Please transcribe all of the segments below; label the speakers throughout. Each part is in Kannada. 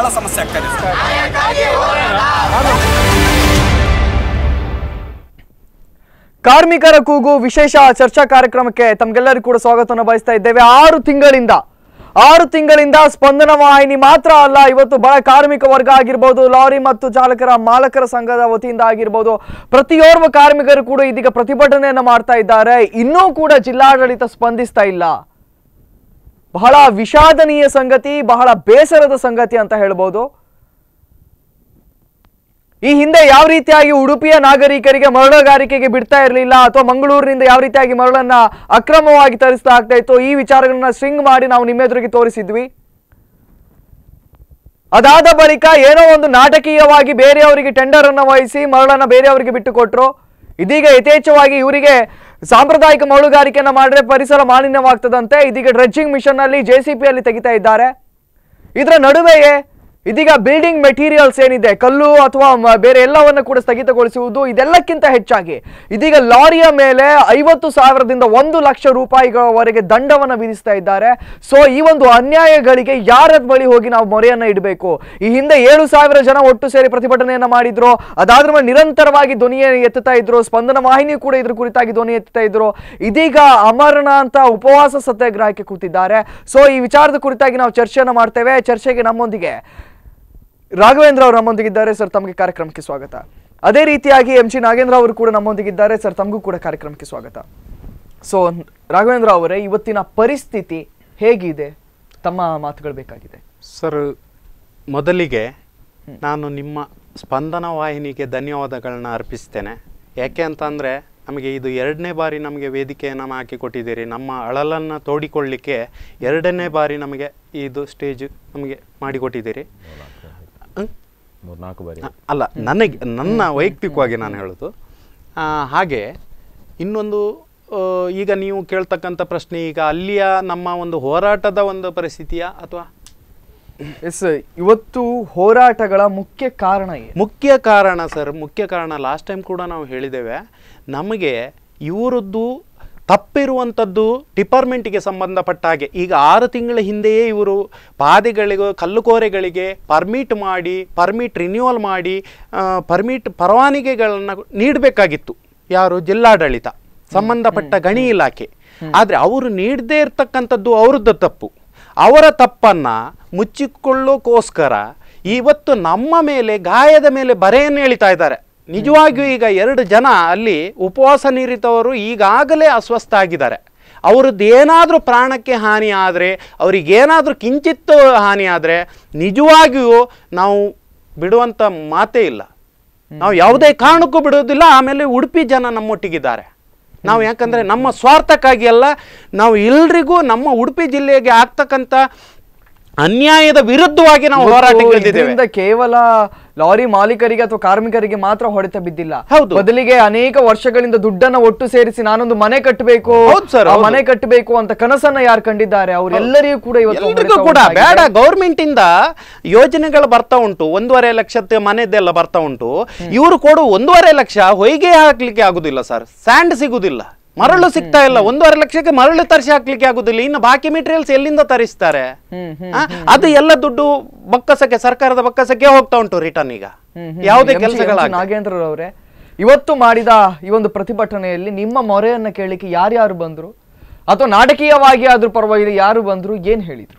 Speaker 1: ಬಹಳ ಸಮಸ್ಯೆ ಆಗ್ತಾ ಇದೆ ಸರ್
Speaker 2: ಕಾರ್ಮಿಕರ ಕೂಗು ವಿಶೇಷ ಚರ್ಚಾ ಕಾರ್ಯಕ್ರಮಕ್ಕೆ ತಮ್ಗೆಲ್ಲರಿಗೂ ಕೂಡ ಸ್ವಾಗತವನ್ನು ಬಯಸ್ತಾ ಇದ್ದೇವೆ ಆರು ತಿಂಗಳಿಂದ ಆರು ತಿಂಗಳಿಂದ ಸ್ಪಂದನ ವಾಹಿನಿ ಮಾತ್ರ ಅಲ್ಲ ಇವತ್ತು ಬಹಳ ಕಾರ್ಮಿಕ ವರ್ಗ ಆಗಿರ್ಬೋದು ಲಾರಿ ಮತ್ತು ಚಾಲಕರ ಮಾಲಕರ ಸಂಘದ ವತಿಯಿಂದ ಆಗಿರ್ಬೋದು ಪ್ರತಿಯೋರ್ವ ಕಾರ್ಮಿಕರು ಕೂಡ ಇದೀಗ ಪ್ರತಿಭಟನೆಯನ್ನ ಮಾಡ್ತಾ ಇದ್ದಾರೆ ಇನ್ನೂ ಕೂಡ ಜಿಲ್ಲಾಡಳಿತ ಸ್ಪಂದಿಸ್ತಾ ಇಲ್ಲ ಬಹಳ ವಿಷಾದನೀಯ ಸಂಗತಿ ಬಹಳ ಬೇಸರದ ಸಂಗತಿ ಅಂತ ಹೇಳ್ಬೋದು ಈ ಹಿಂದೆ ಯಾವ ರೀತಿಯಾಗಿ ಉಡುಪಿಯ ನಾಗರಿಕರಿಗೆ ಮರಳುಗಾರಿಕೆಗೆ ಬಿಡ್ತಾ ಇರಲಿಲ್ಲ ಅಥವಾ ಮಂಗಳೂರಿನಿಂದ ಯಾವ ರೀತಿಯಾಗಿ ಮರಳನ್ನ ಅಕ್ರಮವಾಗಿ ತರಿಸ್ತಾ ಆಗ್ತಾ ಇತ್ತು ಈ ವಿಚಾರಗಳನ್ನ ಸ್ಟ್ರಿಂಗ್ ಮಾಡಿ ನಾವು ನಿಮ್ಮೆದುರಿಗೆ ತೋರಿಸಿದ್ವಿ ಅದಾದ ಬಳಿಕ ಏನೋ ಒಂದು ನಾಟಕೀಯವಾಗಿ ಬೇರೆಯವರಿಗೆ ಟೆಂಡರ್ ಅನ್ನ ವಹಿಸಿ ಮರಳನ್ನ ಬೇರೆಯವರಿಗೆ ಬಿಟ್ಟು ಕೊಟ್ರು ಇದೀಗ ಯಥೇಚ್ಛವಾಗಿ ಇವರಿಗೆ ಸಾಂಪ್ರದಾಯಿಕ ಮರಳುಗಾರಿಕೆಯನ್ನ ಮಾಡಿದ್ರೆ ಪರಿಸರ ಮಾಲಿನ್ಯವಾಗ್ತದಂತೆ ಇದೀಗ ಡ್ರೆಡ್ಜಿಂಗ್ ಮಿಷನ್ ಅಲ್ಲಿ ಜೆ ಸಿ ಪಿ ಅಲ್ಲಿ ತೆಗಿತಾ ಇದ್ದಾರೆ ಇದರ ನಡುವೆಯೇ ಇದೀಗ ಬಿಲ್ಡಿಂಗ್ ಮೆಟೀರಿಯಲ್ಸ್ ಏನಿದೆ ಕಲ್ಲು ಅಥವಾ ಮ- ಬೇರೆ ಎಲ್ಲವನ್ನ ಕೂಡ ಸ್ಥಗಿತಗೊಳಿಸುವುದು ಇದೆಲ್ಲಕ್ಕಿಂತ ಹೆಚ್ಚಾಗಿ ಇದೀಗ ಲಾರಿಯ ಮೇಲೆ ಐವತ್ತು ಸಾವಿರದಿಂದ ಒಂದು ಲಕ್ಷ ರೂಪಾಯಿಗಳವರೆಗೆ ದಂಡವನ್ನ ವಿಧಿಸ್ತಾ ಇದ್ದಾರೆ ಸೊ ಈ ಒಂದು ಅನ್ಯಾಯಗಳಿಗೆ ಯಾರ ಬಳಿ ಹೋಗಿ ನಾವು ಮೊರೆಯನ್ನ ಇಡಬೇಕು ಈ ಹಿಂದೆ ಏಳು ಸಾವಿರ ಜನ ಒಟ್ಟು ಸೇರಿ ಪ್ರತಿಭಟನೆಯನ್ನ ಮಾಡಿದ್ರು ಅದಾದ್ರ ಮೇಲೆ ನಿರಂತರವಾಗಿ ಧ್ವನಿಯ ಎತ್ತುತ್ತಾ ಇದ್ರು ಸ್ಪಂದನ ವಾಹಿನಿ ಕೂಡ ಇದ್ರ ಕುರಿತಾಗಿ ಧ್ವನಿ ಎತ್ತುತ್ತಾ ಇದ್ರು ಇದೀಗ ಅಮರಣ ಅಂತ ಉಪವಾಸ ಸತ್ಯಾಗ್ರಹಕ್ಕೆ ಕೂತಿದ್ದಾರೆ ಸೊ ಈ ವಿಚಾರದ ಕುರಿತಾಗಿ ನಾವು ಚರ್ಚೆಯನ್ನ ಮಾಡ್ತೇವೆ ಚರ್ಚೆಗೆ ನಮ್ಮೊಂದಿಗೆ ರಾಘವೇಂದ್ರ ಅವರು ನಮ್ಮೊಂದಿಗಿದ್ದಾರೆ ಸರ್ ತಮಗೆ ಕಾರ್ಯಕ್ರಮಕ್ಕೆ ಸ್ವಾಗತ ಅದೇ ರೀತಿಯಾಗಿ ಎಂ ಜಿ ನಾಗೇಂದ್ರ ಅವರು ಕೂಡ ನಮ್ಮೊಂದಿಗಿದ್ದಾರೆ ಸರ್ ತಮಗೂ ಕೂಡ ಕಾರ್ಯಕ್ರಮಕ್ಕೆ ಸ್ವಾಗತ ಸೊ ರಾಘವೇಂದ್ರ ಅವರೇ ಇವತ್ತಿನ ಪರಿಸ್ಥಿತಿ ಹೇಗಿದೆ ತಮ್ಮ ಮಾತುಗಳು ಬೇಕಾಗಿದೆ
Speaker 3: ಸರ್ ಮೊದಲಿಗೆ ನಾನು ನಿಮ್ಮ ಸ್ಪಂದನ ವಾಹಿನಿಗೆ ಧನ್ಯವಾದಗಳನ್ನ ಅರ್ಪಿಸ್ತೇನೆ ಯಾಕೆ ಅಂತಂದರೆ ನಮಗೆ ಇದು ಎರಡನೇ ಬಾರಿ ನಮಗೆ ವೇದಿಕೆಯನ್ನು ಹಾಕಿಕೊಟ್ಟಿದ್ದೀರಿ ನಮ್ಮ ಅಳಲನ್ನು ತೋಡಿಕೊಳ್ಳಿಕ್ಕೆ ಎರಡನೇ ಬಾರಿ ನಮಗೆ ಇದು ಸ್ಟೇಜ್ ನಮಗೆ ಮಾಡಿಕೊಟ್ಟಿದ್ದೀರಿ ಹ್ಮ್?
Speaker 4: ಮೂರ್ನಾಲ್ಕು ಬಾರಿ
Speaker 3: ಅಲ್ಲ ನನಗೆ ನನ್ನ ವೈಯಕ್ತಿಕವಾಗಿ ನಾನು ಹೇಳೋದು ಆ, ಹಾಗೆ ಇನ್ನೊಂದು ಆ, ಈಗ ನೀವು ಕೇಳ್ತಕ್ಕಂಥ ಪ್ರಶ್ನೆ ಈಗ ಅಲ್ಲಿಯ ನಮ್ಮ ಒಂದು ಹೋರಾಟದ ಒಂದು ಪರಿಸ್ಥಿತಿಯ ಅಥವಾ
Speaker 2: ಎಸ್ ಇವತ್ತು ಹೋರಾಟಗಳ ಮುಖ್ಯ ಕಾರಣ ಏನು
Speaker 3: ಮುಖ್ಯ ಕಾರಣ ಸರ್ ಮುಖ್ಯ ಕಾರಣ ಲಾಸ್ಟ್ ಟೈಮ್ ಕೂಡ ನಾವು ಹೇಳಿದ್ದೇವೆ ನಮಗೆ ಇವರದ್ದು ತಪ್ಪಿರುವಂಥದ್ದು ಡಿಪಾರ್ಟ್ಮೆಂಟಿಗೆ ಸಂಬಂಧಪಟ್ಟ ಹಾಗೆ ಈಗ ಆರು ತಿಂಗಳ ಹಿಂದೆಯೇ ಇವರು ಪಾದೆಗಳಿಗೂ ಕಲ್ಲುಕೋರೆಗಳಿಗೆ ಪರ್ಮಿಟ್ ಮಾಡಿ ಪರ್ಮಿಟ್ ರಿನ್ಯೂವಲ್ ಮಾಡಿ ಪರ್ಮಿಟ್ ಪರವಾನಗಿಗಳನ್ನು ನೀಡಬೇಕಾಗಿತ್ತು ಯಾರು ಜಿಲ್ಲಾಡಳಿತ ಸಂಬಂಧಪಟ್ಟ ಗಣಿ ಇಲಾಖೆ ಆದರೆ ಅವರು ನೀಡದೇ ಇರತಕ್ಕಂಥದ್ದು ಅವ್ರದ್ದು ತಪ್ಪು ಅವರ ತಪ್ಪನ್ನು ಮುಚ್ಚಿಕೊಳ್ಳೋಕ್ಕೋಸ್ಕರ ಇವತ್ತು ನಮ್ಮ ಮೇಲೆ ಗಾಯದ ಮೇಲೆ ಬರೆಯನ್ನು ಎಳಿತಾ ಇದ್ದಾರೆ ನಿಜವಾಗಿಯೂ ಈಗ ಎರಡು ಜನ ಅಲ್ಲಿ ಉಪವಾಸ ನೀರಿತವರು ಈಗಾಗಲೇ ಅಸ್ವಸ್ಥ ಆಗಿದ್ದಾರೆ ಅವ್ರದ್ದು ಏನಾದರೂ ಪ್ರಾಣಕ್ಕೆ ಹಾನಿ ಆದರೆ ಅವರಿಗೇನಾದರೂ ಕಿಂಚಿತ್ತು ಹಾನಿ ಆದರೆ ನಿಜವಾಗಿಯೂ ನಾವು ಬಿಡುವಂಥ ಮಾತೇ ಇಲ್ಲ ನಾವು ಯಾವುದೇ ಕಾರಣಕ್ಕೂ ಬಿಡೋದಿಲ್ಲ ಆಮೇಲೆ ಉಡುಪಿ ಜನ ನಮ್ಮೊಟ್ಟಿಗಿದ್ದಾರೆ ನಾವು ಯಾಕಂದರೆ ನಮ್ಮ ಸ್ವಾರ್ಥಕ್ಕಾಗಿ ಅಲ್ಲ ನಾವು ಎಲ್ರಿಗೂ ನಮ್ಮ ಉಡುಪಿ ಜಿಲ್ಲೆಗೆ ಆಗ್ತಕ್ಕಂಥ ಅನ್ಯಾಯದ ವಿರುದ್ಧವಾಗಿ ನಾವು ಹೋರಾಟಕ್ಕೆ ಇಳಿದಿದ್ದೇವೆ
Speaker 2: ಇದರಿಂದ ಕೇವಲ ಲಾರಿ ಮಾಲೀಕರಿಗೆ ಅಥವಾ ಕಾರ್ಮಿಕರಿಗೆ ಮಾತ್ರ ಹೊಡೆತ ಬಿದ್ದಿಲ್ಲ
Speaker 3: ಹೌದು.
Speaker 2: ಬದಲಿಗೆ ಅನೇಕ ವರ್ಷಗಳಿಂದ ದುಡ್ಡನ್ನ ಒಟ್ಟು ಸೇರಿಸಿ ನಾನೊಂದು ಮನೆ ಕಟ್ಟಬೇಕು
Speaker 3: ಹೌದು sir,
Speaker 2: ಆ
Speaker 3: ಹೌದು.
Speaker 2: ಮನೆ ಕಟ್ಟಬೇಕು ಅಂತ ಕನಸನ್ನ ಯಾರು ಕಂಡಿದ್ದಾರೆ ಅವರೆಲ್ಲರಿಗೂ ಕೂಡ ಇವತ್ತು
Speaker 3: ಎಲ್ರಿಗೂ
Speaker 2: ಹೊಡೆತ
Speaker 3: ಕೂಡ
Speaker 2: ಉಂಟಾಗಿದೆ.
Speaker 3: ಬೇಡ ಗೌರ್ಮೆಂಟ್ ಇಂದ ಯೋಜನೆಗಳು ಬರ್ತಾ ಉಂಟು ಒಂದೂವರೆ ಲಕ್ಷದ ಮನೆದೆಲ್ಲ ಬರ್ತಾ ಉಂಟು ಇವರು ಕೊಡು ಒಂದೂವರೆ ಲಕ್ಷ ಹೊಯ್ಗೆ ಹಾಕ್ಲಿಕ್ಕೆ ಆಗುದಿಲ್ಲ ಸರ್ ಸ್ಯಾಂಡ್ ಸಿಗುದಿಲ್ಲ ಮರಳು ಸಿಗ್ತಾ ಇಲ್ಲ ಒಂದೂವರೆ ಲಕ್ಷಕ್ಕೆ ಮರಳು ತರಿಸಿ ಹಾಕ್ಲಿಕ್ಕೆ ಆಗುದಿಲ್ಲ ಇನ್ನು ಬಾಕಿ ಮೆಟೀರಿಯಲ್ಸ್ ಎಲ್ಲಿಂದ ತರಿಸ್ತಾರೆ
Speaker 2: ಹ್ಮ್, ಹ್ಮ್,
Speaker 3: ಆ, ಅದು ಎಲ್ಲ ದುಡ್ಡು ಬಕ್ಕಸಕ್ಕೆ ಸರ್ಕಾರದ ಬಕ್ಕಸಕ್ಕೆ ಹೋಗ್ತಾ ಉಂಟು ರಿಟರ್ನ್ ಈಗ
Speaker 2: ಹ್ಮ್, ಹ್ಮ್.
Speaker 3: ಯಾವುದೇ
Speaker 2: ಎಂ ಜಿ-
Speaker 3: ಕೆಲಸಗಳಾಗ
Speaker 2: ಎಂ ಜಿ ನಾಗೇಂದ್ರರವರೇ ಇವತ್ತು ಮಾಡಿದ ಈ ಒಂದು ಪ್ರತಿಭಟನೆಯಲ್ಲಿ ನಿಮ್ಮ ಮೊರೆಯನ್ನ ಕೇಳಲಿಕ್ಕೆ ಯಾರ್ಯಾರು ಬಂದ್ರು ಅಥವಾ ನಾಟಕೀಯವಾಗಿ ಆದ್ರೂ ಪರವಾಗಿಲ್ಲ ಯಾರು ಬಂದ್ರು ಏನ್ ಹೇಳಿದ್ರು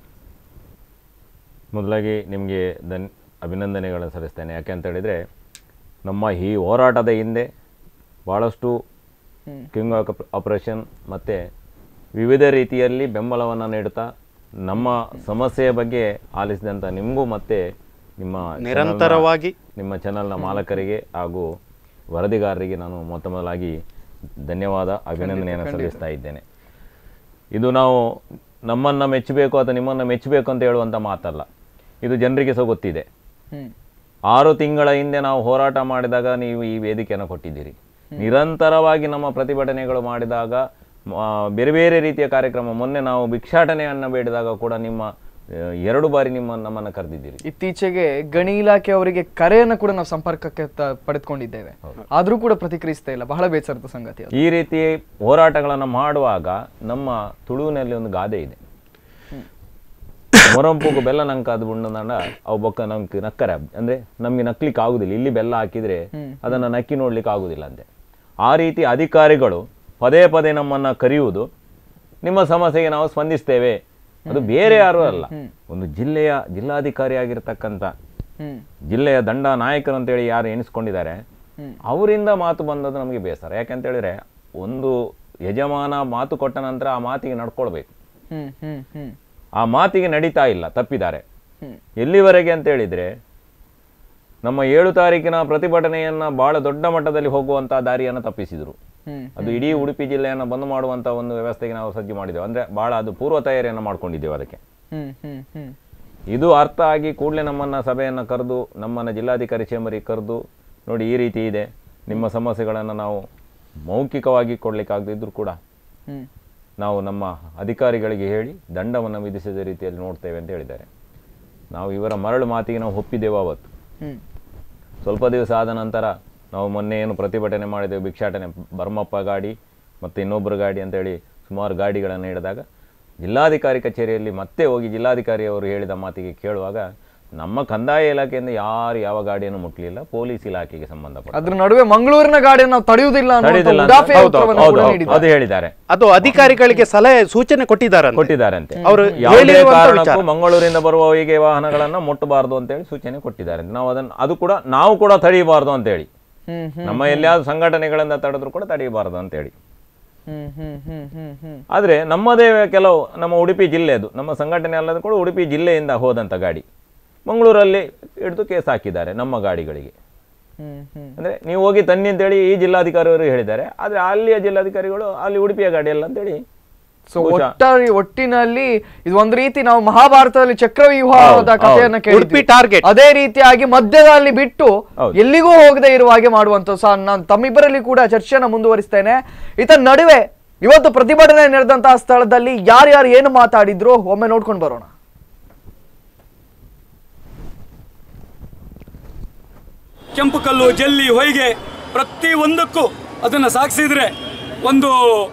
Speaker 4: ಮೊದಲಾಗಿ ನಿಮಗೆ ಧನ್ ಅಭಿನಂದನೆಗಳನ್ನು ಸಲ್ಲಿಸ್ತೇನೆ ಯಾಕೆ ಅಂತ ಹೇಳಿದರೆ ನಮ್ಮ ಈ ಹೋರಾಟದ ಹಿಂದೆ ಭಾಳಷ್ಟು ಕಿಂಗ್ ಆಪರೇಷನ್ ಮತ್ತು ವಿವಿಧ ರೀತಿಯಲ್ಲಿ ಬೆಂಬಲವನ್ನು ನೀಡುತ್ತಾ ನಮ್ಮ ಸಮಸ್ಯೆಯ ಬಗ್ಗೆ ಆಲಿಸಿದಂಥ ನಿಮಗೂ ಮತ್ತು ನಿಮ್ಮ ಚಾನಲ್ನ-
Speaker 3: ನಿರಂತರವಾಗಿ
Speaker 4: ನಿಮ್ಮ ಚಾನಲ್ನ ಮಾಲಕರಿಗೆ ಹಾಗೂ ವರದಿಗಾರರಿಗೆ ನಾನು ಮೊತ್ತ ಮೊದಲಾಗಿ ಧನ್ಯವಾದ ಅಭಿನಂದನೆಯನ್ನು ಸಲ್ಲಿಸ್ತಾ ಇದ್ದೇನೆ ಇದು ನಾವು ನಮ್ಮನ್ನು ಮೆಚ್ಚಬೇಕು ಅಥವಾ ನಿಮ್ಮನ್ನು ಮೆಚ್ಚಬೇಕು ಅಂತ ಹೇಳುವಂಥ ಮಾತಲ್ಲ ಇದು ಜನರಿಗೆ ಸಹ ಗೊತ್ತಿದೆ
Speaker 2: ಹ್ಮ್
Speaker 4: ಆರು ತಿಂಗಳ ಹಿಂದೆ ನಾವು ಹೋರಾಟ ಮಾಡಿದಾಗ ನೀವು ಈ ವೇದಿಕೆಯನ್ನು ಕೊಟ್ಟಿದ್ದೀರಿ ನಿರಂತರವಾಗಿ ನಮ್ಮ ಪ್ರತಿಭಟನೆಗಳು ಮಾಡಿದಾಗ ಆ, ಬೇರೆ ಬೇರೆ ರೀತಿಯ ಕಾರ್ಯಕ್ರಮ ಮೊನ್ನೆ ನಾವು ಭಿಕ್ಷಾಟನೆಯನ್ನು ಬೇಡಿದಾಗ ಕೂಡ ನಿಮ್ಮ ಆ, ಎರಡು ಬಾರಿ ನಿಮ್ಮ ನಮ್ಮನ್ನು ಕರೆದಿದ್ದೀರಿ
Speaker 2: ಇತ್ತೀಚೆಗೆ ಗಣಿ ಇಲಾಖೆ ಅವರಿಗೆ ಕರೆಯನ್ನು ಕೂಡ ನಾವು ಸಂಪರ್ಕಕ್ಕೆ ತ- ಪಡೆದುಕೊಂಡಿದ್ದೇವೆ ಆದ್ರೂ ಕೂಡ ಪ್ರತಿಕ್ರಿಯಿಸ್ತಾ ಇಲ್ಲ ಬಹಳ ಬೇಸರದ ಸಂಗತಿ ಅದು
Speaker 4: ಈ ರೀತಿ ಹೋರಾಟಗಳನ್ನು ಮಾಡುವಾಗ ನಮ್ಮ ತುಳುವಿನಲ್ಲಿ ಒಂದು ಗಾದೆ ಇದೆ ಮೊರಂಪುಗು ಬೆಲ್ಲ ನಂಕ ಅದು ಬುಣ್ಣದಂಡ ಅವು ಬೊಕ್ಕ ನಮ್ಗೆ ನಕ್ಕರೆ ಅಂದ್ರೆ ನಮ್ಗೆ ನಕ್ಲಿಕ್ಕೆ ಆಗುದಿಲ್ಲ ಇಲ್ಲಿ ಬೆಲ್ಲ ಹಾಕಿದ್ರೆ ಅದನ್ನ ನಕ್ಕಿ ನೋಡ್ಲಿಕ್ಕೆ ಆಗುದಿಲ್ಲ ಅಂತೆ ಆ ರೀತಿ ಅಧಿಕಾರಿಗಳು ಪದೇ ಪದೇ ನಮ್ಮನ್ನ ಕರೆಯುವುದು ನಿಮ್ಮ ಸಮಸ್ಯೆಗೆ ನಾವು ಸ್ಪಂದಿಸ್ತೇವೆ ಅದು ಬೇರೆ ಯಾರು ಅಲ್ಲ ಒಂದು ಜಿಲ್ಲೆಯ ಜಿಲ್ಲಾಧಿಕಾರಿ ಆಗಿರ್ತಕ್ಕಂಥ
Speaker 2: ಹ್ಮ್
Speaker 4: ಜಿಲ್ಲೆಯ ದಂಡ ನಾಯಕರು ಅಂತೇಳಿ ಯಾರು ಎನಿಸ್ಕೊಂಡಿದ್ದಾರೆ ಅವರಿಂದ ಮಾತು ಬಂದದ್ದು ನಮಗೆ ಬೇಸರ ಯಾಕೆಂತ ಹೇಳಿದ್ರೆ ಒಂದು ಯಜಮಾನ ಮಾತು ಕೊಟ್ಟ ನಂತರ ಆ ಮಾತಿಗೆ ನಡ್ಕೊಳ್ಬೇಕು
Speaker 2: ಹ್ಮ್ ಹ್ಮ್ ಹ್ಮ್
Speaker 4: ಆ ಮಾತಿಗೆ ನಡೀತಾ ಇಲ್ಲ ತಪ್ಪಿದ್ದಾರೆ
Speaker 2: ಹ್ಮ್.
Speaker 4: ಎಲ್ಲಿವರೆಗೆ ಅಂತ ಹೇಳಿದ್ರೆ ನಮ್ಮ ಏಳು ತಾರೀಕಿನ ಪ್ರತಿಭಟನೆಯನ್ನ ಬಹಳ ದೊಡ್ಡ ಮಟ್ಟದಲ್ಲಿ ಹೋಗುವಂತಹ ದಾರಿಯನ್ನು ತಪ್ಪಿಸಿದರು
Speaker 2: ಹ್ಮ್
Speaker 4: ಅದು ಇಡೀ ಉಡುಪಿ ಜಿಲ್ಲೆಯನ್ನು ಬಂದ್ ಮಾಡುವಂತ ಒಂದು ವ್ಯವಸ್ಥೆಗೆ ನಾವು ಸಜ್ಜು ಮಾಡಿದ್ದೇವೆ ಅಂದ್ರೆ ಬಹಳ ಅದು ಪೂರ್ವ ತಯಾರಿಯನ್ನು ಮಾಡ್ಕೊಂಡಿದ್ದೇವೆ ಅದಕ್ಕೆ
Speaker 2: ಹ್ಮ್ ಹ್ಮ್ ಹ್ಮ್
Speaker 4: ಇದು ಅರ್ಥ ಆಗಿ ಕೂಡಲೇ ನಮ್ಮನ್ನ ಸಭೆಯನ್ನು ಕರೆದು ನಮ್ಮನ್ನ ಜಿಲ್ಲಾಧಿಕಾರಿ ಚೇಂಬರಿಗೆ ಕರೆದು ನೋಡಿ ಈ ರೀತಿ ಇದೆ ನಿಮ್ಮ ಸಮಸ್ಯೆಗಳನ್ನು ನಾವು ಮೌಖಿಕವಾಗಿ ಕೊಡ್ಲಿಕ್ಕಾಗದಿದ್ರು ಕೂಡ
Speaker 2: ಹ್ಮ್
Speaker 4: ನಾವು ನಮ್ಮ ಅಧಿಕಾರಿಗಳಿಗೆ ಹೇಳಿ ದಂಡವನ್ನು ವಿಧಿಸಿದ ರೀತಿಯಲ್ಲಿ ನೋಡ್ತೇವೆ ಅಂತ ಹೇಳಿದ್ದಾರೆ ನಾವು ಇವರ ಮರಳು ಮಾತಿಗೆ ನಾವು ಒಪ್ಪಿದ್ದೇವೆ ಅವತ್ತು
Speaker 2: ಹ್ಮ್
Speaker 4: ಸ್ವಲ್ಪ ದಿವಸ ಆದ ನಂತರ ನಾವು ಮೊನ್ನೆ ಏನು ಪ್ರತಿಭಟನೆ ಮಾಡಿದೆವು ಭಿಕ್ಷಾಟನೆ ಬರ್ಮಪ್ಪ ಗಾಡಿ ಮತ್ತು ಇನ್ನೊಬ್ಬರು ಗಾಡಿ ಅಂತೇಳಿ ಸುಮಾರು ಗಾಡಿಗಳನ್ನು ಹಿಡಿದಾಗ ಜಿಲ್ಲಾಧಿಕಾರಿ ಕಚೇರಿಯಲ್ಲಿ ಮತ್ತೆ ಹೋಗಿ ಜಿಲ್ಲಾಧಿಕಾರಿ ಅವರು ಹೇಳಿದ ಮಾತಿಗೆ ಕೇಳುವಾಗ ನಮ್ಮ ಕಂದಾಯ ಇಲಾಖೆಯಿಂದ ಯಾರು ಯಾವ ಗಾಡಿಯನ್ನು ಮುಟ್ಲಿಲ್ಲ ಪೊಲೀಸ್ ಇಲಾಖೆಗೆ ಸಂಬಂಧಪಟ್ಟ
Speaker 2: ಅದ್ರ ನಡುವೆ ಮಂಗಳೂರಿನ ಗಾಡಿಯನ್ನು ನಾವು ತಡೆಯುವುದಿಲ್ಲ ಅನ್ನುವಂಥ
Speaker 4: ತಡೆಯುವುದಿಲ್ಲ ಅಂತ-
Speaker 2: ಉಡಾಫೆ
Speaker 4: ಹೌದು,
Speaker 2: ಉತ್ತರವನ್ನು
Speaker 4: ಹೌದು,
Speaker 2: ಕೂಡ
Speaker 4: ಹೌದು,
Speaker 2: ನೀಡಿದ್ದಾರೆ.
Speaker 4: ಅದು ಹೇಳಿದ್ದಾರೆ
Speaker 3: ಅದು ಅಧಿಕಾರಿಗಳಿಗೆ ಸಲಹೆ ಸೂಚನೆ ಕೊಟ್ಟಿದ್ದಾರೆ
Speaker 4: ಕೊಟ್ಟಿದ್ದಾರಂತೆ
Speaker 3: ಅವರು
Speaker 4: ಯಾವುದೇ
Speaker 3: ಹೇಳಿರುವಂತ
Speaker 4: ಕಾರಣಕ್ಕೂ
Speaker 3: ವಿಚಾರ.
Speaker 4: ಮಂಗಳೂರಿಂದ ಬರುವವರಿಗೆ ವಾಹನಗಳನ್ನ ಮುಟ್ಟಬಾರದು ಅಂತೇಳಿ ಸೂಚನೆ ಕೊಟ್ಟಿದ್ದಾರೆ ನಾವು ಅದನ್ನು ಅದು ಕೂಡ ನಾವು ಕೂಡ ತಡೆಯಬಾರದು ಅಂತೇಳಿ
Speaker 2: ಹ್ಮ್ ಹ್ಮ್
Speaker 4: ನಮ್ಮ ಎಲ್ಲಿಯಾದ್ರೂ ಸಂಘಟನೆಗಳಿಂದ ತಡೆದ್ರು ಕೂಡ ತಡೆಯಬಾರದು ಅಂತೇಳಿ
Speaker 2: ಹ್ಮ್ ಹ್ಮ್ ಹ್ಮ್ ಹ್ಮ್ ಹ್ಮ್
Speaker 4: ಆದ್ರೆ ನಮ್ಮದೇ ಕೆಲವು ನಮ್ಮ ಉಡುಪಿ ಜಿಲ್ಲೆದು ನಮ್ಮ ಸಂಘಟನೆ ಅಲ್ಲದ ಕೂಡ ಉಡುಪಿ ಜಿಲ್ಲೆಯಿಂದ ಹೋದಂತ ಗಾಡಿ ಮಂಗಳೂರಲ್ಲಿ ಹಿಡಿದು ಕೇಸ್ ಹಾಕಿದ್ದಾರೆ ನಮ್ಮ ಗಾಡಿಗಳಿಗೆ
Speaker 2: ಹ್ಮ್ ಹ್ಮ್
Speaker 4: ಅಂದ್ರೆ ನೀವು ಹೋಗಿ ತನ್ನಿ ಅಂತೇಳಿ ಈ ಜಿಲ್ಲಾಧಿಕಾರಿಯವರು ಹೇಳಿದ್ದಾರೆ ಆದ್ರೆ ಅಲ್ಲಿಯ ಜಿಲ್ಲಾಧಿಕಾರಿಗಳು ಅಲ್ಲಿ ಉಡುಪಿಯ ಗಾಡಿ ಅಲ್ಲ ಅಂತೇಳಿ
Speaker 2: ಸೊ ಒಟ್ಟಾರೆ ಒಟ್ಟಿನಲ್ಲಿ ಇದು ಒಂದು ರೀತಿ ನಾವು ಮಹಾಭಾರತದಲ್ಲಿ ಚಕ್ರವ್ಯೂಹದ
Speaker 4: ಹೌದು,
Speaker 2: ಕಥೆಯನ್ನ
Speaker 3: ಹೌದು.
Speaker 2: ಕೇಳಿದ್ವಿ
Speaker 3: ಉಡುಪಿ target.
Speaker 2: ಅದೇ ರೀತಿಯಾಗಿ ಮಧ್ಯದಲ್ಲಿ ಬಿಟ್ಟು
Speaker 4: ಹೌದು.
Speaker 2: ಎಲ್ಲಿಗೂ ಹೋಗದೆ ಇರುವ ಹಾಗೆ ಮಾಡುವಂತ ಸಹ ನಾನು ತಮ್ಮಿಬ್ಬರಲ್ಲಿ ಕೂಡ ಚರ್ಚೆಯನ್ನು ಮುಂದುವರಿಸ್ತೇನೆ ಇತ ನಡುವೆ ಇವತ್ತು ಪ್ರತಿಭಟನೆ ನಡೆದಂತಹ ಸ್ಥಳದಲ್ಲಿ ಯಾರ್ಯಾರು ಏನು ಮಾತಾಡಿದ್ರು ಒಮ್ಮೆ ನೋಡ್ಕೊಂಡು ಬರೋಣ
Speaker 1: ಕೆಂಪು ಕಲ್ಲು ಜಲ್ಲಿ ಹೊಯ್ಗೆ ಪ್ರತಿ ಒಂದಕ್ಕೂ ಅದನ್ನು ಸಾಗಿಸಿದ್ರೆ ಒಂದು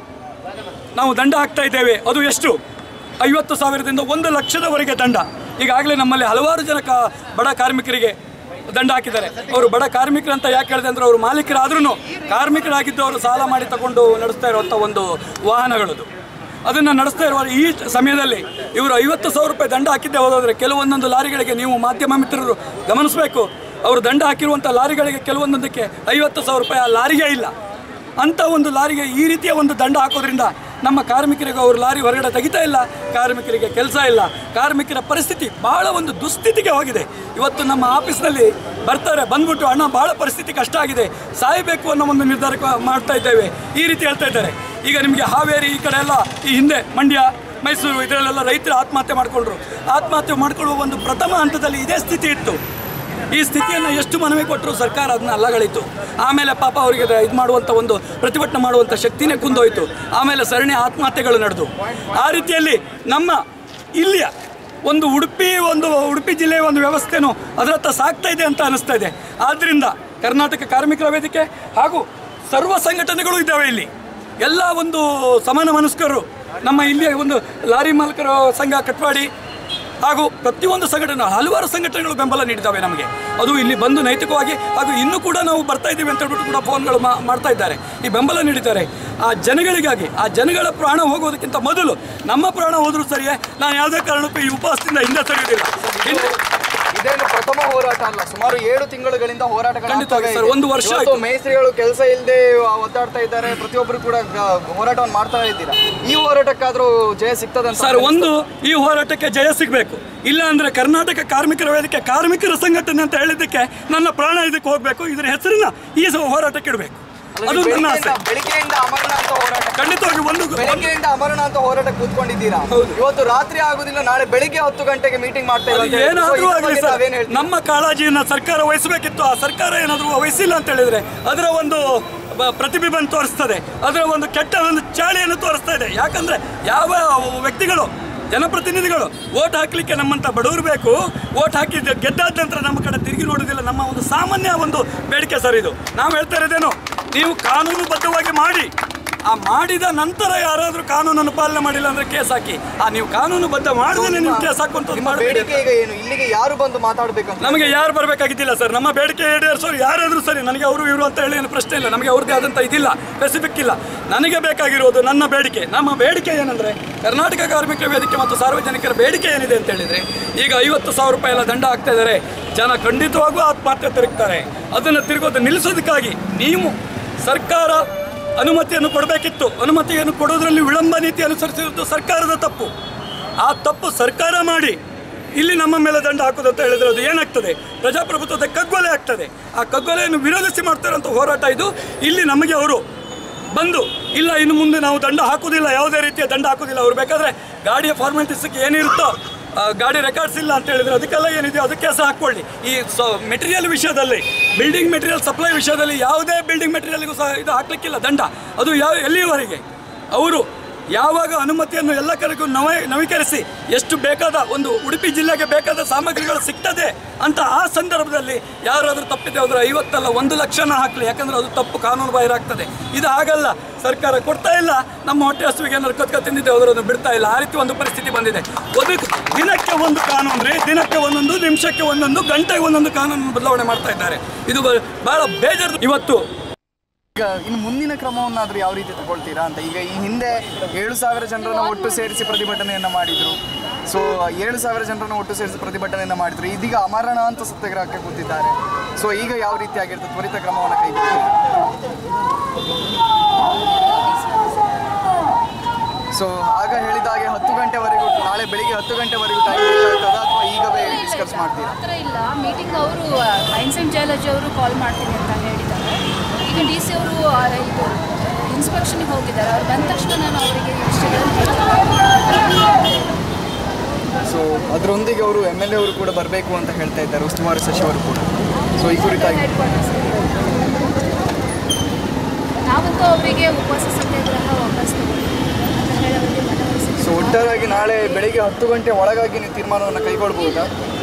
Speaker 1: ನಾವು ದಂಡ ಹಾಕ್ತಾ ಇದ್ದೇವೆ ಅದು ಎಷ್ಟು ಐವತ್ತು ಸಾವಿರದಿಂದ ಒಂದು ಲಕ್ಷದವರೆಗೆ ದಂಡ ಈಗಾಗಲೇ ನಮ್ಮಲ್ಲಿ ಹಲವಾರು ಜನ ಕಾ ಬಡ ಕಾರ್ಮಿಕರಿಗೆ ದಂಡ ಹಾಕಿದ್ದಾರೆ ಅವರು ಬಡ ಕಾರ್ಮಿಕರಂತ ಯಾಕೆ ಹೇಳಿದೆ ಅಂದ್ರೆ ಅವರು ಮಾಲೀಕರಾದ್ರೂ ಕಾರ್ಮಿಕರಾಗಿದ್ದು ಅವರು ಸಾಲ ಮಾಡಿ ತಗೊಂಡು ನಡೆಸ್ತಾ ಇರುವಂಥ ಒಂದು ವಾಹನಗಳದು ಅದನ್ನು ನಡೆಸ್ತಾ ಇರುವ ಈ ಸಮಯದಲ್ಲಿ ಇವರು ಐವತ್ತು ಸಾವಿರ ರೂಪಾಯಿ ದಂಡ ಹಾಕಿದ್ದೆ ಹೋದಾದ್ರೆ ಕೆಲವೊಂದೊಂದು ಲಾರಿಗಳಿಗೆ ನೀವು ಮಾಧ್ಯಮ ಮಿತ್ರರು ಗಮನಿಸಬೇಕು ಅವರು ದಂಡ ಹಾಕಿರುವಂಥ ಲಾರಿಗಳಿಗೆ ಕೆಲವೊಂದೊಂದಕ್ಕೆ ಐವತ್ತು ಸಾವಿರ ರೂಪಾಯಿ ಆ ಲಾರಿಗೆ ಇಲ್ಲ ಅಂಥ ಒಂದು ಲಾರಿಗೆ ಈ ರೀತಿಯ ಒಂದು ದಂಡ ಹಾಕೋದ್ರಿಂದ ನಮ್ಮ ಕಾರ್ಮಿಕರಿಗೆ ಅವರು ಲಾರಿ ಹೊರಗಡೆ ತೆಗಿತಾ ಇಲ್ಲ ಕಾರ್ಮಿಕರಿಗೆ ಕೆಲಸ ಇಲ್ಲ ಕಾರ್ಮಿಕರ ಪರಿಸ್ಥಿತಿ ಬಹಳ ಒಂದು ದುಸ್ಥಿತಿಗೆ ಹೋಗಿದೆ ಇವತ್ತು ನಮ್ಮ ಆಫೀಸ್ನಲ್ಲಿ ಬರ್ತಾರೆ ಬಂದ್ಬಿಟ್ಟು ಅಣ್ಣ ಬಹಳ ಪರಿಸ್ಥಿತಿ ಕಷ್ಟ ಆಗಿದೆ ಸಾಯಬೇಕು ಅನ್ನೋ ಒಂದು ನಿರ್ಧಾರ ಮಾಡ್ತಾ ಇದ್ದೇವೆ ಈ ರೀತಿ ಹೇಳ್ತಾ ಇದ್ದಾರೆ ಈಗ ನಿಮಗೆ ಹಾವೇರಿ ಈ ಕಡೆ ಎಲ್ಲ ಈ ಹಿಂದೆ ಮಂಡ್ಯ ಮೈಸೂರು ಇದರಲ್ಲೆಲ್ಲ ರೈತರು ಆತ್ಮಹತ್ಯೆ ಮಾಡಿಕೊಂಡ್ರು ಆತ್ಮಹತ್ಯೆ ಮಾಡಿಕೊಳ್ಳುವ ಒಂದು ಪ್ರಥಮ ಹಂತದಲ್ಲಿ ಇದೇ ಸ್ಥಿತಿ ಇತ್ತು ಈ ಸ್ಥಿತಿಯನ್ನು ಎಷ್ಟು ಮನವಿ ಕೊಟ್ಟರು ಸರ್ಕಾರ ಅದನ್ನ ಅಲ್ಲಗಳಿತು ಆಮೇಲೆ ಪಾಪ ಅವರಿಗೆ ಇದು ಮಾಡುವಂಥ ಒಂದು ಪ್ರತಿಭಟನೆ ಮಾಡುವಂಥ ಶಕ್ತಿನೇ ಕುಂದೋಯ್ತು ಆಮೇಲೆ ಸರಣಿ ಆತ್ಮಹತ್ಯೆಗಳು ನಡೆದು ಆ ರೀತಿಯಲ್ಲಿ ನಮ್ಮ ಇಲ್ಲಿಯ ಒಂದು ಉಡುಪಿ ಒಂದು ಉಡುಪಿ ಜಿಲ್ಲೆಯ ಒಂದು ವ್ಯವಸ್ಥೆನೂ ಅದರತ್ತ ಸಾಗ್ತಾ ಇದೆ ಅಂತ ಅನಿಸ್ತಾ ಇದೆ ಆದ್ದರಿಂದ ಕರ್ನಾಟಕ ಕಾರ್ಮಿಕರ ವೇದಿಕೆ ಹಾಗೂ ಸರ್ವ ಸಂಘಟನೆಗಳು ಇದ್ದಾವೆ ಇಲ್ಲಿ ಎಲ್ಲ ಒಂದು ಸಮಾನ ಮನಸ್ಕರು ನಮ್ಮ ಇಲ್ಲಿಯ ಒಂದು ಲಾರಿ ಮಾಲಕರ ಸಂಘ ಕಟ್ವಾಡಿ ಹಾಗೂ ಪ್ರತಿಯೊಂದು ಸಂಘಟನೆ ಹಲವಾರು ಸಂಘಟನೆಗಳು ಬೆಂಬಲ ನೀಡಿದ್ದಾವೆ ನಮಗೆ ಅದು ಇಲ್ಲಿ ಬಂದು ನೈತಿಕವಾಗಿ ಹಾಗೂ ಇನ್ನೂ ಕೂಡ ನಾವು ಬರ್ತಾ ಇದ್ದೀವಿ ಅಂತ ಹೇಳ್ಬಿಟ್ಟು ಕೂಡ ಫೋನ್ಗಳು ಮಾ- ಮಾಡ್ತಾ ಇದ್ದಾರೆ ಈ ಬೆಂಬಲ ನೀಡಿದ್ದಾರೆ ಆ ಜನಗಳಿಗಾಗಿ ಆ ಜನಗಳ ಪ್ರಾಣ ಹೋಗೋದಕ್ಕಿಂತ ಮೊದಲು ನಮ್ಮ ಪ್ರಾಣ ಹೋದರೂ ಸರಿಯೇ ನಾನು ಯಾವುದೇ ಕಾರಣಕ್ಕೂ ಈ ಉಪವಾಸದಿಂದ ಹಿಂದೆ ಸರಿಯೋದಿಲ್ಲ ಹಿಂದೆ
Speaker 2: ಇದೇನು ಪ್ರಥಮ ಹೋರಾಟ ಅಲ್ಲ ಸುಮಾರು ಏಳು ತಿಂಗಳುಗಳಿಂದ ಹೋರಾಟಗಳು
Speaker 1: ಖಂಡಿತವಾಗಿ
Speaker 2: ಆಗ್ತಾ
Speaker 1: ಸರ್,
Speaker 2: ಇದೆ.
Speaker 1: ಒಂದು ವರ್ಷ
Speaker 2: ಇವತ್ತು
Speaker 1: ಆಯ್ತು.
Speaker 2: ಮೇಸ್ತ್ರಿಗಳು ಕೆಲಸ ಇಲ್ಲದೆ ಒದ್ದಾಡ್ತಾ ಇದ್ದಾರೆ ಪ್ರತಿಯೊಬ್ಬರು ಕೂಡ ಗ- ಹೋರಾಟವನ್ನು ಮಾಡ್ತಾ ಇದ್ದೀರಾ ಈ ಹೋರಾಟಕ್ಕಾದ್ರೂ ಜಯ ಸಿಗ್ತದೆ ಅಂತ
Speaker 1: ಸರ್ ಒಂದು ಈ ಹೋರಾಟಕ್ಕೆ ಜಯ ಸಿಗಬೇಕು ಇಲ್ಲ ಅಂದ್ರೆ ಕರ್ನಾಟಕ ಕಾರ್ಮಿಕರ ವೇದಿಕೆ ಕಾರ್ಮಿಕರ ಸಂಘಟನೆ ಅಂತ ಹೇಳಿದ್ದಕ್ಕೆ ನನ್ನ ಪ್ರಾಣ ಇದಕ್ಕೆ ಹೋಗಬೇಕು ಇದರ ಹೆಸರನ್ನ ಈ ಸ- ಹೋರಾಟಕ್ಕೆ ಇಡಬೇಕು ಅದು ನನ್ನ ಆಸೆ
Speaker 2: ಬೆಳಿಗ್ಗೆಯಿಂದ- ಬೆಳಿಗ್ಗೆಯಿಂದ ಅಮರಣ ಅಂತ ಹೋರಾಟ
Speaker 1: ಖಂಡಿತವಾಗಿ ಒಂದು
Speaker 2: ಬೆಳಿಗ್ಗೆಯಿಂದ ಅಮರಣ ಅಂತ ಹೋರಾಟ ಕೂತ್ಕೊಂಡಿದ್ದೀರಾ
Speaker 1: ಹೌದು.
Speaker 2: ಇವತ್ತು ರಾತ್ರಿ ಆಗುದಿಲ್ಲ ನಾಳೆ ಬೆಳಿಗ್ಗೆ ಹತ್ತು ಗಂಟೆಗೆ ಮೀಟಿಂಗ್ ಮಾಡ್ತಾ
Speaker 1: ಅದು
Speaker 2: ಇದ್ದೀರಾ ಅಂತ ಹೇಳಿ. So,
Speaker 1: ಏನಾದ್ರೂ
Speaker 2: ಇದ್ರ
Speaker 1: ಆಗಲಿ
Speaker 2: ಬಗ್ಗೆ
Speaker 1: ಸರ್
Speaker 2: ತಾವೇನ್ ಹೇಳ್ತೀರಾ?
Speaker 1: ನಮ್ಮ ಕಾಳಜಿಯನ್ನ ಸರ್ಕಾರ ವಹಿಸಬೇಕಿತ್ತು ಆ ಸರ್ಕಾರ ಏನಾದರೂ ವಹಿಸಿಲ್ಲ ಅಂತ ಹೇಳಿದ್ರೆ ಅದರ ಒಂದು ಬ- ಪ್ರತಿಬಿಂಬನ್ನು ತೋರಿಸ್ತದೆ ಅದರ ಒಂದು ಕೆಟ್ಟ ಒಂದು ಚಾಳಿಯನ್ನು ತೋರಿಸ್ತಾ ಇದೆ ಯಾಕಂದ್ರೆ ಯಾವ ವ್ಯಕ್ತಿಗಳು ಜನಪ್ರತಿನಿಧಿಗಳು ಓಟ್ ಹಾಕ್ಲಿಕ್ಕೆ ನಮ್ಮಂತ ಬಡವರು ಬೇಕು ಓಟ್ ಹಾಕಿ ಗೆದ್ದಾದ ನಂತರ ನಮ್ಮ ಕಡೆ ತಿರುಗಿ ನೋಡೋದಿಲ್ಲ ನಮ್ಮ ಒಂದು ಸಾಮಾನ್ಯ ಒಂದು ಬೇಡಿಕೆ ಸರ್ ಇದು ನಾವು ಹೇಳ್ತಾ ಇರೋದೇನು ನೀವು ಕಾನೂನುಬದ್ಧವಾಗಿ ಮಾಡಿ ಆ ಮಾಡಿದ ನಂತರ ಯಾರಾದರೂ ಕಾನೂನನ್ನು ಪಾಲನೆ ಮಾಡಿಲ್ಲ ಅಂದ್ರೆ ಕೇಸ್ ಹಾಕಿ ಆ ನೀವು ಕಾನೂನುಬದ್ಧ ಮಾಡಿದ್ರೆ ನೀವು ಕೇಸ್ ಹಾಕುವಂಥದ್ದು
Speaker 2: ನಿಮ್ಮ
Speaker 1: ಮಾಡಬೇಡಿ
Speaker 2: ಬೇಡಿಕೆ ಈಗ ಏನು ಇಲ್ಲಿಗೆ ಯಾರು ಬಂದು ಮಾತಾಡ್ಬೇಕಂತ
Speaker 1: ನಮಗೆ ಯಾರು ಬರಬೇಕಾಗಿದ್ದಿಲ್ಲ ಸರ್ ನಮ್ಮ ಬೇಡಿಕೆ ಈಡೇರಿಸೋರು ಯಾರಾದರೂ ಸರಿ ನನಗೆ ಅವರು ಇವರು ಅಂತ ಹೇಳಿ ಏನು ಪ್ರಶ್ನೆ ಇಲ್ಲ ನಮಗೆ ಅವ್ರದ್ದೇ ಆದಂಥ ಇದಿಲ್ಲ ಸ್ಪೆಸಿಫಿಕ್ ಇಲ್ಲ ನನಗೆ ಬೇಕಾಗಿರೋದು ನನ್ನ ಬೇಡಿಕೆ ನಮ್ಮ ಬೇಡಿಕೆ ಏನಂದರೆ ಕರ್ನಾಟಕ ಕಾರ್ಮಿಕ ವೇದಿಕೆ ಮತ್ತು ಸಾರ್ವಜನಿಕರ ಬೇಡಿಕೆ ಏನಿದೆ ಅಂತ ಹೇಳಿದರೆ ಈಗ ಐವತ್ತು ಸಾವಿರ ರೂಪಾಯಿ ಎಲ್ಲ ದಂಡ ಹಾಕ್ತಾ ಇದ್ದಾರೆ ಜನ ಖಂಡಿತವಾಗೂ ಆತ್ಮಹತ್ಯೆ ತಿರುಗ್ತಾರೆ ಅದನ್ನು ತಿರುಗೋದು ನಿಲ್ಲಿಸೋದಕ್ಕಾಗಿ ನೀವು ಸರ್ಕಾರ ಅನುಮತಿಯನ್ನು ಕೊಡಬೇಕಿತ್ತು ಅನುಮತಿಯನ್ನು ಕೊಡೋದ್ರಲ್ಲಿ ವಿಳಂಬ ನೀತಿ ಅನುಸರಿಸಿರುವುದು ಸರ್ಕಾರದ ತಪ್ಪು ಆ ತಪ್ಪು ಸರ್ಕಾರ ಮಾಡಿ ಇಲ್ಲಿ ನಮ್ಮ ಮೇಲೆ ದಂಡ ಹಾಕೋದು ಅಂತ ಹೇಳಿದ್ರೆ ಅದು ಏನಾಗ್ತದೆ ಪ್ರಜಾಪ್ರಭುತ್ವದ ಕಗ್ಗೊಲೆ ಆಗ್ತದೆ ಆ ಕಗ್ಗೊಲೆಯನ್ನು ವಿರೋಧಿಸಿ ಮಾಡ್ತಾರಂತ ಹೋರಾಟ ಇದು ಇಲ್ಲಿ ನಮಗೆ ಅವರು ಬಂದು ಇಲ್ಲ ಇನ್ನು ಮುಂದೆ ನಾವು ದಂಡ ಹಾಕೋದಿಲ್ಲ ಯಾವುದೇ ರೀತಿಯ ದಂಡ ಹಾಕೋದಿಲ್ಲ ಅವ್ರು ಬೇಕಾದ್ರೆ ಗಾಡಿಯ ಫಾರ್ಮಾಲಿಟೀಸ್ಗೆ ಏನಿರುತ್ತೋ ಆ, ಗಾಡಿ ರೆಕಾರ್ಡ್ಸ್ ಇಲ್ಲ ಅಂತ ಹೇಳಿದ್ರೆ ಅದಕ್ಕೆಲ್ಲ ಏನಿದೆ ಅದಕ್ಕೆ ಸಹ ಹಾಕ್ಕೊಳ್ಳಿ ಈ ಮೆಟೀರಿಯಲ್ ವಿಷಯದಲ್ಲಿ ಬಿಲ್ಡಿಂಗ್ ಮೆಟೀರಿಯಲ್ ಸಪ್ಲೈ ವಿಷಯದಲ್ಲಿ ಯಾವುದೇ ಬಿಲ್ಡಿಂಗ್ ಮೆಟೀರಿಯಲ್ಗೂ ಸಹ ಇದು ಹಾಕ್ಲಿಕ್ಕಿಲ್ಲ ದಂಡ ಅದು ಯಾವ ಎಲ್ಲಿಯವರೆಗೆ ಅವರು ಯಾವಾಗ ಅನುಮತಿಯನ್ನು ಎಲ್ಲ ಕಡೆಗೂ ನವ ನವೀಕರಿಸಿ ಎಷ್ಟು ಬೇಕಾದ ಒಂದು ಉಡುಪಿ ಜಿಲ್ಲೆಗೆ ಬೇಕಾದ ಸಾಮಗ್ರಿಗಳು ಸಿಗ್ತದೆ ಅಂತ ಆ ಸಂದರ್ಭದಲ್ಲಿ ಯಾರಾದರೂ ತಪ್ಪಿದೆ ಹೋದ್ರೆ ಐವತ್ತಲ್ಲ ಒಂದು ಲಕ್ಷನ ಹಾಕಲಿ ಯಾಕಂದ್ರೆ ಅದು ತಪ್ಪು ಕಾನೂನು ಬಾಹಿರ ಆಗ್ತದೆ ಇದು ಹಾಗಲ್ಲ ಸರ್ಕಾರ ಕೊಡ್ತಾ ಇಲ್ಲ ನಮ್ಮ ಹೊಟ್ಟೆ ಹಸುವಿಗೆ ಏನಾದ್ರು ಕತ್ಕ ತಿಂದಿದ್ದೆ ಹೋದ್ರೆ ಅದನ್ನು ಬಿಡ್ತಾ ಇಲ್ಲ ಆ ರೀತಿ ಒಂದು ಪರಿಸ್ಥಿತಿ ಬಂದಿದೆ ಒಂದು ದಿನಕ್ಕೆ ಒಂದು ಕಾನೂನು ರೀ ದಿನಕ್ಕೆ ಒಂದೊಂದು ನಿಮಿಷಕ್ಕೆ ಒಂದೊಂದು ಗಂಟೆಗೆ ಒಂದೊಂದು ಕಾನೂನು ಬದಲಾವಣೆ ಮಾಡ್ತಾ ಇದ್ದಾರೆ ಇದು ಬ- ಬಹಳ ಬೇಜಾರು ಇವತ್ತು
Speaker 5: ಈಗ ಇನ್ನು ಮುಂದಿನ ಕ್ರಮವನ್ನಾದ್ರೂ ಯಾವ ರೀತಿ ತಗೊಳ್ತೀರಾ ಅಂತ ಈಗ ಈ ಹಿಂದೆ ಏಳು ಸಾವಿರ ಜನರನ್ನ ಒಟ್ಟು ಸೇರಿಸಿ ಪ್ರತಿಭಟನೆಯನ್ನ ಮಾಡಿದ್ರು ಸೊ ಏಳು ಸಾವಿರ ಜನರನ್ನ ಒಟ್ಟು ಸೇರಿಸಿ ಪ್ರತಿಭಟನೆಯನ್ನ ಮಾಡಿದ್ರು ಇದೀಗ ಅಮರಣ ಅಂತ ಸತ್ಯಾಗ್ರಹಕ್ಕೆ ಕೂತಿದ್ದಾರೆ ಸೊ ಈಗ ಯಾವ ರೀತಿ ಆಗಿರ್ತದೆ ತ್ವರಿತ ಕ್ರಮವನ್ನು ಕೈಗೊಳ್ತೀರಾ ಸೊ ಆಗ ಹೇಳಿದ ಹಾಗೆ ಹತ್ತು ಗಂಟೆವರೆಗೂ ನಾಳೆ ಬೆಳಿಗ್ಗೆ ಹತ್ತು ಗಂಟೆವರೆಗೂ ಟೈಮ್ ಬೇಕಾಗ್ತದ ಅಥವಾ ಈಗವೇ ಡಿಸ್ಕಸ್ ಮಾಡ್ತೀರಾ
Speaker 6: ಆ ಥರ ಇಲ್ಲ ಮೀಟಿಂಗ್ ಅವರು ಸೈನ್ಸ್ ಆ್ಯಂಡ್ ಜಯಾಲಜಿ ಅವರು ಕಾಲ್ ಮಾಡ್ತೀನಿ ಅಂತ ಹೇಳಿದ್ದಾರೆ ಈಗ ಡಿ ಸಿ ಅವರು ಇದು ಇನ್ಸ್ಪೆಕ್ಷನ್ಗೆ ಹೋಗಿದ್ದಾರೆ ಅವ್ರು ಬಂದ ತಕ್ಷಣ ನಾನು ಅವರಿಗೆ
Speaker 5: ಸೊ ಅದರೊಂದಿಗೆ ಅವರು ಎಮ್ ಎಲ್ ಎ ಅವರು ಕೂಡ ಬರಬೇಕು ಅಂತ ಹೇಳ್ತಾ ಇದ್ದಾರೆ ಉಸ್ತುವಾರಿ ಸಚಿವರು ಕೂಡ ಸೊ ಈ ಕುರಿತಾಗಿ
Speaker 6: ನಾವಂತೂ ಅವರಿಗೆ ಉಪವಾಸ ಸತ್ಯಾಗ್ರಹ ವಾಪಸ್ ತಗೊಂಡಿದ್ದೀವಿ ಅಂತ ಹೇಳಿ ಅವರಿಗೆ ಮನವೊಲಿಸಿ
Speaker 5: ಸೊ ಒಟ್ಟಾರೆಯಾಗಿ ನಾಳೆ ಬೆಳಿಗ್ಗೆ ಹತ್ತು ಗಂಟೆ ಒಳಗಾಗಿ ನೀವು ತೀರ್ಮಾನವನ್ನು ಕೈಗೊಳ್ಬಹುದಾ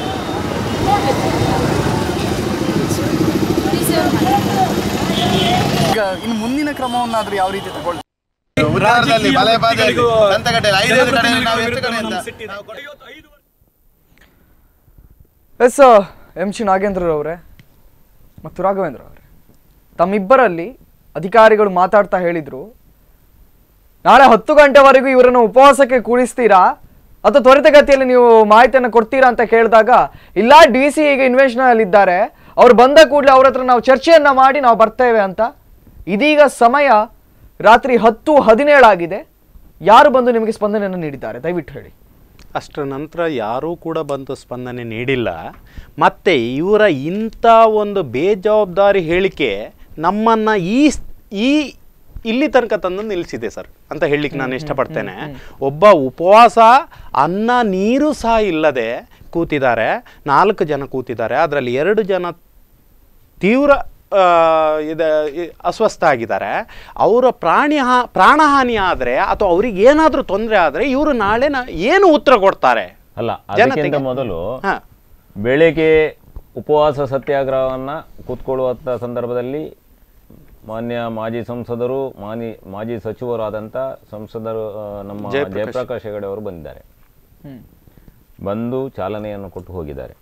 Speaker 6: ಡಿ ಸಿ ಅವರು ಮಾಡಿದ್ದಾರೆ
Speaker 5: ಈಗ ಇನ್ನು ಮುಂದಿನ ಕ್ರಮವನ್ನಾದ್ರೂ ಯಾವ ರೀತಿ ತಗೊಳ್ತೀರಾ
Speaker 7: ಉದಾಹರಣೆಯಲ್ಲಿ ಮಲೆ ಬಾಧೆಯಲ್ಲಿ ಸಂತೆಗಟ್ಟೆಯಲ್ಲಿ ಐದೈದು ಕಡೆಯಲ್ಲಿ ನಾವು ಎಷ್ಟು ಕಡೆಯಿಂದ
Speaker 2: ಎಸ್ ಎಂ ಸಿ ನಾಗೇಂದ್ರರವರೇ ಮತ್ತು ರಾಘವೇಂದ್ರ ಅವರೇ ತಮ್ಮಿಬ್ಬರಲ್ಲಿ ಅಧಿಕಾರಿಗಳು ಮಾತಾಡ್ತಾ ಹೇಳಿದ್ರು ನಾಳೆ ಹತ್ತು ಗಂಟೆವರೆಗೂ ಇವರನ್ನು ಉಪವಾಸಕ್ಕೆ ಕೂಡಿಸ್ತೀರಾ ಅಥವಾ ತ್ವರಿತಗತಿಯಲ್ಲಿ ನೀವು ಮಾಹಿತಿಯನ್ನು ಕೊಡ್ತೀರಾ ಅಂತ ಕೇಳಿದಾಗ ಇಲ್ಲ ಡಿ ಸಿ ಈಗ ಇನ್ವೆನ್ಷನ್ ಇದ್ದಾರೆ ಅವ್ರು ಬಂದ ಕೂಡಲೇ ಅವ್ರ ಹತ್ರ ನಾವು ಚರ್ಚೆಯನ್ನ ಮಾಡಿ ನಾವು ಬರ್ತೇವೆ ಅಂತ ಇದೀಗ ಸಮಯ ರಾತ್ರಿ ಹತ್ತು ಹದಿನೇಳಾಗಿದೆ ಯಾರು ಬಂದು ನಿಮಗೆ ಸ್ಪಂದನೆಯನ್ನು ನೀಡಿದ್ದಾರೆ ದಯವಿಟ್ಟು ಹೇಳಿ
Speaker 3: ಅಷ್ಟರ ನಂತರ ಯಾರೂ ಕೂಡ ಬಂದು ಸ್ಪಂದನೆ ನೀಡಿಲ್ಲ ಮತ್ತು ಇವರ ಇಂಥ ಒಂದು ಬೇಜವಾಬ್ದಾರಿ ಹೇಳಿಕೆ ನಮ್ಮನ್ನು ಈ ಸ್- ಈ ಇಲ್ಲಿ ತನಕ ತಂದು ನಿಲ್ಲಿಸಿದೆ ಸರ್ ಅಂತ ಹೇಳಲಿಕ್ಕೆ ನಾನು ಇಷ್ಟಪಡ್ತೇನೆ ಒಬ್ಬ ಉಪವಾಸ ಅನ್ನ ನೀರು ಸಹ ಇಲ್ಲದೆ ಕೂತಿದ್ದಾರೆ ನಾಲ್ಕು ಜನ ಕೂತಿದ್ದಾರೆ ಅದರಲ್ಲಿ ಎರಡು ಜನ ತೀವ್ರ ಆ, ಇದ ಇ- ಅಸ್ವಸ್ಥ ಆಗಿದ್ದಾರೆ ಅವರ ಪ್ರಾಣಿ ಹಾ ಪ್ರಾಣಹಾನಿ ಆದರೆ ಅಥವಾ ಅವ್ರಿಗೆ ಏನಾದರೂ ತೊಂದರೆ ಆದರೆ ಇವರು ನಾಳೆ ನ- ಏನು ಉತ್ತರ ಕೊಡ್ತಾರೆ
Speaker 4: ಅಲ್ಲ
Speaker 3: ಜನತೆಗೆ.
Speaker 4: ಅದಕ್ಕಿಂತ ಮೊದಲು
Speaker 3: ಹಾ.
Speaker 4: ಬೆಳಿಗ್ಗೆ ಉಪವಾಸ ಸತ್ಯಾಗ್ರಹವನ್ನು ಕೂತ್ಕೊಳ್ಳುವಂಥ ಸಂದರ್ಭದಲ್ಲಿ ಮಾನ್ಯ ಮಾಜಿ ಸಂಸದರು ಮಾನಿ ಮಾಜಿ ಸಚಿವರಾದಂಥ ಸಂಸದರು ಆ, ನಮ್ಮ
Speaker 3: ಜಯಪ್ರಕಾಶ್.
Speaker 4: ಜಯಪ್ರಕಾಶ್ ಹೆಗಡೆ ಅವರು ಬಂದಿದ್ದಾರೆ ಬಂದು ಚಾಲನೆಯನ್ನು ಕೊಟ್ಟು ಹೋಗಿದ್ದಾರೆ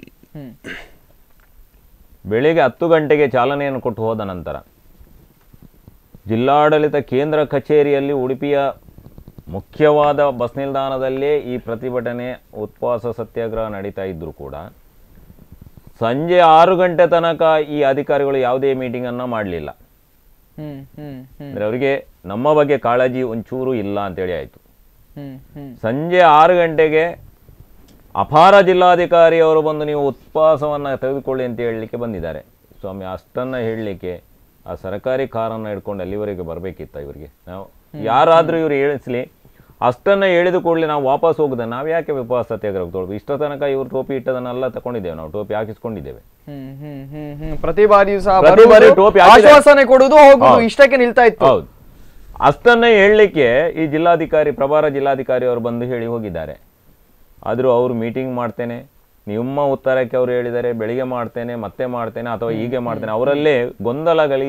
Speaker 4: ಬೆಳಿಗ್ಗೆ ಹತ್ತು ಗಂಟೆಗೆ ಚಾಲನೆಯನ್ನು ಕೊಟ್ಟು ಹೋದ ನಂತರ ಜಿಲ್ಲಾಡಳಿತ ಕೇಂದ್ರ ಕಚೇರಿಯಲ್ಲಿ ಉಡುಪಿಯ ಮುಖ್ಯವಾದ ಬಸ್ ನಿಲ್ದಾಣದಲ್ಲೇ ಈ ಪ್ರತಿಭಟನೆ ಉಪವಾಸ ಸತ್ಯಾಗ್ರಹ ನಡೀತಾ ಇದ್ದರೂ ಕೂಡ ಸಂಜೆ ಆರು ಗಂಟೆ ತನಕ ಈ ಅಧಿಕಾರಿಗಳು ಯಾವುದೇ ಮೀಟಿಂಗನ್ನು ಮಾಡಲಿಲ್ಲ
Speaker 2: ಹ್ಮ್ ಹ್ಮ್ ಹ್ಮ್
Speaker 4: ಅಂದರೆ ಅವರಿಗೆ ನಮ್ಮ ಬಗ್ಗೆ ಕಾಳಜಿ ಒಂಚೂರು ಇಲ್ಲ ಅಂತೇಳಿ ಆಯಿತು
Speaker 2: ಹ್ಮ್ ಹ್ಮ್
Speaker 4: ಸಂಜೆ ಆರು ಗಂಟೆಗೆ ಅಪಾರ ಜಿಲ್ಲಾಧಿಕಾರಿ ಅವರು ಬಂದು ನೀವು ಉಪವಾಸವನ್ನು ತೆಗೆದುಕೊಳ್ಳಿ ಅಂತ ಹೇಳಲಿಕ್ಕೆ ಬಂದಿದ್ದಾರೆ ಸ್ವಾಮಿ ಅಷ್ಟನ್ನು ಹೇಳಲಿಕ್ಕೆ ಆ ಸರ್ಕಾರಿ ಕಾರನ್ನು ಹಿಡ್ಕೊಂಡು ಅಲ್ಲಿವರೆಗೆ ಬರಬೇಕಿತ್ತ ಇವರಿಗೆ ನಾವು ಯಾರಾದರೂ ಇವರು ಹೇಳಿಸ್ಲಿ ಅಷ್ಟನ್ನು ಹೇಳಿದ ಕೂಡಲೇ ನಾವು ವಾಪಸ್ ಹೋಗುದ ನಾವು ಯಾಕೆ ಉಪವಾಸ ಸತ್ಯಾಗ್ರಹ ತೊಗೊಳ್ಬೇಕು ಇಷ್ಟ ತನಕ ಇವರು ಟೋಪಿ ಇಟ್ಟದನ್ನೆಲ್ಲ ತಗೊಂಡಿದ್ದೇವೆ ನಾವು ಟೋಪಿ ಹಾಕಿಸ್ಕೊಂಡಿದ್ದೇವೆ
Speaker 2: ಹ್ಮ್ ಹ್ಮ್ ಹ್ಮ್ ಹ್ಮ್ ಪ್ರತಿ ಬಾರಿಯೂ ಸಹ
Speaker 4: ಪ್ರತಿ ಬಾರಿ
Speaker 2: ಬರುವುದು,
Speaker 4: ಟೋಪಿ ಹಾಕಿದೆ.
Speaker 2: ಆಶ್ವಾಸನೆ ಕೊಡುವುದು ಹೋಗುದು
Speaker 4: ಹೌದು.
Speaker 2: ಇಷ್ಟಕ್ಕೆ ನಿಲ್ತಾ ಇತ್ತು
Speaker 4: ಹೌದು ಅಷ್ಟನ್ನೇ ಹೇಳಲಿಕ್ಕೆ ಈ ಜಿಲ್ಲಾಧಿಕಾರಿ ಪ್ರಭಾರ ಜಿಲ್ಲಾಧಿಕಾರಿ ಅವರು ಬಂದು ಹೇಳಿ ಹೋಗಿದ್ದಾರೆ ಆದರೂ ಅವರು ಮೀಟಿಂಗ್ ಮಾಡ್ತೇನೆ ನಿಮ್ಮ ಉತ್ತರಕ್ಕೆ ಅವರು ಹೇಳಿದ್ದಾರೆ ಬೆಳಿಗ್ಗೆ ಮಾಡ್ತೇನೆ ಮತ್ತೆ ಮಾಡ್ತೇನೆ ಅಥವಾ ಹೀಗೆ ಮಾಡ್ತೇನೆ ಅವರಲ್ಲೇ ಗೊಂದಲಗಳಿದೆ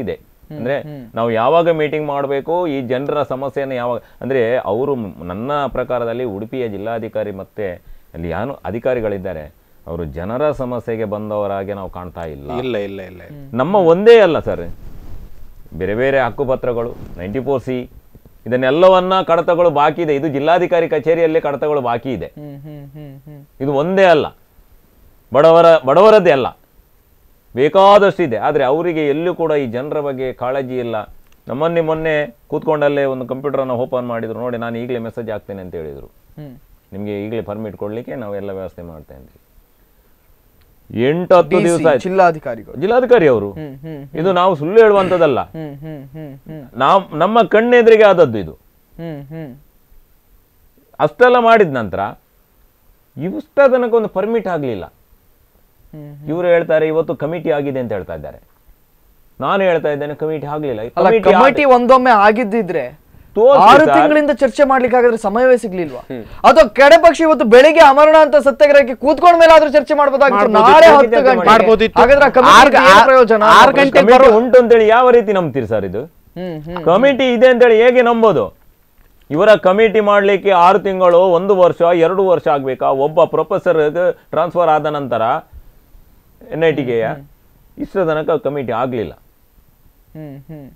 Speaker 4: ಅಂದ್ರೆ ನಾವು ಯಾವಾಗ ಮೀಟಿಂಗ್ ಮಾಡಬೇಕು ಈ ಜನರ ಸಮಸ್ಯೆಯನ್ನು ಯಾವಾಗ ಅಂದ್ರೆ ಅವರು ನನ್ನ ಪ್ರಕಾರದಲ್ಲಿ ಉಡುಪಿಯ ಜಿಲ್ಲಾಧಿಕಾರಿ ಮತ್ತೆ ಅಲ್ಲಿ ಯಾನು ಅಧಿಕಾರಿಗಳಿದ್ದಾರೆ ಅವರು ಜನರ ಸಮಸ್ಯೆಗೆ ಬಂದವರಾಗಿ ನಾವು ಕಾಣ್ತಾ ಇಲ್ಲ
Speaker 3: ಇಲ್ಲ ಇಲ್ಲ ಇಲ್ಲ ಇಲ್ಲ.
Speaker 4: ನಮ್ಮ ಒಂದೇ ಅಲ್ಲ ಸರ್ ಬೇರೆ ಬೇರೆ ಹಕ್ಕುಪತ್ರಗಳು ನೈಂಟಿ ಫೋರ್ ಸಿ ಇದನ್ನೆಲ್ಲವನ್ನ ಕಡತಗಳು ಬಾಕಿ ಇದೆ ಇದು ಜಿಲ್ಲಾಧಿಕಾರಿ ಕಚೇರಿಯಲ್ಲೇ ಕಡತಗಳು ಬಾಕಿ ಇದೆ
Speaker 2: ಹ್ಮ್ ಹ್ಮ್ ಹ್ಮ್ ಹ್ಮ್
Speaker 4: ಇದು ಒಂದೇ ಅಲ್ಲ ಬಡವರ ಬಡವರದ್ದೇ ಅಲ್ಲ ಬೇಕಾದಷ್ಟು ಇದೆ ಆದರೆ ಅವರಿಗೆ ಎಲ್ಲೂ ಕೂಡ ಈ ಜನರ ಬಗ್ಗೆ ಕಾಳಜಿ ಇಲ್ಲ ನಮ್ಮನ್ನೇ ಮೊನ್ನೆ ಕೂತ್ಕೊಂಡಲ್ಲೇ ಒಂದು ಕಂಪ್ಯೂಟರನ್ನು ಓಪನ್ ಮಾಡಿದ್ರು ನೋಡಿ ನಾನು ಈಗಲೇ ಮೆಸೇಜ್ ಹಾಕ್ತೇನೆ ಅಂತ ಹೇಳಿದರು
Speaker 2: ಹ್ಮ್
Speaker 4: ನಿಮಗೆ ಈಗಲೇ ಪರ್ಮಿಟ್ ಕೊಡಲಿಕ್ಕೆ ನಾವು ಎಲ್ಲ ವ್ಯವಸ್ಥೆ ಮಾಡ್ತೇವೆ ಅಂತ ಎಂಟು ಹತ್ತು
Speaker 2: DC,
Speaker 4: ದಿವಸ ಆಯ್ತು
Speaker 2: ಜಿಲ್ಲಾಧಿಕಾರಿಗಳು
Speaker 4: ಜಿಲ್ಲಾಧಿಕಾರಿ ಅವರು
Speaker 2: ಹ್ಮ್ ಹ್ಮ್
Speaker 4: ಇದು ನಾವು ಸುಳ್ಳು ಹೇಳುವಂಥದ್ದಲ್ಲ
Speaker 2: ಹ್ಮ್ ಹ್ಮ್ ಹ್ಮ್ ಹ್ಮ್
Speaker 4: ನಾವು ನಮ್ಮ ಕಣ್ಣೆದುರಿಗೆ ಆದದ್ದು ಇದು
Speaker 2: ಹ್ಮ್ ಹ್ಮ್
Speaker 4: ಅಷ್ಟೆಲ್ಲ ಮಾಡಿದ ನಂತರ ಇಷ್ಟ ತನಕ ಒಂದು ಪರ್ಮಿಟ್ ಆಗಲಿಲ್ಲ
Speaker 2: ಹ್ಮ್.
Speaker 4: ಇವರು ಹೇಳ್ತಾರೆ ಇವತ್ತು ಕಮಿಟಿ ಆಗಿದೆ ಅಂತ ಹೇಳ್ತಾ ಇದ್ದಾರೆ ನಾನು ಹೇಳ್ತಾ ಇದ್ದೇನೆ ಕಮಿಟಿ ಆಗಲಿಲ್ಲ
Speaker 2: ಅಲ್ಲ ಕಮಿಟಿ ಒಂದೊಮ್ಮೆ ಆಗಿದ್ದಿದ್ರೆ
Speaker 4: ತೋರ್ಸಿ
Speaker 2: ಆರು
Speaker 4: ಸರ್.
Speaker 2: ತಿಂಗಳಿಂದ ಚರ್ಚೆ ಮಾಡ್ಲಿಕ್ಕೆ ಹಾಗಾದ್ರೆ ಸಮಯವೇ ಸಿಗ್ಲಿಲ್ವಾ ಅಥವಾ ಕಡೆ ಪಕ್ಷ ಇವತ್ತು ಬೆಳಿಗ್ಗೆ ಅಮರಣ ಅಂತ ಸತ್ಯಾಗ್ರಹಕ್ಕೆ ಕೂತ್ಕೊಂಡ ಮೇಲೆ ಆದ್ರೂ ಚರ್ಚೆ ಮಾಡ್ಬೋದಾಗಿತ್ತು
Speaker 3: ಮಾಡ್ಬೋದು.
Speaker 2: ನಾಳೆ
Speaker 4: ಹೇಗೆ
Speaker 2: ಹತ್ತು
Speaker 4: ಚರ್ಚೆ
Speaker 2: ಗಂಟೆ
Speaker 3: ಮಾಡ್ಬೋದಿತ್ತು.
Speaker 2: ಹಾಗಾದ್ರೆ ಆ
Speaker 3: ಆರು
Speaker 2: committee
Speaker 3: ಗ-
Speaker 2: ಏನು
Speaker 3: ಆರು-
Speaker 2: ಪ್ರಯೋಜನ
Speaker 3: ಆರು ಗಂಟೆಗೆ
Speaker 4: ಕಮಿಟಿ
Speaker 3: ಬರೋ-
Speaker 4: ಉಂಟು ಅಂತೇಳಿ ಯಾವ ರೀತಿ ನಂಬ್ತೀರಿ ಸರ್ ಇದು
Speaker 2: ಹ್ಮ್ ಹ್ಮ್
Speaker 4: ಕಮಿಟಿ ಇದೆ ಅಂತೇಳಿ ಹೇಗೆ ನಂಬೋದು ಇವರ ಕಮಿಟಿ ಮಾಡಲಿಕ್ಕೆ ಆರು ತಿಂಗಳು ಒಂದು ವರ್ಷ ಎರಡು ವರ್ಷ ಆಗ್ಬೇಕಾ ಒಬ್ಬ ಪ್ರೊಫೆಸರ್ ಟ್ರಾನ್ಸ್ಫರ್ ಆದ ನಂತರ ಎನ್ ಐ ಟಿಗೆ ಇಷ್ಟರ ತನಕ ಕಮಿಟಿ ಆಗಲಿಲ್ಲ
Speaker 2: ಹ್ಮ್ ಹ್ಮ್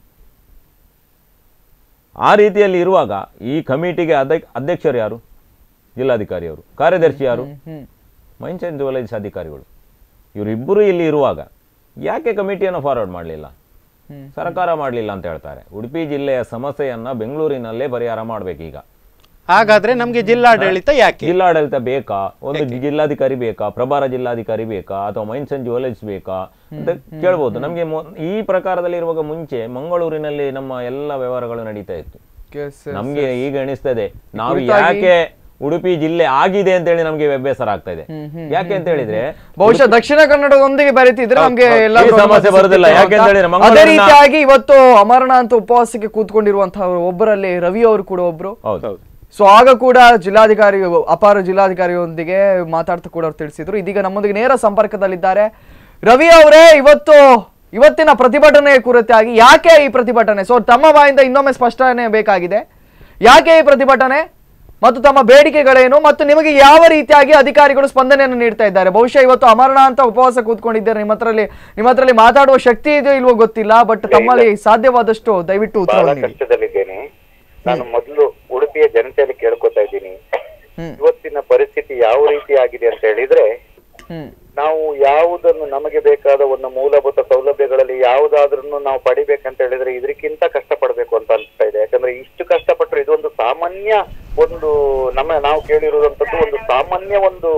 Speaker 4: ಆ ರೀತಿಯಲ್ಲಿ ಇರುವಾಗ ಈ ಕಮಿಟಿಗೆ ಅಧ್ಯ ಅಧ್ಯಕ್ಷರು ಯಾರು ಜಿಲ್ಲಾಧಿಕಾರಿಯವರು ಕಾರ್ಯದರ್ಶಿ ಯಾರು
Speaker 2: ಹ್ಮ್
Speaker 4: ಮೈನ್ಸ್ ಆ್ಯಂಡ್ ಜುವೆಲೈಸ್ ಅಧಿಕಾರಿಗಳು ಇವರಿಬ್ಬರು ಇಲ್ಲಿ ಇರುವಾಗ ಯಾಕೆ ಕಮಿಟಿಯನ್ನು ಫಾರ್ವರ್ಡ್ ಮಾಡಲಿಲ್ಲ
Speaker 2: ಹ್ಮ್.
Speaker 4: ಸರ್ಕಾರ ಮಾಡಲಿಲ್ಲ ಅಂತ ಹೇಳ್ತಾರೆ ಉಡುಪಿ ಜಿಲ್ಲೆಯ ಸಮಸ್ಯೆಯನ್ನ ಬೆಂಗಳೂರಿನಲ್ಲೇ ಪರಿಹಾರ ಮಾಡಬೇಕೀಗ
Speaker 3: ಹಾಗಾದ್ರೆ ನಮ್ಗೆ ಜಿಲ್ಲಾಡಳಿತ ಯಾಕೆ
Speaker 4: ಜಿಲ್ಲಾಡಳಿತ ಬೇಕಾ ಒಂದು ಜಿಲ್ಲಾಧಿಕಾರಿ ಬೇಕಾ ಪ್ರಭಾರ ಜಿಲ್ಲಾಧಿಕಾರಿ ಬೇಕಾ ಅಥವಾ ಮೈನ್ಸ್ ಅಂಡ್ ಜುವೆಲೈಸ್ ಬೇಕಾ ಅಂತ ಕೇಳ್ಬೋದು ನಮಗೆ ಈ ಪ್ರಕಾರದಲ್ಲಿ ಇರುವಾಗ ಮುಂಚೆ ಮಂಗಳೂರಿನಲ್ಲಿ ನಮ್ಮ ಎಲ್ಲ ವ್ಯವಹಾರಗಳು ನಡೀತಾ ಇತ್ತು
Speaker 2: Yes, yes.
Speaker 4: ನಮ್ಗೆ ಈಗ ಎಣಿಸ್ತದೆ ನಾವು
Speaker 2: ಕುರಿತಾಗಿ-
Speaker 4: ಯಾಕೆ ಉಡುಪಿ ಜಿಲ್ಲೆ ಆಗಿದೆ ಅಂತ ಹೇಳಿ ನಮ್ಗೆ ಬೇಸರ ಆಗ್ತಾ ಇದೆ ಯಾಕೆ ಅಂತ ಹೇಳಿದ್ರೆ
Speaker 2: ಬಹುಶಃ ದಕ್ಷಿಣ ಕನ್ನಡದೊಂದಿಗೆ ಬೆರೆತಿದ್ರೆ ನಮ್ಗೆ
Speaker 4: ಹೌದು.
Speaker 2: ಎಲ್ಲಾದ್ರೂ
Speaker 4: ಈ ಸಮಸ್ಯೆ
Speaker 2: ಅನುಮತಿ
Speaker 4: ಬರುದಿಲ್ಲ.
Speaker 2: ಸಿಗ್ತಿತ್ತು
Speaker 4: ಯಾಕೆ ಅಂತ ಹೇಳಿದ್ರೆ
Speaker 2: ಅಂತ.
Speaker 4: ಮಂಗಳೂರಿನ-
Speaker 2: ಅದೇ ರೀತಿಯಾಗಿ ಇವತ್ತು ಅಮರನಾಥ ಉಪವಾಸಕ್ಕೆ ಕೂತ್ಕೊಂಡಿರುವಂತಹ ಒಬ್ಬರಲ್ಲಿ ರವಿ ಅವರು ಕೂಡ ಒಬ್ರು
Speaker 4: ಹೌದು
Speaker 2: ಸೊ ಆಗ ಕೂಡ ಜಿಲ್ಲಾಧಿಕಾರಿ ಅಪಾರ ಜಿಲ್ಲಾಧಿಕಾರಿಯೊಂದಿಗೆ ಮಾತಾಡ್ತಾ ಕೂಡ ಅವ್ರು ತಿಳಿಸಿದ್ರು ಇದೀಗ ನಮ್ಮೊಂದಿಗೆ ನೇರ ಸಂಪರ್ಕದಲ್ಲಿದ್ದಾರೆ ರವಿ ಅವರೇ ಇವತ್ತು ಇವತ್ತಿನ ಪ್ರತಿಭಟನೆ ಕುರಿತಾಗಿ ಯಾಕೆ ಈ ಪ್ರತಿಭಟನೆ ಸೊ ತಮ್ಮ ಬಾಯಿಂದ ಇನ್ನೊಮ್ಮೆ ಸ್ಪಷ್ಟನೆ ಬೇಕಾಗಿದೆ ಯಾಕೆ ಈ ಪ್ರತಿಭಟನೆ ಮತ್ತು ತಮ್ಮ ಬೇಡಿಕೆಗಳೇನು ಮತ್ತು ನಿಮಗೆ ಯಾವ ರೀತಿಯಾಗಿ ಅಧಿಕಾರಿಗಳು ಸ್ಪಂದನೆಯನ್ನು ನೀಡ್ತಾ ಇದ್ದಾರೆ ಬಹುಶಃ ಇವತ್ತು ಅಮರಣ ಅಂತ ಉಪವಾಸ ಕೂತ್ಕೊಂಡಿದ್ದಾರೆ ನಿಮ್ಮ ಹತ್ರದಲ್ಲಿ ನಿಮ್ಮ ಹತ್ರದಲ್ಲಿ ಮಾತಾಡುವ ಶಕ್ತಿ ಇದೆಯೋ ಇಲ್ವೋ ಗೊತ್ತಿಲ್ಲ ಬಟ್ ತಮ್ಮಲ್ಲಿ ಸಾಧ್ಯವಾದಷ್ಟು ದಯವಿಟ್ಟು
Speaker 8: ಬಹಳ
Speaker 2: ಉತ್ತರವನ್ನು ನೀಡಿ
Speaker 8: ಕಷ್ಟದಲ್ಲಿದ್ದೇನೆ ನಾನು ಮೊದಲು ಉಡುಪಿಯ ಜನತೆಯಲ್ಲಿ ಕೇಳ್ಕೊತಾ ಇದ್ದೀನಿ
Speaker 2: ಹ್ಮ್.
Speaker 8: ಇವತ್ತಿನ ಪರಿಸ್ಥಿತಿ ಯಾವ ರೀತಿ ಆಗಿದೆ ಅಂತ ಹೇಳಿದ್ರೆ
Speaker 2: ಹ್ಮ್
Speaker 8: ನಾವು ಯಾವುದನ್ನು ನಮಗೆ ಬೇಕಾದ ಒಂದು ಮೂಲಭೂತ ಸೌಲಭ್ಯಗಳಲ್ಲಿ ಯಾವುದಾದ್ರೂ ನಾವು ಪಡಿಬೇಕಂತ ಹೇಳಿದ್ರೆ ಇದಕ್ಕಿಂತ ಕಷ್ಟಪಡಬೇಕು ಅಂತ ಅನಿಸ್ತಾ ಇದೆ ಯಾಕಂದ್ರೆ ಇಷ್ಟು ಕಷ್ಟಪಟ್ಟರು ಇದೊಂದು ಸಾಮಾನ್ಯ ಒಂದು ನಮ್ಮ ನಾವು ಕೇಳಿರುವಂತದ್ದು ಒಂದು ಸಾಮಾನ್ಯ ಒಂದು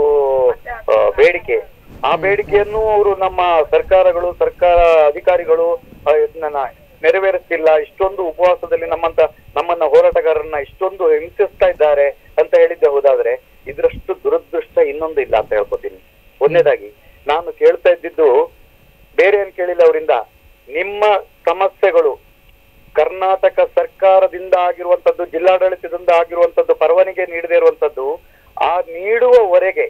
Speaker 8: ಆ, ಬೇಡಿಕೆ ಆ ಬೇಡಿಕೆಯನ್ನು ಅವರು ನಮ್ಮ ಸರ್ಕಾರಗಳು ಸರ್ಕಾರ ಅಧಿಕಾರಿಗಳು ಆ, ಇದನ್ನ ನೆರವೇರಿಸ್ತಿಲ್ಲ ಇಷ್ಟೊಂದು ಉಪವಾಸದಲ್ಲಿ ನಮ್ಮಂತ ನಮ್ಮನ್ನ ಹೋರಾಟಗಾರರನ್ನ ಇಷ್ಟೊಂದು ಹಿಂಸಿಸ್ತಾ ಇದ್ದಾರೆ ಅಂತ ಹೇಳಿದ್ದೆ ಹೋದಾದ್ರೆ ಇದರಷ್ಟು ದುರದೃಷ್ಟ ಇನ್ನೊಂದು ಇಲ್ಲ ಅಂತ ಹೇಳ್ಕೊತೀನಿ ಒಂದನೇದಾಗಿ ನಾನು ಕೇಳ್ತಾ ಇದ್ದಿದ್ದು ಬೇರೆ ಏನ್ ಕೇಳಿಲ್ಲ ಅವರಿಂದ ನಿಮ್ಮ ಸಮಸ್ಯೆಗಳು ಕರ್ನಾಟಕ ಸರ್ಕಾರದಿಂದ ಆಗಿರುವಂತದ್ದು ಜಿಲ್ಲಾಡಳಿತದಿಂದ ಆಗಿರುವಂತದ್ದು ಪರವಾನಗಿ ನೀಡದೇ ಇರುವಂತದ್ದು ಆ ನೀಡುವವರೆಗೆ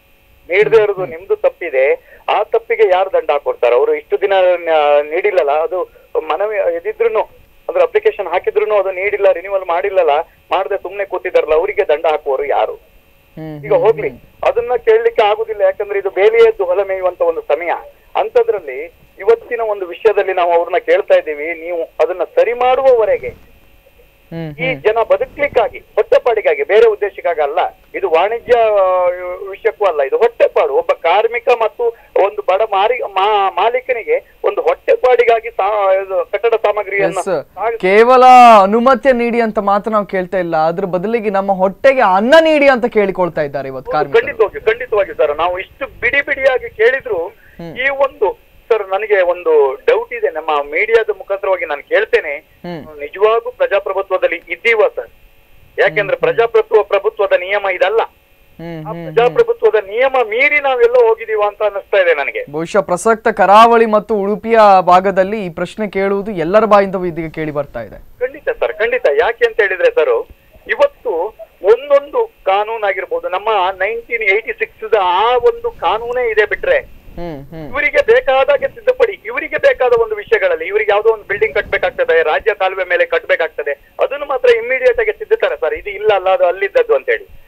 Speaker 8: ನೀಡದೇ ಇರೋದು ನಿಮ್ದು ತಪ್ಪಿದೆ ಆ ತಪ್ಪಿಗೆ ಯಾರು ದಂಡ ಹಾಕೊಡ್ತಾರೆ ಅವರು ಇಷ್ಟು ದಿನ ನ- ನೀಡಿಲ್ಲಲ್ಲ ಅದು ಮನವಿ ಎದಿದ್ರು ಅಂದ್ರೆ ಅಪ್ಲಿಕೇಶನ್ ಹಾಕಿದ್ರು ಅದು ನೀಡಿಲ್ಲ ರಿನ್ಯೂವಲ್ ಮಾಡಿಲ್ಲಲ್ಲ ಮಾಡದೆ ಸುಮ್ನೆ ಕೂತಿದಾರಲ್ಲ ಅವರಿಗೆ ದಂಡ ಹಾಕುವವರು ಯಾರು
Speaker 2: ಹ್ಮ್
Speaker 8: ಈಗ ಹೋಗ್ಲಿ ಅದನ್ನ ಕೇಳಲಿಕ್ಕೆ ಆಗುದಿಲ್ಲ ಯಾಕಂದ್ರೆ ಇದು ಬೇಲಿಯದ್ದು ಹೊಲ ಮೇಯುವಂತ ಒಂದು ಸಮಯ ಅಂತದ್ರಲ್ಲಿ ಇವತ್ತಿನ ಒಂದು ವಿಷಯದಲ್ಲಿ ನಾವು ಅವ್ರನ್ನ ಕೇಳ್ತಾ ಇದ್ದೀವಿ ನೀವು ಅದನ್ನ ಸರಿ ಮಾಡುವವರೆಗೆ
Speaker 2: ಹ್ಮ್
Speaker 8: ಈ ಜನ ಬದುಕ್ಲಿಕ್ಕಾಗಿ ಹೊಟ್ಟೆಪಾಡಿಗಾಗಿ ಬೇರೆ ಉದ್ದೇಶಕ್ಕಾಗಿ ಅಲ್ಲ ಇದು ವಾಣಿಜ್ಯ ಆ, ವಿಷಯಕ್ಕೂ ಅಲ್ಲ ಇದು ಹೊಟ್ಟೆಪಾಡು ಒಬ್ಬ ಕಾರ್ಮಿಕ ಮತ್ತು ಒಂದು ಬಡ ಮಾರಿ ಮಾ- ಮಾಲೀಕನಿಗೆ ಒಂದು ಹೊಟ್ಟೆಪಾಡಿಗಾಗಿ ಸಾ- ಇದು ಕಟ್ಟಡ ಸಾಮಗ್ರಿಯನ್ನ
Speaker 2: ಎಸ್
Speaker 8: ಸಾಗಿಸಿ-
Speaker 2: ಕೇವಲ ಅನುಮತಿ ನೀಡಿ ಅಂತ ಮಾತ್ರ ನಾವು ಕೇಳ್ತಾ ಇಲ್ಲ ಅದ್ರ ಬದಲಿಗೆ ನಮ್ಮ ಹೊಟ್ಟೆಗೆ ಅನ್ನ ನೀಡಿ ಅಂತ ಕೇಳಿಕೊಳ್ತಾ ಇದ್ದಾರೆ ಇವತ್ತು ಕಾರ್ಮಿಕರು
Speaker 8: ಖಂಡಿತವಾಗಿ ಖಂಡಿತವಾಗಿ ಸರ್ ನಾವು ಇಷ್ಟು ಬಿಡಿ ಬಿಡಿಯಾಗಿ ಕೇಳಿದ್ರು ಈ ಒಂದು ಸರ್ ನನಗೆ ಒಂದು ಡೌಟ್ ಇದೆ ನಮ್ಮ ಮೀಡಿಯಾದ ಮುಖಾಂತರವಾಗಿ ನಾನು ಕೇಳ್ತೇನೆ
Speaker 2: ಹ್ಮ್.
Speaker 8: ನಿಜವಾಗೂ ಪ್ರಜಾಪ್ರಭುತ್ವದಲ್ಲಿ ಇದ್ದೀವ ಸರ್ ಯಾಕೆಂದ್ರೆ ಪ್ರಜಾಪ್ರಭುತ್ವ ಪ್ರಭುತ್ವದ ನಿಯಮ ಇದಲ್ಲ
Speaker 2: ಹ್ಮ್
Speaker 8: ಆ
Speaker 2: ಹ್ಮ್
Speaker 8: ಪ್ರಜಾಪ್ರಭುತ್ವದ ನಿಯಮ ಮೀರಿ ನಾವೆಲ್ಲ ಹೋಗಿದೀವ ಅಂತ ಅನಿಸ್ತಾ ಇದೆ ನನಗೆ
Speaker 2: ಬಹುಶಃ ಪ್ರಸಕ್ತ ಕರಾವಳಿ ಮತ್ತು ಉಡುಪಿಯ ಭಾಗದಲ್ಲಿ ಈ ಪ್ರಶ್ನೆ ಕೇಳುವುದು ಎಲ್ಲರ ಬಾಯಿಂದಲೂ ಇದೀಗ ಕೇಳಿ ಬರ್ತಾ ಇದೆ
Speaker 8: ಖಂಡಿತ ಸರ್ ಖಂಡಿತ ಯಾಕೆ ಅಂತ ಹೇಳಿದ್ರೆ ಸರ್ ಇವತ್ತು ಒಂದೊಂದು ಕಾನೂನು ಆಗಿರ್ಬೋದು ನಮ್ಮ ನೈನ್ಟೀನ್ ಏಯ್ಟಿ ಸಿಕ್ಸ್ ಆ ಒಂದು ಕಾನೂನೇ ಇದೆ ಬಿಟ್ರೆ
Speaker 2: ಹ್ಮ್ ಹ್ಮ್
Speaker 8: ಇವರಿಗೆ ಬೇಕಾದಾಗೆ ತಿದ್ದುಪಡಿ ಇವರಿಗೆ ಬೇಕಾದ ಒಂದು ವಿಷಯಗಳಲ್ಲಿ ಇವರಿಗೆ ಯಾವುದೋ ಒಂದು ಬಿಲ್ಡಿಂಗ್ ಕಟ್ಬೇಕು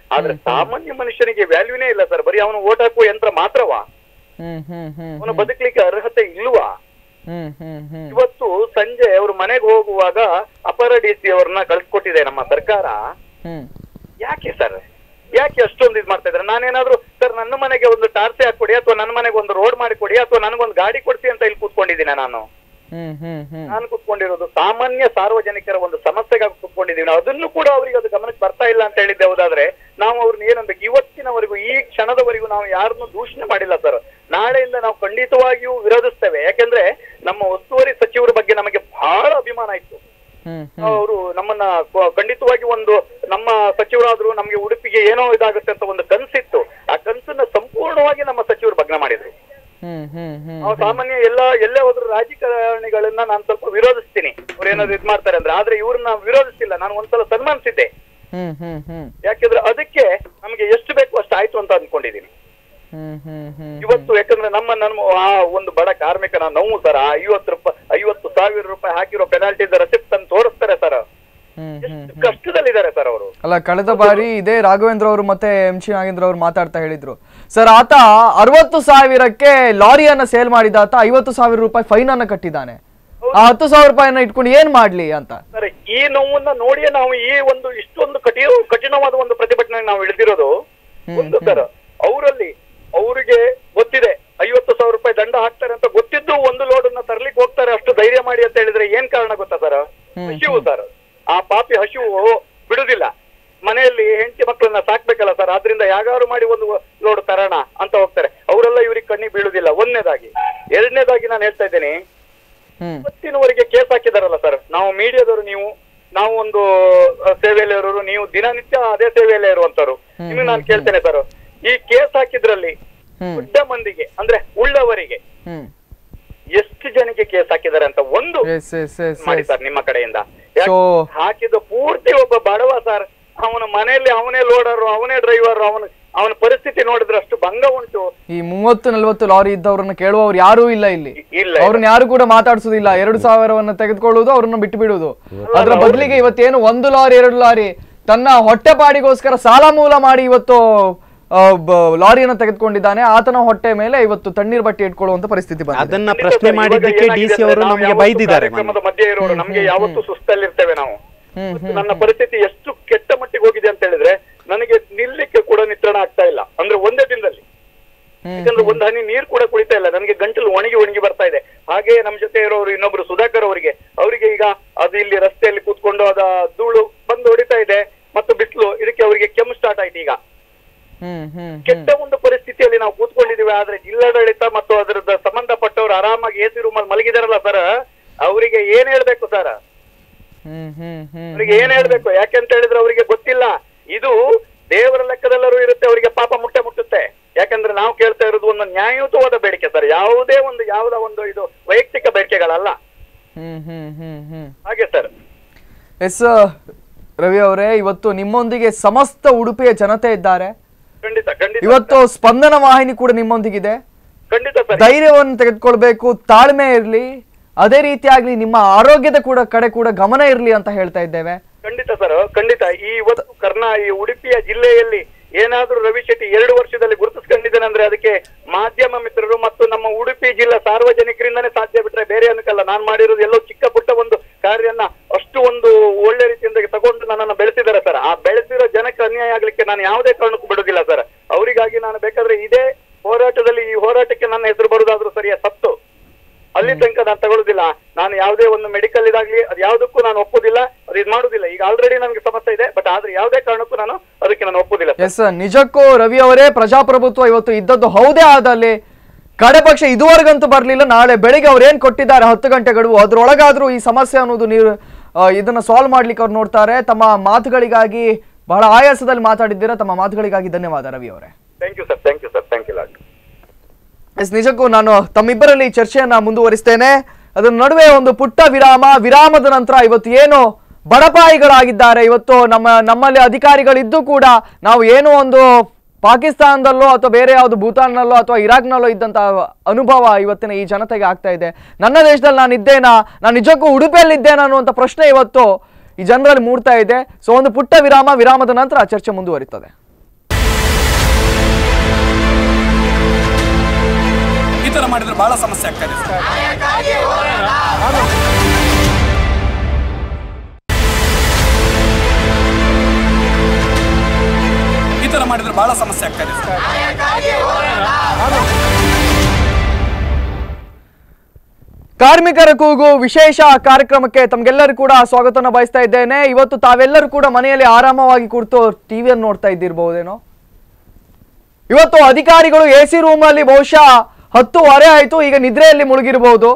Speaker 8: ಆದ್ರೆ ಸಾಮಾನ್ಯ ಮನುಷ್ಯನಿಗೆ ವ್ಯಾಲ್ಯೂನೇ ಇಲ್ಲ ಸರ್ ಬರೀ ಅವನು ಓಟ್ ಹಾಕುವ ಯಂತ್ರ ಮಾತ್ರವಾ
Speaker 2: ಹ್ಮ್ ಹ್ಮ್ ಹ್ಮ್
Speaker 8: ಅವನು ಬದುಕಲಿಕ್ಕೆ ಅರ್ಹತೆ ಇಲ್ವಾ
Speaker 2: ಹ್ಮ್ ಹ್ಮ್ ಹ್ಮ್
Speaker 8: ಇವತ್ತು ಸಂಜೆ ಅವ್ರ ಮನೆಗೆ ಹೋಗುವಾಗ ಅಪರ ಡಿ ಸಿ ಅವ್ರನ್ನ ಕಳ್ಸಿಕೊಟ್ಟಿದೆ ನಮ್ಮ ಸರ್ಕಾರ
Speaker 2: ಹ್ಮ್
Speaker 8: ಯಾಕೆ ಸರ್ ಯಾಕೆ ಅಷ್ಟೊಂದು ಇದು ಮಾಡ್ತಾ ಇದ್ದಾರೆ ನಾನೇನಾದ್ರೂ ಸರ್ ನನ್ನ ಮನೆಗೆ ಒಂದು ಟಾರ್ಚೆ ಹಾಕೊಡಿ ಅಥವಾ ನನ್ನ ಮನೆಗೆ ಒಂದು ರೋಡ್ ಮಾಡಿ ಕೊಡಿ ಅಥವಾ ನನಗೊಂದು ಗಾಡಿ ಕೊಡ್ಸಿ ಅಂತ ಇಲ್ಲಿ ಕೂತ್ಕೊಂಡಿದ್ದೀನಿ ನಾನು
Speaker 2: ಹ್ಮ್ ಹ್ಮ್ ಹ್ಮ್
Speaker 8: ನಾನು ಕೂತ್ಕೊಂಡಿರೋದು ಸಾಮಾನ್ಯ ಸಾರ್ವಜನಿಕರ ಒಂದು ಸಮಸ್ಯೆಗಾಗಿ ಕೂತ್ಕೊಂಡಿದ್ದೀವಿ ನಾವು ಅದನ್ನು ಕೂಡ ಅವರಿಗೆ ಅದು ಗಮನಕ್ಕೆ ಬರ್ತಾ ಇಲ್ಲ ಅಂತ ಹೇಳಿದ್ದೆ ಹೌದಾದ್ರೆ ನಾವು ಅವ್ರನ್ನ ಏನನ್ಬೇಕು ಇವತ್ತಿನವರೆಗೂ ಈ ಕ್ಷಣದವರೆಗೂ ನಾವು ಯಾರನ್ನು ದೂಷಣೆ ಮಾಡಿಲ್ಲ ಸರ್ ನಾಳೆಯಿಂದ ನಾವು ಖಂಡಿತವಾಗಿಯೂ ವಿರೋಧಿಸ್ತೇವೆ ಯಾಕೆಂದ್ರೆ ನಮ್ಮ ಒತ್ತುವರಿ ಸಚಿವರ ಬಗ್ಗೆ ನಮಗೆ ಬಹಳ ಅಭಿಮಾನ ಇತ್ತು
Speaker 2: ಹ್ಮ್
Speaker 8: ಅವರು ನಮ್ಮನ್ನ ಕ- ಖಂಡಿತವಾಗಿ ಒಂದು ನಮ್ಮ ಸಚಿವರಾದ್ರು ನಮಗೆ ಉಡುಪಿಗೆ ಏನೋ ಇದಾಗುತ್ತೆ ಅಂತ ಒಂದು ಕನ್ಸಿತ್ತು ಆ ಕನ್ಸನ್ನ ಸಂಪೂರ್ಣವಾಗಿ ನಮ್ಮ ಸಚಿವರು ಭಗ್ನ ಮಾಡಿದ್ರು
Speaker 2: ಹ್ಮ್ ಹ್ಮ್ ಹ್ಮ್
Speaker 8: ನಾವು ಸಾಮಾನ್ಯ ಎಲ್ಲ ಎಲ್ಲೇ ಹೋದ್ರು ರಾಜಕಾರಣಿಗಳನ್ನ ನಾನು ಸ್ವಲ್ಪ ವಿರೋಧಿಸ್ತೀನಿ ಅವ್ರು ಏನಾದ್ರು ಇದ್ ಮಾಡ್ತಾರೆ ಅಂದ್ರೆ ಆದ್ರೆ ಇವ್ರನ್ನ ವಿರೋಧಿಸಿಲ್ಲ ನಾನು ಒಂದ್ಸಲ ಸನ್ಮಾನಿಸಿದ್ದೆ
Speaker 2: ಹ್ಮ್ ಹ್ಮ್ ಹ್ಮ್
Speaker 8: ಯಾಕೆಂದ್ರೆ ಅದಕ್ಕೆ ನಮಗೆ ಎಷ್ಟು ಬೇಕು ಅಷ್ಟು ಆಯ್ತು ಅಂತ ಅನ್ಕೊಂಡಿದ್ದೀನಿ
Speaker 2: ಹ್ಮ್ ಹ್ಮ್ ಹ್ಮ್
Speaker 8: ಇವತ್ತು ಯಾಕಂದ್ರೆ ನಮ್ಮ ನಮ್ಮ ಆ ಒಂದು ಬಡ ಕಾರ್ಮಿಕನ ನೋವು ಸರ್ ಆ ಐವತ್ತು ರೂಪಾಯಿ ಐವತ್ತು ಸಾವಿರ ರೂಪಾಯಿ ಹಾಕಿರೋ ಪೆನಾಲ್ಟಿ ರಸಿಪ್ಟ್ ಅನ್ನು ತೋರಿಸ್ತಾರೆ ಸರ್
Speaker 2: ಹ್ಮ್ ಹ್ಮ್
Speaker 8: ಎಷ್ಟು ಕಷ್ಟದಲ್ಲಿದ್ದಾರೆ ಸರ್ ಅವರು
Speaker 2: ಅಲ್ಲ ಕಳೆದ ಬಾರಿ ಇದೇ ರಾಘವೇಂದ್ರ ಅವರು ಮತ್ತೆ ಎಂ ಸಿ ನಾಗೇಂದ್ರ ಅವರು ಮಾತಾಡ್ತಾ ಹೇಳಿದ್ರು ಸರ್ ಆತ ಅರವತ್ತು ಸಾವಿರಕ್ಕೆ ಲಾರಿಯನ್ನ ಸೇಲ್ ಮಾಡಿದ ಆತ ಐವತ್ತು ಸಾವಿರ ರೂಪಾಯಿ ಫೈನ್ ಅನ್ನ ಕಟ್ಟಿದ್ದಾನೆ ಆ ಹತ್ತು ಸಾವಿರ ರೂಪಾಯಿನ ಇಟ್ಕೊಂಡು ಏನ್ ಮಾಡ್ಲಿ ಅಂತ
Speaker 8: ಸರ್ ಈ ನೋವನ್ನ ನೋಡಿಯೇ ನಾವು ಈ ಒಂದು ಇಷ್ಟೊಂದು ಕಠಿಣ ಕಠಿಣವಾದ ಒಂದು ಪ್ರತಿಭಟನೆ ನಾವು ಇಳಿದಿರೋದು ಒಂದು ಸರ್ ಅವರಲ್ಲಿ ಅವರಿಗೆ ಗೊತ್ತಿದೆ ಐವತ್ತು ಸಾವಿರ ರೂಪಾಯಿ ದಂಡ ಹಾಕ್ತಾರೆ ಅಂತ ಗೊತ್ತಿದ್ದು ಒಂದು ಲೋಡನ್ನ ತರ್ಲಿಕ್ಕೆ ಹೋಗ್ತಾರೆ ಅಷ್ಟು ಧೈರ್ಯ ಮಾಡಿ ಅಂತ ಹೇಳಿದ್ರೆ ಏನ್ ಕಾರಣ ಗೊತ್ತಾ ಸರ್ ಹಸಿವು ಸರ್ ಆ ಪಾಪಿ ಹಸಿವು ಬಿಡುದಿಲ್ಲ ಮನೆಯಲ್ಲಿ ಹೆಂಡತಿ ಮಕ್ಕಳನ್ನ ಸಾಕ್ಬೇಕಲ್ಲ ಸರ್ ಆದ್ರಿಂದ ಯಾಗಾರು ಮಾಡಿ ಒಂದು ಲೋಡ್ ತರೋಣ ಅಂತ ಹೋಗ್ತಾರೆ ಅವರೆಲ್ಲ ಇವ್ರಿಗೆ ಕಣ್ಣಿಗೆ ಬೀಳುದಿಲ್ಲ ಒಂದನೇದಾಗಿ ಎರಡನೇದಾಗಿ ನಾನು ಹೇಳ್ತಾ ಇದ್ದೇನೆ
Speaker 2: ಹ್ಮ್
Speaker 8: ಇವತ್ತಿನವರೆಗೆ ಕೇಸ್ ಹಾಕಿದಾರಲ್ಲ ಸರ್ ನಾವು ಮೀಡಿಯಾದವರು ನೀವು ನಾವು ಒಂದು ಅಹ್, ಸೇವೆಯಲ್ಲಿ ಇರೋರು ನೀವು ದಿನನಿತ್ಯ ಅದೇ ಸೇವೆಯಲ್ಲೇ ಇರುವಂತವ್ರು ನಿಮಗೆ ನಾನು ಕೇಳ್ತೇನೆ ಸರ್ ಈ ಕೇಸ್ ಹಾಕಿದ್ರಲ್ಲಿ
Speaker 2: ಹ್ಮ್
Speaker 8: ದೊಡ್ಡ ಮಂದಿಗೆ ಅಂದ್ರೆ ಉಳ್ಳವರಿಗೆ
Speaker 2: ಹ್ಮ್
Speaker 8: ಎಷ್ಟು ಜನಕ್ಕೆ ಕೇಸ್ ಹಾಕಿದ್ದಾರೆ ಅಂತ ಒಂದು
Speaker 2: ಎಸ್ ಎಸ್ ಎಸ್
Speaker 8: ಮಾಡಿ
Speaker 2: ಎಸ್
Speaker 8: ಸರ್ ನಿಮ್ಮ ಕಡೆಯಿಂದ ಯಾಕೆ
Speaker 2: ಸೊ
Speaker 8: ಹಾಕಿದ ಪೂರ್ತಿ ಒಬ್ಬ ಬಡವ ಸರ್ ಅವನ ಮನೆಯಲ್ಲಿ ಅವನೇ ಲೋಡರ್ ಅವನೇ ಡ್ರೈವರ್ ಅವನ ಅವನ ಪರಿಸ್ಥಿತಿ ನೋಡಿದ್ರೆ ಅಷ್ಟು ಭಂಗ ಉಂಟು
Speaker 2: ಈ ಮೂವತ್ತು ನಲ್ವತ್ತು ಲಾರಿ ಇದ್ದವ್ರನ್ನ ಕೇಳುವವ್ರು ಯಾರೂ ಇಲ್ಲ ಇಲ್ಲಿ
Speaker 8: ಇಲ್ಲ
Speaker 2: ಅವ್ರನ್ನ ಯಾರು ಕೂಡ ಮಾತಾಡ್ಸೋದಿಲ್ಲ ಎರಡು ಸಾವಿರವನ್ನ ತೆಗೆದುಕೊಳ್ಳುವುದು ಅವ್ರನ್ನ ಬಿಟ್ಟು ಬಿಡುವುದು ಅದ್ರ ಬದಲಿಗೆ ಇವತ್ತೇನು ಒಂದು ಲಾರಿ ಎರಡು ಲಾರಿ ತನ್ನ ಹೊಟ್ಟೆಪಾಡಿಗೋಸ್ಕರ ಸಾಲ ಮೂಲ ಮಾಡಿ ಇವತ್ತು ಆ, ಬ- ಲಾರಿಯನ್ನ ತೆಗೆದುಕೊಂಡಿದ್ದಾನೆ ಆತನ ಹೊಟ್ಟೆ ಮೇಲೆ ಇವತ್ತು ತಣ್ಣೀರ್ ಬಟ್ಟೆ ಇಟ್ಕೊಳ್ಳುವಂತ ಪರಿಸ್ಥಿತಿ ಬಂದಿದೆ
Speaker 3: ಅದನ್ನ
Speaker 8: ಖಂಡಿತ
Speaker 3: ಪ್ರಶ್ನೆ
Speaker 8: ಸರ್, ಇವಾಗ
Speaker 3: ಮಾಡಿದ್ದಕ್ಕೆ ಡಿ
Speaker 8: ಏನಾಗಿದೆ
Speaker 3: ಸಿ ಅವರು
Speaker 8: ಅಂದ್ರೆ ನಾವು
Speaker 3: ನಮಗೆ
Speaker 8: ಯಾವತ್ತೂ
Speaker 3: ಬೈದಿದ್ದಾರೆ
Speaker 8: ಕಾರ್ಯಕ್ರಮದ ಮಧ್ಯೆ ಇರೋರು ನಮ್ಗೆ ಯಾವತ್ತೂ ಸುಸ್ತಲ್ಲಿರ್ತೇವೆ ನಾವು
Speaker 2: ಹ್ಮ್,
Speaker 8: ಇವತ್ತು ನನ್ನ ಪರಿಸ್ಥಿತಿ ಎಷ್ಟು ಕೆಟ್ಟ ಮಟ್ಟಿಗೆ ಹೋಗಿದೆ ಅಂತ ಹೇಳಿದ್ರೆ ನನಗೆ ನಿಲ್ಲಿಕ್ಕೆ ಕೂಡ ನಿತ್ರಣ ಆಗ್ತಾ ಇಲ್ಲ ಅಂದ್ರೆ ಒಂದೇ ದಿನದಲ್ಲಿ ಯಾಕಂದ್ರೆ ಒಂದು ಹನಿ ನೀರು ಕೂಡ ಕುಡಿತಾ ಇಲ್ಲ ನನಗೆ ಗಂಟಲು ಒಣಗಿ ಒಣಗಿ ಬರ್ತಾ ಇದೆ ಹಾಗೆ ನಮ್ಮ ಜೊತೆ ಇರೋರು ಇನ್ನೊಬ್ರು ಸುಧಾಕರ್ ಅವರಿಗೆ ಅವರಿಗೆ ಈಗ ಅದು ಇಲ್ಲಿ ರಸ್ತೆಯಲ್ಲಿ ಕೂತ್ಕೊಂಡು ಅದ ಧೂಳು ಬಂದು ಹೊಡಿತಾ ಇದೆ ಮತ್ತು ಬಿಸಿಲು ಇದಕ್ಕೆ ಅವರಿಗೆ ಕೆಮ್ಮು ಸ್ಟಾರ್ಟ್ ಆಯ್ತು ಈಗ
Speaker 2: ಹ್ಮ್ ಹ್ಮ್
Speaker 8: ಕೆಟ್ಟ ಒಂದು ಪರಿಸ್ಥಿತಿಯಲ್ಲಿ ನಾವು ಕೂತ್ಕೊಂಡಿದೀವಿ ಆದ್ರೆ ಜಿಲ್ಲಾಡಳಿತ ಮತ್ತು ಅದರದ ಸಂಬಂಧಪಟ್ಟವರು ಆರಾಮಾಗಿ ಎಸಿ ರೂಮಲ್ಲಿ ಮಲಗಿದಾರಲ್ಲ ಸರ್ ಅವರಿಗೆ ಏನ್ ಹೇಳ್ಬೇಕು ಸರ್
Speaker 2: ಹ್ಮ್ ಹ್ಮ್ ಹ್ಮ್
Speaker 8: ಅವರಿಗೆ ಏನ್ ಹೇಳ್ಬೇಕು ಯಾಕೆಂತ ಹೇಳಿದ್ರೆ ಅವರಿಗೆ ಗೊತ್ತಿಲ್ಲ ಇದು ದೇವರ ಲೆಕ್ಕದಲ್ಲರೂ ಇರುತ್ತೆ ಅವರಿಗೆ ಪಾಪ ಮುಟ್ಟೆ ಮುಟ್ಟುತ್ತೆ ಯಾಕಂದ್ರೆ ನಾವು ಕೇಳ್ತಾ ಇರೋದು ಒಂದು ನ್ಯಾಯಯುತವಾದ ಬೇಡಿಕೆ ಸರ್ ಯಾವುದೇ ಒಂದು ಯಾವುದ ಒಂದು ಇದು ವೈಯಕ್ತಿಕ ಬೇಡಿಕೆಗಳಲ್ಲ
Speaker 2: ಹ್ಮ್ ಹ್ಮ್ ಹ್ಮ್ ಹ್ಮ್
Speaker 8: ಹಾಗೆ ಸರ್
Speaker 2: ಎಸ್ ರವಿ ಅವರೇ ಇವತ್ತು ನಿಮ್ಮೊಂದಿಗೆ ಸಮಸ್ತ ಉಡುಪಿಯ ಜನತೆ ಇದ್ದಾರೆ
Speaker 8: ಖಂಡಿತ ಖಂಡಿತ
Speaker 2: ಇವತ್ತು ಸ್ಪಂದನ ವಾಹಿನಿ ಕೂಡ ನಿಮ್ಮೊಂದಿಗಿದೆ
Speaker 8: ಖಂಡಿತ ಸರ್
Speaker 2: ಧೈರ್ಯವನ್ನು ತೆಗೆದುಕೊಳ್ಬೇಕು ತಾಳ್ಮೆ ಇರಲಿ ಅದೇ ರೀತಿಯಾಗ್ಲಿ ನಿಮ್ಮ ಆರೋಗ್ಯದ ಕೂಡ ಕಡೆ ಕೂಡ ಗಮನ ಇರಲಿ ಅಂತ ಹೇಳ್ತಾ ಇದ್ದೇವೆ
Speaker 8: ಖಂಡಿತ ಸರ್ ಖಂಡಿತ ಈ ಇವತ್ತು ಕರ್ನಾ ಈ ಉಡುಪಿಯ ಜಿಲ್ಲೆಯಲ್ಲಿ ಏನಾದ್ರೂ ರವಿ ಶೆಟ್ಟಿ ಎರಡು ವರ್ಷದಲ್ಲಿ ಗುರುತಿಸ್ಕೊಂಡಿದ್ದೇನೆ ಅಂದ್ರೆ ಅದಕ್ಕೆ ಮಾಧ್ಯಮ ಮಿತ್ರರು ಮತ್ತು ನಮ್ಮ ಉಡುಪಿ ಜಿಲ್ಲಾ ಸಾರ್ವಜನಿಕರಿಂದನೇ ಸಾಧ್ಯ ಬಿಟ್ರೆ ಬೇರೆ ಅನ್ಕಲ್ಲ ನಾನ್ ಮಾಡಿರೋದು ಎಲ್ಲೋ ಚಿಕ್ಕ ಪುಟ್ಟ ಒಂದು ಕಾರ್ಯನ ಅಷ್ಟು ಒಂದು ಒಳ್ಳೆ ರೀತಿಯಿಂದ ತಗೊಂಡು ನನ್ನನ್ನು ಬೆಳೆಸಿದ್ದಾರೆ ಸರ್ ಆ ಬೆಳೆಸಿರೋ ಜನಕ್ಕೆ ಅನ್ಯಾಯ ಆಗ್ಲಿಕ್ಕೆ ನಾನು ಯಾವುದೇ ಕಾರಣಕ್ಕೂ ಬಿಡುದಿಲ್ಲ ಸರ್ ಅವರಿಗಾಗಿ ನಾನು ಬೇಕಾದ್ರೆ ಇದೇ ಹೋರಾಟದಲ್ಲಿ ಈ ಹೋರಾಟಕ್ಕೆ ನನ್ನ ಹೆಸರು ಬರುದಾದ್ರೂ ಸರಿಯ ಸತ್ತು ಅಲ್ಲಿ ತನಕ ನಾನು ತಗೊಳ್ಳೋದಿಲ್ಲ ನಾನು ಯಾವುದೇ ಒಂದು ಮೆಡಿಕಲ್ ಇದಾಗ್ಲಿ ಅದು ಯಾವುದಕ್ಕೂ ನಾನು ಒಪ್ಪುದಿಲ್ಲ ಅದು ಇದು ಮಾಡುದಿಲ್ಲ ಈಗ ಆಲ್ರೆಡಿ ನನಗೆ ಸಮಸ್ಯೆ ಇದೆ ಬಟ್ ಆದ್ರೆ ಯಾವುದೇ ಕಾರಣಕ್ಕೂ ನಾನು ಅದಕ್ಕೆ ನಾನು ಒಪ್ಪುದಿಲ್ಲ ಸರ್.
Speaker 2: ಎಸ್ ನಿಜಕ್ಕೂ ರವಿ ಅವರೇ ಪ್ರಜಾಪ್ರಭುತ್ವ ಇವತ್ತು ಇದ್ದದ್ದು ಹೌದೇ ಆದಲ್ಲಿ ಕಡೆ ಪಕ್ಷ ಇದುವರೆಗಂತೂ ಬರಲಿಲ್ಲ ನಾಳೆ ಬೆಳಿಗ್ಗೆ ಅವ್ರು ಏನ್ ಕೊಟ್ಟಿದ್ದಾರೆ ಹತ್ತು ಗಂಟೆ ಗಡುವು ಅದ್ರೊಳಗಾದ್ರೂ ಈ ಸಮಸ್ಯೆ ಅನ್ನೋದು ನೀವು ಆ, ಇದನ್ನ ಸಾಲ್ವ್ ಮಾಡ್ಲಿಕ್ಕೆ ಅವ್ರು ನೋಡ್ತಾರೆ ತಮ್ಮ ಮಾತುಗಳಿಗಾಗಿ ಬಹಳ ಆಯಾಸದಲ್ಲಿ ಮಾತಾಡಿದ್ದೀರಾ ತಮ್ಮ ಮಾತುಗಳಿಗಾಗಿ ಧನ್ಯವಾದ ರವಿ ಅವರೇ
Speaker 8: thank you sir thank you sir thank you 
Speaker 2: lots ನಿಜಕ್ಕೂ ನಾನು ತಮ್ಮಿಬ್ಬರಲ್ಲಿ ಚರ್ಚೆಯನ್ನ ಮುಂದುವರಿಸ್ತೇನೆ ಅದರ ನಡುವೆ ಒಂದು ಪುಟ್ಟ ವಿರಾಮ ವಿರಾಮದ ನಂತರ ಇವತ್ತು ಏನು ಬಡಪಾಯಿಗಳಾಗಿದ್ದಾರೆ ಇವತ್ತು ನಮ್ಮ ನಮ್ಮಲ್ಲಿ ಅಧಿಕಾರಿಗಳಿದ್ದು ಕೂಡ ನಾವು ಏನೋ ಒಂದು ಪಾಕಿಸ್ತಾನದಲ್ಲೋ ಅಥವಾ ಬೇರೆ ಯಾವುದು ಭೂತಾನ್ನಲ್ಲೋ ಅಥವಾ ಇರಾಕ್ನಲ್ಲೋ ಇದ್ದಂಥ ಅನುಭವ ಇವತ್ತಿನ ಈ ಜನತೆಗೆ ಆಗ್ತಾ ಇದೆ ನನ್ನ ದೇಶದಲ್ಲಿ ನಾನು ಇದ್ದೇನಾ ನಾನು ನಿಜಕ್ಕೂ ಉಡುಪಿಯಲ್ಲಿದ್ದೇನಾ ಅನ್ನುವಂಥ ಪ್ರಶ್ನೆ ಇವತ್ತು ಈ ಜನರಲ್ಲಿ ಮೂಡ್ತಾ ಇದೆ ಸೊ ಒಂದು ಪುಟ್ಟ ವಿರಾಮ ವಿರಾಮದ ನಂತರ ಚರ್ಚೆ ಮುಂದುವರಿತದೆ
Speaker 1: ಥರ ಮಾಡಿದ್ರೆ ಬಹಳ ಸಮಸ್ಯೆ ಆಗ್ತಾ ಇದೆ ಸರ್ ಈ ಥರ ಮಾಡಿದ್ರೆ ಬಹಳ ಸಮಸ್ಯೆ ಆಗ್ತಾ ಇದೆ ಸರ್
Speaker 2: ಕಾರ್ಮಿಕರ ಕೂಗು ವಿಶೇಷ ಕಾರ್ಯಕ್ರಮಕ್ಕೆ ತಮ್ಗೆಲ್ಲರೂ ಕೂಡ ಸ್ವಾಗತನ ಬಯಸ್ತಾ ಇದ್ದೇನೆ ಇವತ್ತು ತಾವೆಲ್ಲರೂ ಕೂಡ ಮನೆಯಲ್ಲಿ ಆರಾಮವಾಗಿ ಕುಳಿತು ಟಿವಿಯನ್ನು ನೋಡ್ತಾ ಇದ್ದಿರಬಹುದೇನೋ ಇವತ್ತು ಅಧಿಕಾರಿಗಳು ಎ ಸಿ ರೂಮ್ ಅಲ್ಲಿ ಬಹುಶಃ ಹತ್ತುವರೆ ಆಯ್ತು ಈಗ ನಿದ್ರೆಯಲ್ಲಿ ಮುಳುಗಿರಬಹುದು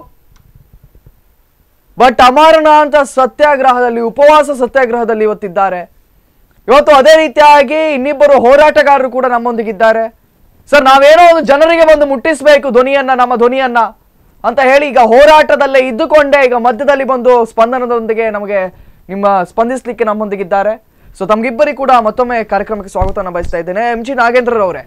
Speaker 2: ಬಟ್ ಅಮರನಾಥ ಸತ್ಯಾಗ್ರಹದಲ್ಲಿ ಉಪವಾಸ ಸತ್ಯಾಗ್ರಹದಲ್ಲಿ ಇವತ್ತಿದ್ದಾರೆ ಇವತ್ತು ಅದೇ ರೀತಿಯಾಗಿ ಇನ್ನಿಬ್ಬರು ಹೋರಾಟಗಾರರು ಕೂಡ ನಮ್ಮೊಂದಿಗಿದ್ದಾರೆ ಸರ್ ನಾವೇನೋ ಒಂದು ಜನರಿಗೆ ಒಂದು ಮುಟ್ಟಿಸಬೇಕು ಧ್ವನಿಯನ್ನ ನಮ್ಮ ಧ್ವನಿಯನ್ನ ಅಂತ ಹೇಳಿ ಈಗ ಹೋರಾಟದಲ್ಲೇ ಇದ್ದುಕೊಂಡೇ ಈಗ ಮಧ್ಯದಲ್ಲಿ ಬಂದು ಸ್ಪಂದನದೊಂದಿಗೆ ನಮಗೆ ನಿಮ್ಮ ಸ್ಪಂದಿಸಲಿಕ್ಕೆ ನಮ್ಮೊಂದಿಗಿದ್ದಾರೆ ಸೊ ತಮ್ಗಿಬ್ಬರಿಗೆ ಕೂಡ ಮತ್ತೊಮ್ಮೆ ಕಾರ್ಯಕ್ರಮಕ್ಕೆ ಸ್ವಾಗತನ ಬಯಸ್ತಾ ಇದ್ದೇನೆ ಎಂ ಜಿ ನಾಗೇಂದ್ರರವರೇ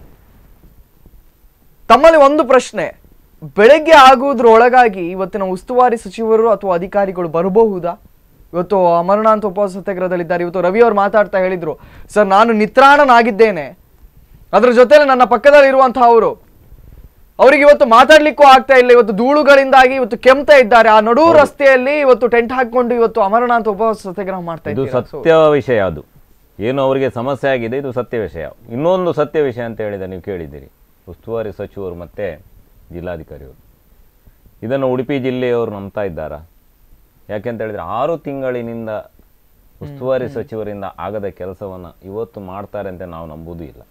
Speaker 2: ತಮ್ಮಲ್ಲಿ ಒಂದು ಪ್ರಶ್ನೆ ಬೆಳಗ್ಗೆ ಆಗುವುದ್ರೊಳಗಾಗಿ ಇವತ್ತಿನ ಉಸ್ತುವಾರಿ ಸಚಿವರು ಅಥವಾ ಅಧಿಕಾರಿಗಳು ಬರಬಹುದಾ ಇವತ್ತು ಅಮರನಾಥ್ ಉಪವಾಸ ಸತ್ಯಾಗ್ರಹದಲ್ಲಿದ್ದಾರೆ ಇವತ್ತು ರವಿ ಅವರು ಮಾತಾಡ್ತಾ ಹೇಳಿದ್ರು ಸರ್ ನಾನು ನಿತ್ರಾಣನಾಗಿದ್ದೇನೆ ಅದ್ರ ಜೊತೆಲೆ ನನ್ನ ಪಕ್ಕದಲ್ಲಿ ಇರುವಂತಹ ಅವರು ಅವರಿಗೆ ಇವತ್ತು ಮಾತಾಡ್ಲಿಕ್ಕೂ ಆಗ್ತಾ ಇಲ್ಲ ಇವತ್ತು ಧೂಳುಗಳಿಂದಾಗಿ ಇವತ್ತು ಕೆಮ್ತಾ ಇದ್ದಾರೆ ಆ ನಡು ರಸ್ತೆಯಲ್ಲಿ ಇವತ್ತು ಟೆಂಟ್ ಹಾಕೊಂಡು ಇವತ್ತು ಅಮರನಾಥ್ ಉಪವಾಸ ಸತ್ಯಾಗ್ರಹ ಮಾಡ್ತಾ
Speaker 4: ಇದು
Speaker 2: ಇದ್ದಾರೆ So,
Speaker 4: ಸತ್ಯ ವಿಷಯ ಅದು ಏನು ಅವರಿಗೆ ಸಮಸ್ಯೆ ಆಗಿದೆ ಇದು ಸತ್ಯ ವಿಷಯ ಇನ್ನೊಂದು ಸತ್ಯ ವಿಷಯ ಅಂತ ಹೇಳಿದ ನೀವು ಕೇಳಿದ್ದೀರಿ ಉಸ್ತುವಾರಿ ಸಚಿವರು ಮತ್ತು ಜಿಲ್ಲಾಧಿಕಾರಿಯವರು ಇದನ್ನು ಉಡುಪಿ ಜಿಲ್ಲೆಯವರು ನಂಬ್ತಾ ಇದ್ದಾರಾ ಯಾಕೆಂತ ಹೇಳಿದ್ರೆ ಆರು ತಿಂಗಳಿನಿಂದ ಉಸ್ತುವಾರಿ ಸಚಿವರಿಂದ ಆಗದ ಕೆಲಸವನ್ನು ಇವತ್ತು ಮಾಡ್ತಾರೆ ಅಂತ ನಾವು ನಂಬುವುದೂ ಇಲ್ಲ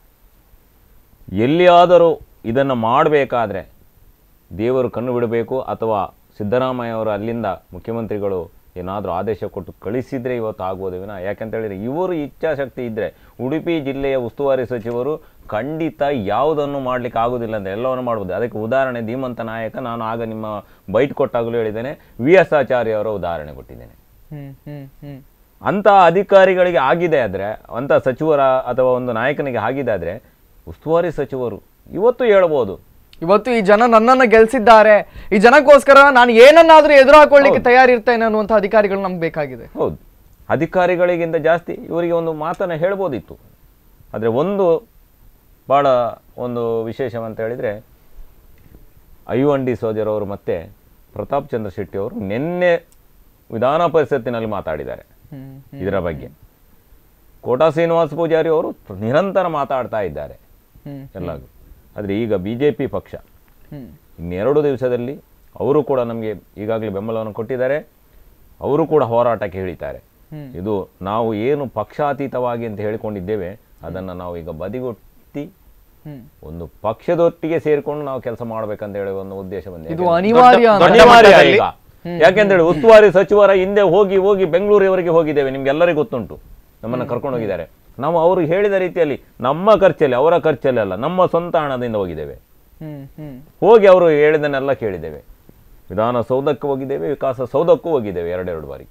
Speaker 4: ಎಲ್ಲಿಯಾದರೂ ಇದನ್ನು ಮಾಡಬೇಕಾದ್ರೆ ದೇವರು ಕಣ್ಣು ಬಿಡಬೇಕು ಅಥವಾ ಸಿದ್ದರಾಮಯ್ಯ ಅವರು ಅಲ್ಲಿಂದ ಮುಖ್ಯಮಂತ್ರಿಗಳು ಏನಾದರೂ ಆದೇಶ ಕೊಟ್ಟು ಕಳಿಸಿದ್ರೆ ಇವತ್ತು ಆಗ್ಬೋದು ವಿನ ಯಾಕಂತ ಹೇಳಿದ್ರೆ ಇವರು ಇಚ್ಛಾಶಕ್ತಿ ಇದ್ದರೆ ಉಡುಪಿ ಜಿಲ್ಲೆಯ ಉಸ್ತುವಾರಿ ಸಚಿವರು ಖಂಡಿತ ಯಾವುದನ್ನು ಮಾಡ್ಲಿಕ್ಕೆ ಆಗೋದಿಲ್ಲ ಅಂತ ಎಲ್ಲವನ್ನು ಮಾಡ್ಬೋದು ಅದಕ್ಕೆ ಉದಾಹರಣೆ ಧೀಮಂತ ನಾಯಕ ನಾನು ಆಗ ನಿಮ್ಮ ಬೈಟ್ ಕೊಟ್ಟಾಗಲೂ ಹೇಳಿದ್ದೇನೆ ವಿ ಎಸ್ ಆಚಾರ್ಯ ಅವರ ಉದಾಹರಣೆ ಕೊಟ್ಟಿದ್ದೇನೆ
Speaker 2: ಹ್ಮ್ ಹ್ಮ್ ಹ್ಮ್
Speaker 4: ಅಂಥ ಅಧಿಕಾರಿಗಳಿಗೆ ಆಗಿದೆ ಆದರೆ ಅಂಥ ಸಚಿವರ ಅಥವಾ ಒಂದು ನಾಯಕನಿಗೆ ಆಗಿದೆ ಆದರೆ ಉಸ್ತುವಾರಿ ಸಚಿವರು ಇವತ್ತು ಹೇಳ್ಬೋದು
Speaker 2: ಇವತ್ತು ಈ ಜನ ನನ್ನನ್ನ ಗೆಲ್ಸಿದ್ದಾರೆ ಈ ಜನಕ್ಕೋಸ್ಕರ ನಾನು ಏನನ್ನಾದ್ರೂ ಎದುರು ಹಾಕೊಳ್ಳಿಕ್ಕೆ ತಯಾರಿರ್ತೇನೆ ಅನ್ನುವಂಥ ಅಧಿಕಾರಿಗಳು ನಮ್ಗೆ ಬೇಕಾಗಿದೆ
Speaker 4: ಹೌದು ಅಧಿಕಾರಿಗಳಿಗಿಂತ ಜಾಸ್ತಿ ಇವರಿಗೆ ಒಂದು ಮಾತನ್ನು ಹೇಳ್ಬೋದಿತ್ತು ಆದರೆ ಒಂದು ಭಾಳ ಒಂದು ವಿಶೇಷವಂತ ಹೇಳಿದರೆ ಐವನ್ ಡಿ ಸೋಜರ್ ಅವರು ಮತ್ತು ಪ್ರತಾಪ್ ಚಂದ್ರ ಶೆಟ್ಟಿ ಅವರು ನಿನ್ನೆ ವಿಧಾನ ಪರಿಷತ್ತಿನಲ್ಲಿ ಮಾತಾಡಿದ್ದಾರೆ ಇದರ ಬಗ್ಗೆ ಕೋಟಾ ಶ್ರೀನಿವಾಸ ಪೂಜಾರಿ ಅವರು ನಿರಂತರ ಮಾತಾಡ್ತಾ ಇದ್ದಾರೆ
Speaker 2: ಹ್ಮ್.
Speaker 4: ಎಲ್ಲಗೂ ಆದರೆ ಈಗ ಬಿ ಜೆ ಪಿ ಪಕ್ಷ
Speaker 2: ಹ್ಮ್.
Speaker 4: ಇನ್ನೆರಡು ದಿವಸದಲ್ಲಿ ಅವರು ಕೂಡ ನಮಗೆ ಈಗಾಗಲೇ ಬೆಂಬಲವನ್ನು ಕೊಟ್ಟಿದ್ದಾರೆ ಅವರು ಕೂಡ ಹೋರಾಟಕ್ಕೆ ಹೇಳಿದ್ದಾರೆ ಇದು ನಾವು ಏನು ಪಕ್ಷಾತೀತವಾಗಿ ಅಂತ ಹೇಳಿಕೊಂಡಿದ್ದೇವೆ ಅದನ್ನು ನಾವು ಈಗ ಬದಿಗೊತ್ತಿ
Speaker 2: ಹ್ಮ್.
Speaker 4: ಒಂದು ಪಕ್ಷದೊಟ್ಟಿಗೆ ಸೇರಿಕೊಂಡು ನಾವು ಕೆಲಸ ಮಾಡ್ಬೇಕಂತ ಹೇಳಿ ಒಂದು ಉದ್ದೇಶ ಬಂದಿದೆ
Speaker 2: ಇದು ಅನಿವಾರ್ಯ ಅಂತ.
Speaker 4: ಅನಿವಾರ್ಯ ಈಗ ಯಾಕೆಂತೇಳಿ ಉಸ್ತುವಾರಿ ಸಚಿವರ ಹಿಂದೆ ಹೋಗಿ ಹೋಗಿ ಬೆಂಗಳೂರಿವರೆಗೆ ಹೋಗಿದ್ದೇವೆ ನಿಮ್ಗೆಲ್ಲರಿಗೂ ಗೊತ್ತುಂಟು ನಮ್ಮನ್ನ ಕರ್ಕೊಂಡು ಹೋಗಿದ್ದಾರೆ ನಾವು ಅವರು ಹೇಳಿದ ರೀತಿಯಲ್ಲಿ ನಮ್ಮ ಖರ್ಚಲ್ಲಿ ಅವರ ಖರ್ಚಲ್ಲಿ ಅಲ್ಲ ನಮ್ಮ ಸ್ವಂತ ಹಣದಿಂದ ಹೋಗಿದ್ದೇವೆ
Speaker 2: ಹ್ಮ್ ಹ್ಮ್
Speaker 4: ಹೋಗಿ ಅವರು ಹೇಳಿದನ್ನೆಲ್ಲ ಕೇಳಿದ್ದೇವೆ ವಿಧಾನಸೌಧಕ್ಕೆ ಹೋಗಿದ್ದೇವೆ ವಿಕಾಸ ಸೌಧಕ್ಕೂ ಹೋಗಿದ್ದೇವೆ ಎರಡೆರಡು ಬಾರಿ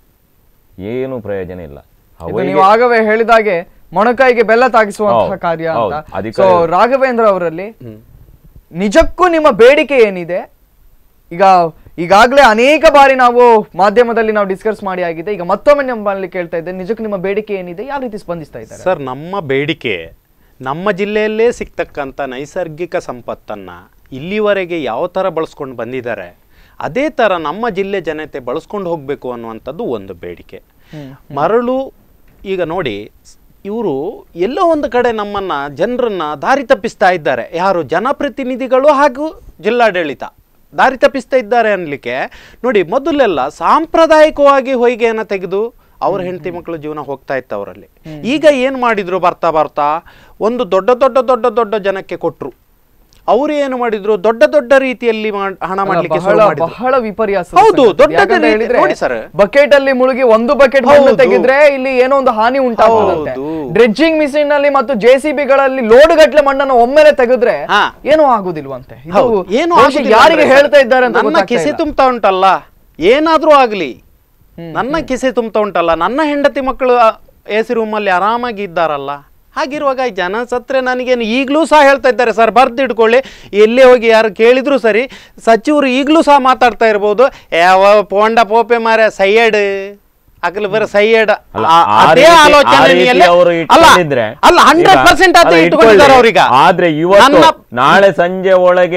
Speaker 4: ಏನು ಪ್ರಯೋಜನ ಇಲ್ಲ
Speaker 2: ಇದು
Speaker 4: ಅವರಿಗೆ-
Speaker 2: ನೀವು ಆಗವೇ ಹೇಳಿದಾಗೆ ಮೊಣಕೈಗೆ ಬೆಲ್ಲ ತಾಗಿಸುವಂತಹ
Speaker 4: ಹೌದು,
Speaker 2: ಕಾರ್ಯ
Speaker 4: ಹೌದು,
Speaker 2: ಅಂತ ಸೊ
Speaker 4: ಅಧಿಕಾರಿ-
Speaker 2: ರಾಘವೇಂದ್ರ ಅವರಲ್ಲಿ ನಿಜಕ್ಕೂ ನಿಮ್ಮ ಬೇಡಿಕೆ ಏನಿದೆ ಈಗ ಈಗಾಗಲೇ ಅನೇಕ ಬಾರಿ ನಾವು ಮಾಧ್ಯಮದಲ್ಲಿ ನಾವು ಡಿಸ್ಕಸ್ ಮಾಡಿ ಆಗಿದೆ ಈಗ ಮತ್ತೊಮ್ಮೆ ನಿಮ್ಮಲ್ಲಿ ಕೇಳ್ತಾ ಇದ್ದೆ ನಿಜಕ್ಕೂ ನಿಮ್ಮ ಬೇಡಿಕೆ ಏನಿದೆ ಯಾವ ರೀತಿ ಸ್ಪಂದಿಸ್ತಾ ಇದ್ದಾರೆ
Speaker 3: ಸರ್ ನಮ್ಮ ಬೇಡಿಕೆ ನಮ್ಮ ಜಿಲ್ಲೆಯಲ್ಲೇ ಸಿಗ್ತಕ್ಕಂಥ ನೈಸರ್ಗಿಕ ಸಂಪತ್ತನ್ನು ಇಲ್ಲಿವರೆಗೆ ಯಾವ ಥರ ಬಳಸ್ಕೊಂಡು ಬಂದಿದ್ದಾರೆ ಅದೇ ಥರ ನಮ್ಮ ಜಿಲ್ಲೆ ಜನತೆ ಬಳಸ್ಕೊಂಡು ಹೋಗಬೇಕು ಅನ್ನುವಂಥದ್ದು ಒಂದು ಬೇಡಿಕೆ ಮರಳು ಈಗ ನೋಡಿ ಇವರು ಎಲ್ಲೋ ಒಂದು ಕಡೆ ನಮ್ಮನ್ನು ಜನರನ್ನು ದಾರಿ ತಪ್ಪಿಸ್ತಾ ಇದ್ದಾರೆ ಯಾರು ಜನಪ್ರತಿನಿಧಿಗಳು ಹಾಗೂ ಜಿಲ್ಲಾಡಳಿತ ದಾರಿ ತಪ್ಪಿಸ್ತಾ ಇದ್ದಾರೆ ಅನ್ಲಿಕ್ಕೆ ನೋಡಿ ಮೊದಲೆಲ್ಲ ಸಾಂಪ್ರದಾಯಿಕವಾಗಿ ಹೊಯ್ಗೆಯನ್ನು ತೆಗೆದು ಅವ್ರ ಹೆಂಡತಿ ಮಕ್ಕಳ ಜೀವನ ಹೋಗ್ತಾ ಇತ್ತು ಅವರಲ್ಲಿ ಈಗ ಏನು ಮಾಡಿದ್ರು ಬರ್ತಾ ಬರ್ತಾ ಒಂದು ದೊಡ್ಡ ದೊಡ್ಡ ದೊಡ್ಡ ದೊಡ್ಡ ಜನಕ್ಕೆ ಕೊಟ್ರು ಅವರು ಏನು ಮಾಡಿದ್ರು ದೊಡ್ಡ ದೊಡ್ಡ ರೀತಿಯಲ್ಲಿ ಮಾಡ್- ಹಣ ಮಾಡ್ಲಿಕ್ಕೆ ಶುರು
Speaker 2: ಬಹಳ
Speaker 3: ಮಾಡಿದ್ರು.
Speaker 2: ಬಹಳ ವಿಪರ್ಯಾಸ
Speaker 3: ಹೌದು, ದೊಡ್ಡದ ರೀತಿ- ನೋಡಿ ಸರ್.
Speaker 2: ಬಕೆಟ್ ಅಲ್ಲಿ ಮುಳುಗಿ ಒಂದು ಬಕೆಟ್ ಮಣ್ಣು
Speaker 3: ಹೌದು.
Speaker 2: ತೆಗೆದ್ರೆ ಇಲ್ಲಿ ಏನೋ ಒಂದು ಹಾನಿ ಉಂಟಾಗುತ್ತದೆ
Speaker 3: ಹೌದು.
Speaker 2: ಡ್ರೆಡ್ಜಿಂಗ್ ಮಿಷಿನ್ ನಲ್ಲಿ ಮತ್ತು ಜೆ ಸಿ ಗಳಲ್ಲಿ ಲೋಡ್ ಗಟ್ಲೆ ಮಣ್ಣನ್ನು ಒಮ್ಮೆಲೆ ತೆಗೆದ್ರೆ
Speaker 3: ಹಾ.
Speaker 2: ಏನೂ ಆಗುದಿಲ್ವಂತೆ ಇದು
Speaker 3: ಹೌದು. ಏನು
Speaker 2: ಬಹುಶಃ
Speaker 3: ಆಗುದಿಲ್ಲ
Speaker 2: ಯಾರಿಗೆ
Speaker 3: ಅಂದ್ರೆ
Speaker 2: ಹೇಳ್ತಾ ಇದ್ದಾರೆ ಅಂತ
Speaker 3: ನನ್ನ
Speaker 2: ಗೊತ್ತಾಗ್ತಾ
Speaker 3: ಕಿಸೆ
Speaker 2: ಇಲ್ಲ.
Speaker 3: ತುಂಬ್ತಾ ಉಂಟಲ್ಲ ಏನಾದ್ರೂ ಆಗ್ಲಿ ನನ್ನ ಕಿಸೆ ತುಂಬ್ತಾ ಉಂಟಲ್ಲ ನನ್ನ ಹೆಂಡತಿ ಮಕ್ಕಳು ಎ ಸಿ ರೂಮಲ್ಲಿ ಆರಾಮಾಗಿ ಇದ್ದಾರಲ್ಲ ಹಾಗಿರುವಾಗ ಈ ಜನ ಸತ್ರೆ ನನಗೇನು ಈಗಲೂ ಸಹ ಹೇಳ್ತಾ ಇದ್ದಾರೆ ಸರ್ ಬರ್ದಿಡ್ಕೊಳ್ಳಿ ಎಲ್ಲೇ ಹೋಗಿ ಯಾರು ಕೇಳಿದ್ರು ಸರಿ ಸಚಿವರು ಈಗಲೂ ಸಹ ಮಾತಾಡ್ತಾ ಇರ್ಬೋದು ಯಾವ ಪೋಂಡ ಪೋಪೆ ಮಾರ ಸೈಯಡ್ ಅಕಲ್ ಬರ ಸೈಯಡ್
Speaker 4: ಅಲ್ಲ,
Speaker 3: ಆ-
Speaker 4: ಆ
Speaker 3: ಅದೇ
Speaker 4: ರೀತಿ- ಆ
Speaker 3: ಆಲೋಚನೆಯಲ್ಲಿ
Speaker 4: ರೀತಿ ಅವರು
Speaker 3: ಅಲ್ಲ
Speaker 4: ಇಟ್ಕೊಂಡಿದ್ರೆ
Speaker 3: ಅಲ್ಲ ಹಂಡ್ರೆಡ್
Speaker 4: ಈಗ-
Speaker 3: ಪರ್ಸೆಂಟ್ ಅದು
Speaker 4: ಅಲ್ಲ,
Speaker 3: ಇಟ್ಕೊಂಡಿದ್ದಾರೆ
Speaker 4: ಇಟ್ಕೊಳ್ಳಿ.
Speaker 3: ಅವ್ರೀಗ
Speaker 4: ಆದ್ರೆ ಇವತ್ತು
Speaker 3: ನನ್ನ
Speaker 4: ನಾಳೆ ಸಂಜೆ ಒಳಗೆ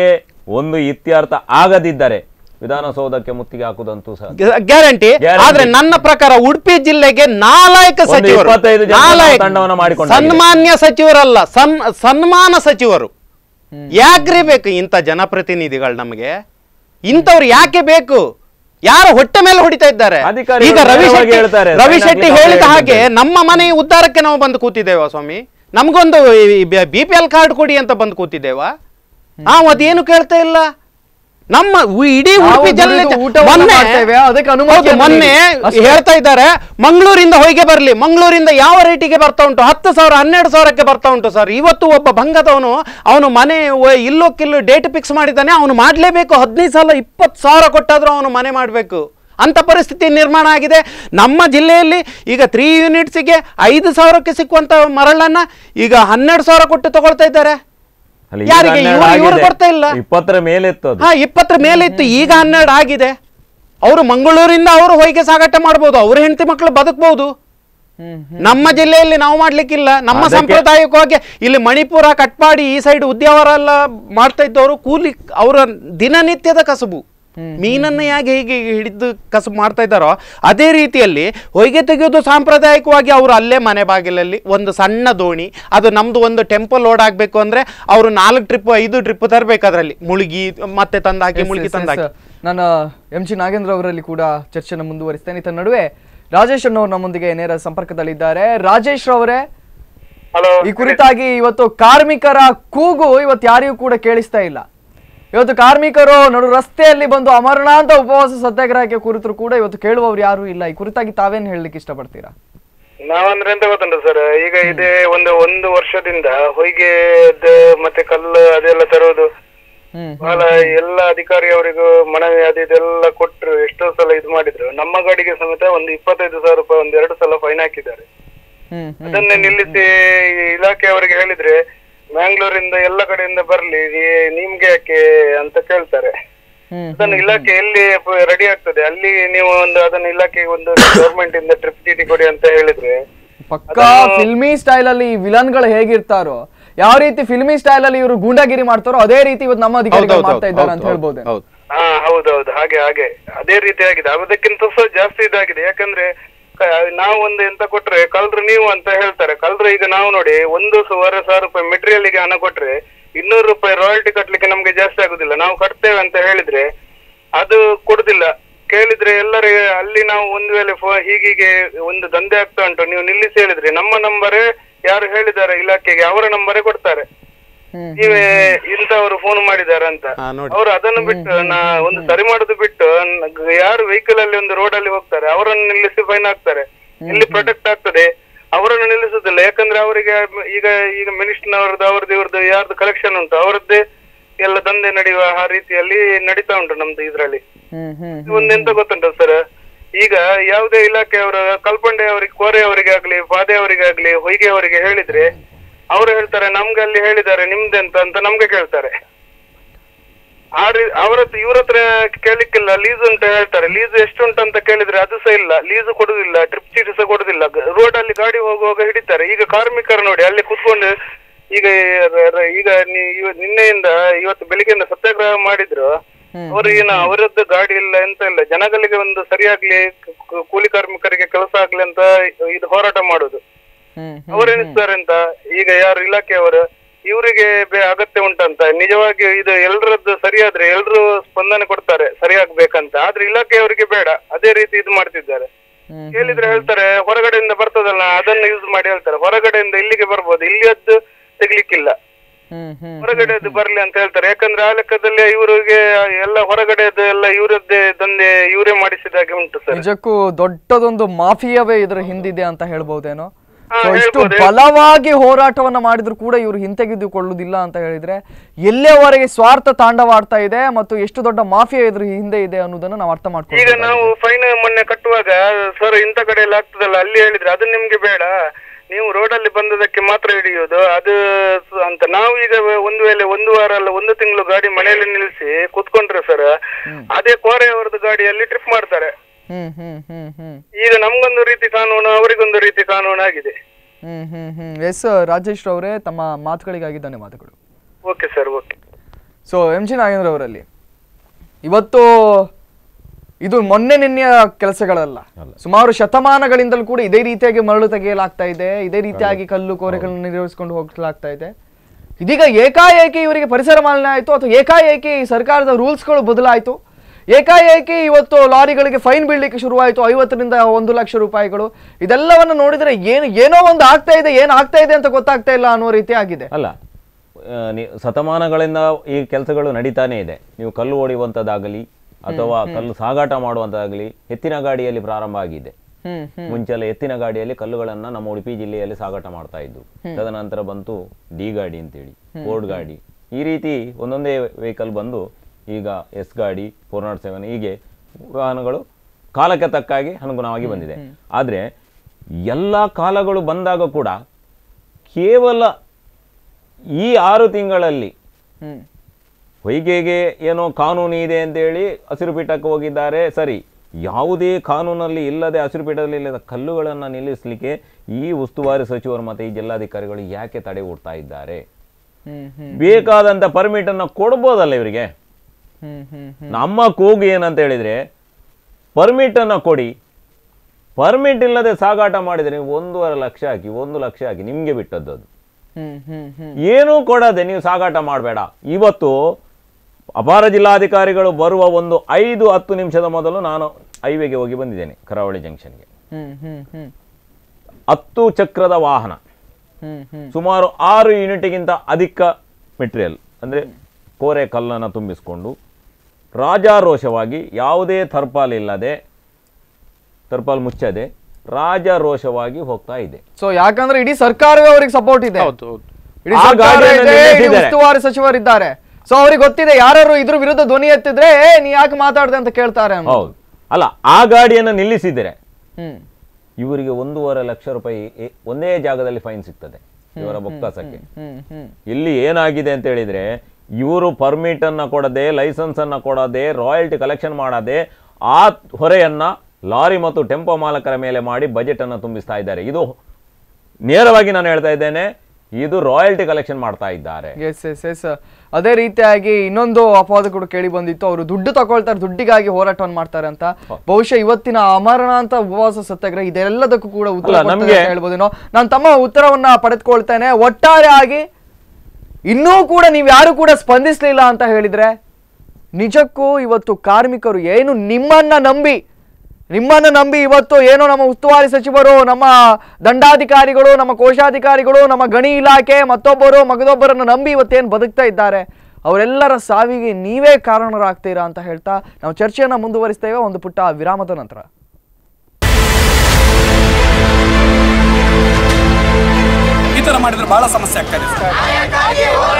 Speaker 4: ಒಂದು ಇತ್ಯರ್ಥ ಆಗದಿದ್ದರೆ ವಿಧಾನಸೌಧಕ್ಕೆ ಮುತ್ತಿಗೆ ಹಾಕುದಂತೂ ಸಹ
Speaker 3: ಗ್ಯಾರಂಟಿ
Speaker 4: Guarantee.
Speaker 3: ಆದ್ರೆ ನನ್ನ ಪ್ರಕಾರ ಉಡುಪಿ ಜಿಲ್ಲೆಗೆ ನಾಲಾಯಕ
Speaker 4: ಒಂದು
Speaker 3: ಸಚಿವರು
Speaker 4: ಇಪ್ಪತ್ತೈದು ಜನ
Speaker 3: ನಾಲಾಯಕ
Speaker 4: ತಂಡವನ್ನು ಮಾಡಿಕೊಂಡಾಗಿದೆ.
Speaker 3: ಸನ್ಮಾನ್ಯ ಸಚಿವರಲ್ಲ ಸನ್ ಸನ್ಮಾನ ಸಚಿವರು ಯಾಕ್ರಿ ಬೇಕು ಇಂಥ ಜನಪ್ರತಿನಿಧಿಗಳು ನಮಗೆ ಇಂಥವ್ರು ಯಾಕೆ ಬೇಕು ಯಾರು ಹೊಟ್ಟೆ ಮೇಲೆ ಹೊಡಿತಾ ಇದ್ದಾರೆ
Speaker 4: ಅಧಿಕಾರಿಗಳು
Speaker 3: ಈಗ ರವಿ
Speaker 4: ನೇರವಾಗಿ
Speaker 3: ಶೆಟ್ಟಿ
Speaker 4: ಹೇಳ್ತಾರೆ,
Speaker 3: ರವಿ
Speaker 4: ಸೈನ್
Speaker 3: ಶೆಟ್ಟಿ
Speaker 4: ಹಾಕ್ಲಿಕ್ಕೆ
Speaker 3: ಹೇಳಿದ
Speaker 4: ಅವ್ರು
Speaker 3: ಹಾಗೆ
Speaker 4: ಹೇಳ್ತಾರೆ.
Speaker 3: ನಮ್ಮ ಮನೆ ಉದ್ಧಾರಕ್ಕೆ ನಾವು ಬಂದು ಕೂತಿದ್ದೇವಾ ಸ್ವಾಮಿ ನಮಗೊಂದು ಬಿ ಪಿ ಎಲ್ ಕಾರ್ಡ್ ಕೊಡಿ ಅಂತ ಬಂದು ಕೂತಿದ್ದೇವಾ ನಾವು ಅದೇನು ಕೇಳ್ತಾ ಇಲ್ಲ ನಮ್ಮ ಉ- ಇಡೀ
Speaker 2: ನಾವು
Speaker 3: ಉಡುಪಿ ಜಿಲ್ಲೆ
Speaker 2: ದುಡಿದು ಊಟವನ್ನ ಮಾಡ್ತೇವೆ, ಅದಕ್ಕೆ ಅನುಮತಿಯನ್ನು
Speaker 3: ಹೌದು, ಮೊನ್ನೆ
Speaker 2: ನೀಡಿ. ಅಷ್ಟೇ.
Speaker 3: ಹೇಳ್ತಾ ಇದ್ದಾರೆ ಮಂಗಳೂರಿಂದ ಹೊಯ್ಗೆ ಬರಲಿ ಮಂಗಳೂರಿಂದ ಯಾವ ರೇಟಿಗೆ ಬರ್ತಾ ಉಂಟು ಹತ್ತು ಸಾವಿರ ಹನ್ನೆರಡು ಸಾವಿರಕ್ಕೆ ಬರ್ತಾ ಉಂಟು ಸರ್ ಇವತ್ತು ಒಬ್ಬ ಭಂಗದವನು ಅವನು ಮನೆ ಒ- ಇಲ್ಲೋಕ್ಕಿಲ್ಲು ಡೇಟ್ ಫಿಕ್ಸ್ ಮಾಡಿದ್ದಾನೆ ಅವನು ಮಾಡಲೇಬೇಕು ಹದಿನೈದು ಸಾವಿರ ಇಪ್ಪತ್ತು ಸಾವಿರ ಕೊಟ್ಟಾದ್ರೂ ಅವನು ಮನೆ ಮಾಡಬೇಕು ಅಂತ ಪರಿಸ್ಥಿತಿ ನಿರ್ಮಾಣ ಆಗಿದೆ ನಮ್ಮ ಜಿಲ್ಲೆಯಲ್ಲಿ ಈಗ ತ್ರೀ ಯೂನಿಟ್ಸಿಗೆ ಐದು ಸಾವಿರಕ್ಕೆ ಸಿಕ್ಕುವಂತ ಮರಳನ್ನ ಈಗ ಹನ್ನೆರಡು ಸಾವಿರ ಕೊಟ್ಟು ತಗೊಳ್ತಾ ಇದ್ದಾರೆ
Speaker 4: ಅಲ್ಲಿ ಈಗ
Speaker 3: ಯಾರಿಗೆ?
Speaker 4: ಹನ್ನೆರಡು
Speaker 3: ಇವ್ರು- ಇವ್ರು
Speaker 4: ಆಗಿದೆ.
Speaker 3: ಕೊಡ್ತಾ ಇಲ್ಲ.
Speaker 4: ಇಪ್ಪತ್ತರ ಮೇಲೆ ಇತ್ತು ಅದು
Speaker 3: ಹಾ ಇಪ್ಪತ್ತರ ಮೇಲೆ ಇತ್ತು ಈಗ ಹನ್ನೆರಡು ಆಗಿದೆ ಅವರು ಮಂಗಳೂರಿಂದ ಅವರು ಹೊಯ್ಗೆ ಸಾಗಾಟ ಮಾಡ್ಬೋದು ಅವ್ರ ಹೆಂಡತಿ ಮಕ್ಕಳು ಬದುಕಬಹುದು ನಮ್ಮ ಜಿಲ್ಲೆಯಲ್ಲಿ ನಾವು ಮಾಡ್ಲಿಕ್ಕಿಲ್ಲ ನಮ್ಮ
Speaker 4: ಅದಕ್ಕೆ-
Speaker 3: ಸಾಂಪ್ರದಾಯಿಕವಾಗಿ ಇಲ್ಲಿ ಮಣಿಪುರ ಕಟ್ಪಾಡಿ ಈ ಸೈಡ್ ಉದ್ಯಾವರ ಎಲ್ಲ ಮಾಡ್ತಾ ಇದ್ದವರು ಕೂಲಿ ಅವರ ದಿನನಿತ್ಯದ ಕಸಬು ಮೀನನ್ನ ಹೇಗೆ ಹೇಗೆ ಹಿಡಿದು ಕಸಬು ಮಾಡ್ತಾ ಇದ್ದಾರೋ ಅದೇ ರೀತಿಯಲ್ಲಿ ಹೊಯ್ಗೆ ತೆಗೆಯೋದು ಸಾಂಪ್ರದಾಯಿಕವಾಗಿ ಅವರು ಅಲ್ಲೇ ಮನೆ ಬಾಗಿಲಲ್ಲಿ ಒಂದು ಸಣ್ಣ ದೋಣಿ ಅದು ನಮ್ದು ಒಂದು ಟೆಂಪಲ್ ಲೋಡ್ ಆಗಬೇಕು ಅಂದ್ರೆ ಅವರು ನಾಲ್ಕು ಟ್ರಿಪ್ ಐದು ಟ್ರಿಪ್ ತರಬೇಕು ಅದರಲ್ಲಿ ಮುಳುಗಿ ಮತ್ತೆ ತಂದಾಕಿ
Speaker 2: ಎಸ್,
Speaker 3: ಮುಳುಗಿ
Speaker 2: ಎಸ್,
Speaker 3: ತಂದಾಕಿ
Speaker 2: ಎಸ್. ನಾನು ಎಂ ಜಿ ನಾಗೇಂದ್ರ ಅವರಲ್ಲಿ ಕೂಡ ಚರ್ಚೆನ ಮುಂದುವರಿಸ್ತೇನೆ ಇದರ ನಡುವೆ ರಾಜೇಶ್ ಅನ್ನೋರು ನಮ್ಮೊಂದಿಗೆ ನೇರ ಸಂಪರ್ಕದಲ್ಲಿದ್ದಾರೆ ರಾಜೇಶ್ ಅವರೇ
Speaker 8: ಹಲೋ
Speaker 2: ಈ ಕುರಿತಾಗಿ ಇವತ್ತು ಕಾರ್ಮಿಕರ ಕೂಗು ಇವತ್ತು ಯಾರಿಗೂ ಕೂಡ ಕೇಳಿಸ್ತಾ ಇಲ್ಲ ಇವತ್ತು ಕಾರ್ಮಿಕರು ನಡು ರಸ್ತೆಯಲ್ಲಿ ಬಂದು ಅಮರಣಾಂತ ಉಪವಾಸ ಸತ್ಯಾಗ್ರಹಕ್ಕೆ ಕುರಿತರು ಕೂಡ ಇವತ್ತು ಕೇಳುವವರು ಯಾರು ಇಲ್ಲ ಈ ಕುರಿತಾಗಿ ತಾವೇನ್ ಹೇಳಲಿಕ್ಕೆ ಇಷ್ಟಪಡ್ತೀರಾ
Speaker 8: ನಾವಂದ್ರೆ ಎಂತ ಗೊತ್ತುಂಟು ಸರ್ ಈಗ ಇದೇ ಒಂದು ಒಂದು ವರ್ಷದಿಂದ ಹೊಯ್ಗೆ ಮತ್ತೆ ಕಲ್ಲು ಅದೆಲ್ಲ ತರೋದು
Speaker 2: ಹ್ಮ್
Speaker 8: ಬಹಳ ಎಲ್ಲ ಅಧಿಕಾರಿಯವರಿಗೂ ಮನವಿ ಅದು ಇದೆಲ್ಲ ಕೊಟ್ರು ಎಷ್ಟೋ ಸಲ ಇದು ಮಾಡಿದ್ರು ನಮ್ಮ ಗಾಡಿಗೆ ಸಮೇತ ಒಂದು ಇಪ್ಪತ್ತೈದು ಸಾವಿರ ರೂಪಾಯಿ ಒಂದ್ ಎರಡು ಸಲ ಫೈನ್ ಹಾಕಿದ್ದಾರೆ
Speaker 2: ಹ್ಮ್ ಹ್ಮ್
Speaker 8: ಅದನ್ನೇ ನಿಲ್ಲಿಸಿ ಈ ಇಲಾಖೆಯವರಿಗೆ ಹೇಳಿದ್ರೆ ಮ್ಯಾಂಗ್ಳೂರಿಂದ ಎಲ್ಲ ಕಡೆಯಿಂದ ಬರ್ಲಿ ಈ- ನಿಮ್ಗೆ ಯಾಕೆ ಅಂತ ಕೇಳ್ತಾರೆ
Speaker 2: ಹ್ಮ್
Speaker 8: ಅದನ್ನು ಇಲಾಖೆ ಎಲ್ಲಿ ರೆಡಿ ಆಗ್ತದೆ ಅಲ್ಲಿ ನೀವು ಒಂದು ಅದನ್ನ ಇಲಾಖೆಗೆ ಒಂದು ಗೌರ್ಮೆಂಟ್ ಇಂದ ಟ್ರಿಪ್ ಚೀಟಿ ಕೊಡಿ ಅಂತ ಹೇಳಿದ್ರೆ
Speaker 2: ಪಕ್ಕಾ ಫಿಲ್ಮಿ ಸ್ಟೈಲ್ ಅಲ್ಲಿ ವಿಲನ್ಗಳು ಹೇಗಿರ್ತಾರೋ ಯಾವ ರೀತಿ ಫಿಲ್ಮಿ ಸ್ಟೈಲ್ ಅಲ್ಲಿ ಇವರು ಗೂಂಡಾಗಿರಿ ಮಾಡ್ತಾರೋ ಅದೇ ರೀತಿ ಇವತ್ತು ನಮ್ಮ ಅಧಿಕಾರಿಗಳು
Speaker 3: ಹೌದು,
Speaker 2: ಮಾಡ್ತಾ ಇದ್ದಾರೆ ಅಂತ
Speaker 3: ಹೌದು,
Speaker 2: ಹೇಳ್ಬೋದು
Speaker 3: ಹೌದು.
Speaker 8: ಹಾ ಹೌದೌದು ಹಾಗೆ ಹಾಗೆ ಅದೇ ರೀತಿ ಆಗಿದೆ ಅದಕ್ಕಿಂತ ಸಹ ಜಾಸ್ತಿ ಇದಾಗಿದೆ ಯಾಕಂದ್ರೆ ಕ- ನಾವು ಒಂದು ಎಂತ ಕೊಟ್ರೆ ಕಲ್ರು ನೀವು ಅಂತ ಹೇಳ್ತಾರೆ ಕಲ್ರು ಈಗ ನಾವು ನೋಡಿ ಒಂದು ಸುಮಾರು ಸಾವಿರ ರೂಪಾಯಿ ಮೆಟೀರಿಯಲ್ಗೆ ಹಣ ಕೊಟ್ರೆ ಇನ್ನೂರು ರೂಪಾಯಿ ರಾಯಲ್ಟಿ ಕಟ್ಲಿಕ್ಕೆ ನಮ್ಗೆ ಜಾಸ್ತಿ ಆಗುದಿಲ್ಲ ನಾವು ಕಟ್ತೇವೆ ಅಂತ ಹೇಳಿದ್ರೆ ಅದು ಕೊಡುದಿಲ್ಲ ಕೇಳಿದ್ರೆ ಎಲ್ಲರೂ ಅಲ್ಲಿ ನಾವು ಒಂದು ವೇಳೆ ಫೋ- ಹೀಗೀಗೆ ಒಂದು ದಂಧೆ ಆಗ್ತಾ ಉಂಟು ನೀವು ನಿಲ್ಲಿಸಿ ಹೇಳಿದ್ರೆ ನಮ್ಮ ನಂಬರೇ ಯಾರು ಹೇಳಿದ್ದಾರೆ ಇಲಾಖೆಗೆ ಅವರ ನಂಬರೇ ಕೊಡ್ತಾರೆ ನೀವೇ ಇಂಥವ್ರು ಫೋನ್ ಮಾಡಿದ್ದಾರೆ ಅಂತ
Speaker 3: ಹಾ, ನೋಡಿ.
Speaker 8: ಅವರು ಅದನ್ನು ಬಿಟ್ಟು ನಾ ಒಂದು ಸರಿ ಮಾಡೋದು ಬಿಟ್ಟು ನ- ಯಾರು ವೆಹಿಕಲ್ ಅಲ್ಲಿ ಒಂದು ರೋಡ್ ಅಲ್ಲಿ ಹೋಗ್ತಾರೆ ಅವರನ್ನು ನಿಲ್ಲಿಸಿ ಫೈನ್ ಹಾಕ್ತಾರೆ ಇಲ್ಲಿ ಪ್ರೊಟೆಕ್ಟ್ ಆಗ್ತದೆ ಅವರನ್ನು ನಿಲ್ಲಿಸುದಿಲ್ಲ ಯಾಕಂದ್ರೆ ಅವರಿಗೆ ಈಗ ಈಗ ಮಿನಿಸ್ಟರ್ನವ್ರದ್ದು ಅವ್ರದ್ದು ಇವ್ರದ್ದು ಯಾರ್ದು ಕಲೆಕ್ಷನ್ ಉಂಟು ಅವರದ್ದೇ ಎಲ್ಲ ದಂಧೆ ನಡೆಯುವ ಆ ರೀತಿಯಲ್ಲಿ ನಡೀತಾ ಉಂಟು ನಮ್ದು ಇದ್ರಲ್ಲಿ
Speaker 2: ಹ್ಮ್ ಹ್ಮ್
Speaker 8: ಒಂದೆಂತ ಗೊತ್ತುಂಟ ಸರ್ ಈಗ ಯಾವುದೇ ಇಲಾಖೆಯವರು ಕಲ್ಪಂಡೆ ಅವರಿಗೆ ಕೋರೆ ಅವರಿಗೆ ಆಗ್ಲಿ ಪಾದೆ ಅವರಿಗೆ ಆಗ್ಲಿ ಹೊಯ್ಗೆ ಅವರಿಗೆ ಹೇಳಿದ್ರೆ ಅವರು ಹೇಳ್ತಾರೆ ನಮ್ಗೆ ಅಲ್ಲಿ ಹೇಳಿದ್ದಾರೆ ನಿಮ್ದೆಂತ ಅಂತ ನಮ್ಗೆ ಕೇಳ್ತಾರೆ ಆ ರೀ ಅವ್ರ ಹತ್ರ ಇವ್ರ ಹತ್ರ ಕೇಳಿಕ್ಕಿಲ್ಲ ಲೀಸ್ ಅಂತ ಹೇಳ್ತಾರೆ ಲೀಸ್ ಎಷ್ಟು ಉಂಟು ಅಂತ ಕೇಳಿದ್ರೆ ಅದು ಸಹ ಇಲ್ಲ ಲೀಸ್ ಕೊಡುದಿಲ್ಲ ಟ್ರಿಪ್ ಚೀಟಿ ಸಹ ಕೊಡುದಿಲ್ಲ ರೋಡ್ ಅಲ್ಲಿ ಗಾಡಿ ಹೋಗುವಾಗ ಹಿಡಿತಾರೆ ಈಗ ಕಾರ್ಮಿಕರು ನೋಡಿ ಅಲ್ಲಿ ಕುತ್ಕೊಂಡು ಈಗ ರ- ರ- ಈಗ ನೀ- ಇವ- ನಿನ್ನೆಯಿಂದ ಇವತ್ತು ಬೆಳಿಗ್ಗೆಯಿಂದ ಸತ್ಯಾಗ್ರಹ ಮಾಡಿದ್ರು ಅವರು ಏನು ಅವರದ್ದು ಗಾಡಿ ಇಲ್ಲ ಎಂತ ಇಲ್ಲ ಜನಗಳಿಗೆ ಒಂದು ಸರಿಯಾಗ್ಲಿ ಕ- ಕ- ಕೂಲಿ ಕಾರ್ಮಿಕರಿಗೆ ಕೆಲಸ ಆಗ್ಲಿ ಅಂತ ಇದು ಹೋರಾಟ ಮಾಡುದು
Speaker 2: ಹ್ಮ್
Speaker 8: ಅವರೇನಿಸ್ತಾರೆ ಅಂತ ಈಗ ಯಾರು ಇಲಾಖೆಯವರು ಇವರಿಗೆ ಬೆ- ಅಗತ್ಯ ಉಂಟಂತ ನಿಜವಾಗಿ ಇದು ಎಲ್ಲರದ್ದು ಸರಿಯಾದ್ರೆ ಎಲ್ರು ಸ್ಪಂದನೆ ಕೊಡ್ತಾರೆ ಸರಿಯಾಗ್ಬೇಕಂತ ಆದ್ರೆ ಇಲಾಖೆಯವರಿಗೆ ಬೇಡ ಅದೇ ರೀತಿ ಇದು ಮಾಡ್ತಿದ್ದಾರೆ ಕೇಳಿದ್ರೆ ಹೇಳ್ತಾರೆ ಹೊರಗಡೆಯಿಂದ ಬರ್ತದಲ್ಲ ಅದನ್ನ ಯೂಸ್ ಮಾಡಿ ಹೇಳ್ತಾರೆ ಹೊರಗಡೆಯಿಂದ ಇಲ್ಲಿಗೆ ಬರ್ಬೋದು ಇಲ್ಲಿಯದ್ದು ತೆಗಿಲಿಕ್ಕಿಲ್ಲ
Speaker 2: ಹ್ಮ್ ಹ್ಮ್
Speaker 8: ಹೊರಗಡೆದು ಬರ್ಲಿ ಅಂತ ಹೇಳ್ತಾರೆ ಯಾಕಂದ್ರೆ ಆ ಲೆಕ್ಕದಲ್ಲಿ ಇವರಿಗೆ ಎಲ್ಲ ಹೊರಗಡೆದು ಎಲ್ಲ ಇವರದ್ದೇ ದಂಧೆ ಇವರೇ ಮಾಡಿಸಿದಾಗೆ ಉಂಟು ಸರ್
Speaker 2: ನಿಜಕ್ಕೂ ದೊಡ್ಡದೊಂದು ಮಾಫಿಯಾವೇ ಇದರ ಹಿಂದಿದೆ ಅಂತ ಹೇಳ್ಬಹುದೇನೋ
Speaker 8: ಹಾ,
Speaker 2: So, ಇಷ್ಟು
Speaker 8: ಹೇಳ್ಬೋದು.
Speaker 2: ಬಲವಾಗಿ ಹೋರಾಟವನ್ನ ಮಾಡಿದ್ರು ಕೂಡ ಇವರು ಹಿಂತೆಗೆದುಕೊಳ್ಳುವುದಿಲ್ಲ ಅಂತ ಹೇಳಿದ್ರೆ ಎಲ್ಲಿಯವರೆಗೆ ಸ್ವಾರ್ಥ ತಾಂಡವಾಡ್ತಾ ಇದೆ ಮತ್ತು ಎಷ್ಟು ದೊಡ್ಡ ಮಾಫಿಯಾ ಇದ್ರ ಹಿಂದೆ ಇದೆ ಅನ್ನೋದನ್ನ ನಾವು ಅರ್ಥ
Speaker 8: ಈಗ
Speaker 2: ಮಾಡ್ಕೊಳ್ಳೋದು
Speaker 8: ನಾವು ಫೈನ್ ಮೊನ್ನೆ ಕಟ್ಟುವಾಗ ಸರ್ ಇಂಥ ಕಡೆ ಎಲ್ಲ ಆಗ್ತದಲ್ಲ ಅಲ್ಲಿ ಹೇಳಿದ್ರೆ ಅದು ನಿಮ್ಗೆ ಬೇಡ ನೀವು ರೋಡಲ್ಲಿ ಬಂದದಕ್ಕೆ ಮಾತ್ರ ಹಿಡಿಯೋದು ಅದು ಸ- ಅಂತ ನಾವು ಈಗ ಒಂದು ವೇಳೆ ಒಂದು ವಾರ ಅಲ್ಲ ಒಂದು ತಿಂಗಳು ಗಾಡಿ ಮನೆಯಲ್ಲಿ ನಿಲ್ಲಿಸಿ ಕುತ್ಕೊಂಡ್ರೆ ಸರ್ ಅದೇ ಕೋರೆ ಅವರದ್ದು ಗಾಡಿಯಲ್ಲಿ ಟ್ರಿಪ್ ಮಾಡ್ತಾರೆ
Speaker 2: ಹ್ಮ್ ಹ್ಮ್ ಹ್ಮ್ ಹ್ಮ್
Speaker 8: ಈಗ ನಮ್ಗೊಂದು ರೀತಿ ಕಾನೂನು ಅವರಿಗೊಂದು ರೀತಿ ಕಾನೂನು ಆಗಿದೆ
Speaker 2: ಹ್ಮ್ ಹ್ಮ್ ಹ್ಮ್ ಎಸ್ ರಾಜೇಶ್ ಅವರೇ ತಮ್ಮ ಮಾತುಗಳಿಗಾಗಿ ಧನ್ಯವಾದಗಳು
Speaker 8: okay sir okay
Speaker 2: so M G Nagendra ಅವರಲ್ಲಿ ಇವತ್ತು ಇದು ಮೊನ್ನೆ ನಿನ್ನೆಯ ಕೆಲಸಗಳಲ್ಲ ಸುಮಾರು ಶತಮಾನಗಳಿಂದಲೂ ಕೂಡ ಇದೇ ರೀತಿಯಾಗಿ ಮರಳು ತೆಗೆಯಲಾಗ್ತಾ ಇದೆ ಇದೇ ರೀತಿಯಾಗಿ ಕಲ್ಲು ಕೋರೆಗಳನ್ನು ನಿರ್ವಹಿಸಿಕೊಂಡು ಹೋಗ್ಲಾಗ್ತಾ ಇದೆ ಇದೀಗ ಏಕಾಏಕಿ ಇವರಿಗೆ ಪರಿಸರ ಮಾಲಿನ್ಯ ಆಯಿತು ಅಥವಾ ಏಕಾಏಕಿ ಸರ್ಕಾರದ ರೂಲ್ಸ್ಗಳು ಬದಲಾಯಿತು ಏಕಾಏಕಿ ಇವತ್ತು ಲಾರಿಗಳಿಗೆ ಫೈನ್ ಬೀಳಲಿಕ್ಕೆ ಶುರುವಾಯಿತು ಐವತ್ತರಿಂದ ಒಂದು ಲಕ್ಷ ರೂಪಾಯಿಗಳು ಇದೆಲ್ಲವನ್ನು ನೋಡಿದ್ರೆ ಏನು ಏನೋ ಒಂದು ಆಗ್ತಾ ಇದೆ ಏನು ಆಗ್ತಾ ಇದೆ ಅಂತ ಗೊತ್ತಾಗ್ತಾ ಇಲ್ಲ ಅನ್ನೋ ರೀತಿ ಆಗಿದೆ
Speaker 4: ಅಲ್ಲ ಆ, ನೀ ಶತಮಾನಗಳಿಂದ ಈ ಕೆಲಸಗಳು ನಡೀತಾನೆ ಇದೆ ನೀವು ಕಲ್ಲು ಹೊಡೆಯುವಂಥದ್ದಾಗಲಿ ಅಥವಾ ಕಲ್ಲು ಸಾಗಾಟ ಮಾಡುವಂಥದ್ದಾಗಲಿ ಎತ್ತಿನ ಗಾಡಿಯಲ್ಲಿ ಪ್ರಾರಂಭ ಆಗಿದೆ
Speaker 2: ಹ್ಮ್
Speaker 4: ಮುಂಚೆಲ್ಲ ಎತ್ತಿನ ಗಾಡಿಯಲ್ಲಿ ಕಲ್ಲುಗಳನ್ನ ನಮ್ಮ ಉಡುಪಿ ಜಿಲ್ಲೆಯಲ್ಲಿ ಸಾಗಾಟ ಮಾಡ್ತಾ ಇದ್ದು ತದನಂತರ ಬಂತು ಡಿ ಗಾಡಿ ಅಂತೇಳಿ ಫೋರ್ಡ್ ಗಾಡಿ ಈ ರೀತಿ ಒಂದೊಂದೇ ವೆಹಿಕಲ್ ಬಂದು ಈಗ ಎಸ್ ಗಾಡಿ ಫೋರ್ ನಾಟ್ ಸೆವೆನ್ ಹೀಗೆ ವಾಹನಗಳು ಕಾಲಕ್ಕೆ ತಕ್ಕಾಗಿ ಅನುಗುಣವಾಗಿ ಬಂದಿದೆ ಆದರೆ ಎಲ್ಲ ಕಾಲಗಳು ಬಂದಾಗ ಕೂಡ ಕೇವಲ ಈ ಆರು ತಿಂಗಳಲ್ಲಿ
Speaker 2: ಹ್ಮ್
Speaker 4: ಹೊಯ್ಗೆಗೆ ಏನೋ ಕಾನೂನು ಇದೆ ಅಂತೇಳಿ ಹಸಿರು ಪೀಠಕ್ಕೆ ಹೋಗಿದ್ದಾರೆ ಸರಿ ಯಾವುದೇ ಕಾನೂನಲ್ಲಿ ಇಲ್ಲದೆ ಹಸಿರು ಪೀಠದಲ್ಲಿ ಇಲ್ಲದ ಕಲ್ಲುಗಳನ್ನು ನಿಲ್ಲಿಸಲಿಕ್ಕೆ ಈ ಉಸ್ತುವಾರಿ ಸಚಿವರು ಮತ್ತು ಈ ಜಿಲ್ಲಾಧಿಕಾರಿಗಳು ಯಾಕೆ ತಡೆ ಹುಡ್ತಾ ಇದ್ದಾರೆ
Speaker 2: ಹ್ಮ್ ಹ್ಮ್
Speaker 4: ಬೇಕಾದಂಥ ಪರ್ಮಿಟ್ ಅನ್ನು ಕೊಡ್ಬೋದಲ್ಲ ಇವರಿಗೆ
Speaker 2: ಹ್ಮ್ ಹ್ಮ್
Speaker 4: ನಮ್ಮ ಕೂಗು ಏನಂತ ಹೇಳಿದ್ರೆ ಪರ್ಮಿಟ್ ಅನ್ನ ಕೊಡಿ ಪರ್ಮಿಟ್ ಇಲ್ಲದೆ ಸಾಗಾಟ ಮಾಡಿದರೆ ನೀವು ಒಂದೂವರೆ ಲಕ್ಷ ಹಾಕಿ ಒಂದು ಲಕ್ಷ ಹಾಕಿ ನಿಮಗೆ ಬಿಟ್ಟದ್ದು ಅದು
Speaker 2: ಹ್ಮ್ ಹ್ಮ್ ಹ್ಮ್
Speaker 4: ಏನೂ ಕೊಡದೆ ನೀವು ಸಾಗಾಟ ಮಾಡಬೇಡ ಇವತ್ತು ಅಪಾರ ಜಿಲ್ಲಾಧಿಕಾರಿಗಳು ಬರುವ ಒಂದು ಐದು ಹತ್ತು ನಿಮಿಷದ ಮೊದಲು ನಾನು ಹೈವೇಗೆ ಹೋಗಿ ಬಂದಿದ್ದೇನೆ ಕರಾವಳಿ ಜಂಕ್ಷನ್ಗೆ
Speaker 2: ಹ್ಮ್ ಹ್ಮ್ ಹ್ಮ್
Speaker 4: ಹತ್ತು ಚಕ್ರದ ವಾಹನ
Speaker 2: ಹ್ಮ್ ಹ್ಮ್
Speaker 4: ಸುಮಾರು ಆರು ಯೂನಿಟ್ಗಿಂತ ಅಧಿಕ ಮೆಟೀರಿಯಲ್ ಅಂದರೆ ಕೋರೆ ಕಲ್ಲನ್ನು ತುಂಬಿಸಿಕೊಂಡು ರಾಜಾರೋಷವಾಗಿ ಯಾವುದೇ ತರ್ಪಾಲ್ ಇಲ್ಲದೆ ತರ್ಪಾಲ್ ಮುಚ್ಚದೆ ರಾಜಾರೋಷವಾಗಿ ಹೋಗ್ತಾ ಇದೆ
Speaker 2: ಸೊ ಯಾಕಂದ್ರೆ ಇಡೀ ಸರ್ಕಾರವೇ ಅವರಿಗೆ ಸಪೋರ್ಟ್ ಇದೆ
Speaker 3: ಹೌದು ಹೌದು
Speaker 2: ಇಡೀ
Speaker 4: ಆ
Speaker 2: ಸರ್ಕಾರ
Speaker 4: ಗಾಡಿಯನ್ನು
Speaker 2: ಇದೆ, ಇಡೀ
Speaker 4: ನಿಲ್ಲಿಸಿದ್ದಾರೆ.
Speaker 2: ಉಸ್ತುವಾರಿ ಸಚಿವರಿದ್ದಾರೆ ಸೊ ಅವ್ರಿಗೆ ಗೊತ್ತಿದೆ ಯಾರು ಇದ್ರ ವಿರುದ್ಧ ಧ್ವನಿ ಎತ್ತಿದ್ರೆ ಏ ನೀ ಯಾಕೆ ಮಾತಾಡ್ದೆ ಅಂತ ಕೇಳ್ತಾರೆ ಅನ್ನೋದು.
Speaker 4: ಹೌದು ಅಲ್ಲ ಆ ಗಾಡಿಯನ್ನು ನಿಲ್ಲಿಸಿದರೆ
Speaker 2: ಹ್ಮ್
Speaker 4: ಇವರಿಗೆ ಒಂದೂವರೆ ಲಕ್ಷ ರೂಪಾಯಿ ಎ- ಒಂದೇ ಜಾಗದಲ್ಲಿ ಫೈನ್ ಸಿಗ್ತದೆ ಇವರ ಬೊಕ್ಕಸಕ್ಕೆ
Speaker 2: ಹ್ಮ್ ಹ್ಮ್
Speaker 4: ಇಲ್ಲಿ ಏನಾಗಿದೆ ಅಂತ ಹೇಳಿದ್ರೆ ಇವರು ಪರ್ಮಿಟ್ ಅನ್ನ ಕೊಡದೆ ಲೈಸೆನ್ಸ್ ಅನ್ನ ಕೊಡದೆ ರಾಯಲ್ಟಿ ಕಲೆಕ್ಷನ್ ಮಾಡದೆ ಆ ಹೊರೆಯನ್ನ ಲಾರಿ ಮತ್ತು ಟೆಂಪೋ ಮಾಲಕರ ಮೇಲೆ ಮಾಡಿ ಬಜೆಟ್ ಅನ್ನು ತುಂಬಿಸ್ತಾ ಇದ್ದಾರೆ ಇದು ನೇರವಾಗಿ ನಾನು ಹೇಳ್ತಾ ಇದ್ದೇನೆ ಇದು ರಾಯಲ್ಟಿ ಕಲೆಕ್ಷನ್ ಮಾಡ್ತಾ ಇದ್ದಾರೆ
Speaker 2: ಎಸ್ ಎಸ್ ಎಸ್ ಅದೇ ರೀತಿಯಾಗಿ ಇನ್ನೊಂದು ಅಪವಾದ ಕೂಡ ಕೇಳಿ ಬಂದಿತ್ತು ಅವರು ದುಡ್ಡು ತಗೊಳ್ತಾರೆ ದುಡ್ಡಿಗಾಗಿ ಹೋರಾಟವನ್ನು ಮಾಡ್ತಾರೆ ಅಂತ ಬಹುಶಃ ಇವತ್ತಿನ ಅಮರನಾಥ ಉಪವಾಸ ಸತ್ಯಾಗ್ರಹ ಇದೆಲ್ಲದಕ್ಕೂ ಕೂಡ ಉತ್ತರ
Speaker 4: ಅಲ್ಲ,
Speaker 2: ಕೊಡ್ತದೆ
Speaker 4: ನಮ್ಗೆ-
Speaker 2: ಅಂತ ಹೇಳ್ಬೋದೇನೋ ನಾನು ತಮ್ಮ ಉತ್ತರವನ್ನ ಪಡೆದುಕೊಳ್ತೇನೆ ಒಟ್ಟಾರೆ ಆಗಿ ಇನ್ನೂ ಕೂಡ ನೀವು ಯಾರು ಕೂಡ ಸ್ಪಂದಿಸಲಿಲ್ಲ ಅಂತ ಹೇಳಿದ್ರೆ ನಿಜಕ್ಕೂ ಇವತ್ತು ಕಾರ್ಮಿಕರು ಏನು ನಿಮ್ಮನ್ನ ನಂಬಿ ನಿಮ್ಮನ್ನ ನಂಬಿ ಇವತ್ತು ಏನೋ ನಮ್ಮ ಉಸ್ತುವಾರಿ ಸಚಿವರು ನಮ್ಮ ದಂಡಾಧಿಕಾರಿಗಳು ನಮ್ಮ ಕೋಶಾಧಿಕಾರಿಗಳು ನಮ್ಮ ಗಣಿ ಇಲಾಖೆ ಮತ್ತೊಬ್ಬರು ಮಗದೊಬ್ಬರನ್ನು ನಂಬಿ ಇವತ್ತೇನು ಬದುಕ್ತಾ ಇದ್ದಾರೆ ಅವರೆಲ್ಲರ ಸಾವಿಗೆ ನೀವೇ ಕಾರಣರಾಗ್ತೀರಾ ಅಂತ ಹೇಳ್ತಾ ನಾವು ಚರ್ಚೆಯನ್ನು ಮುಂದುವರಿಸ್ತೇವೆ ಒಂದು ಪುಟ್ಟ ವಿರಾಮದ ನಂತರ
Speaker 1: ಈ ಥರ ಮಾಡಿದ್ರೆ ಬಹಳ ಸಮಸ್ಯೆ ಆಗ್ತಾ ಇದೆ ಸರ್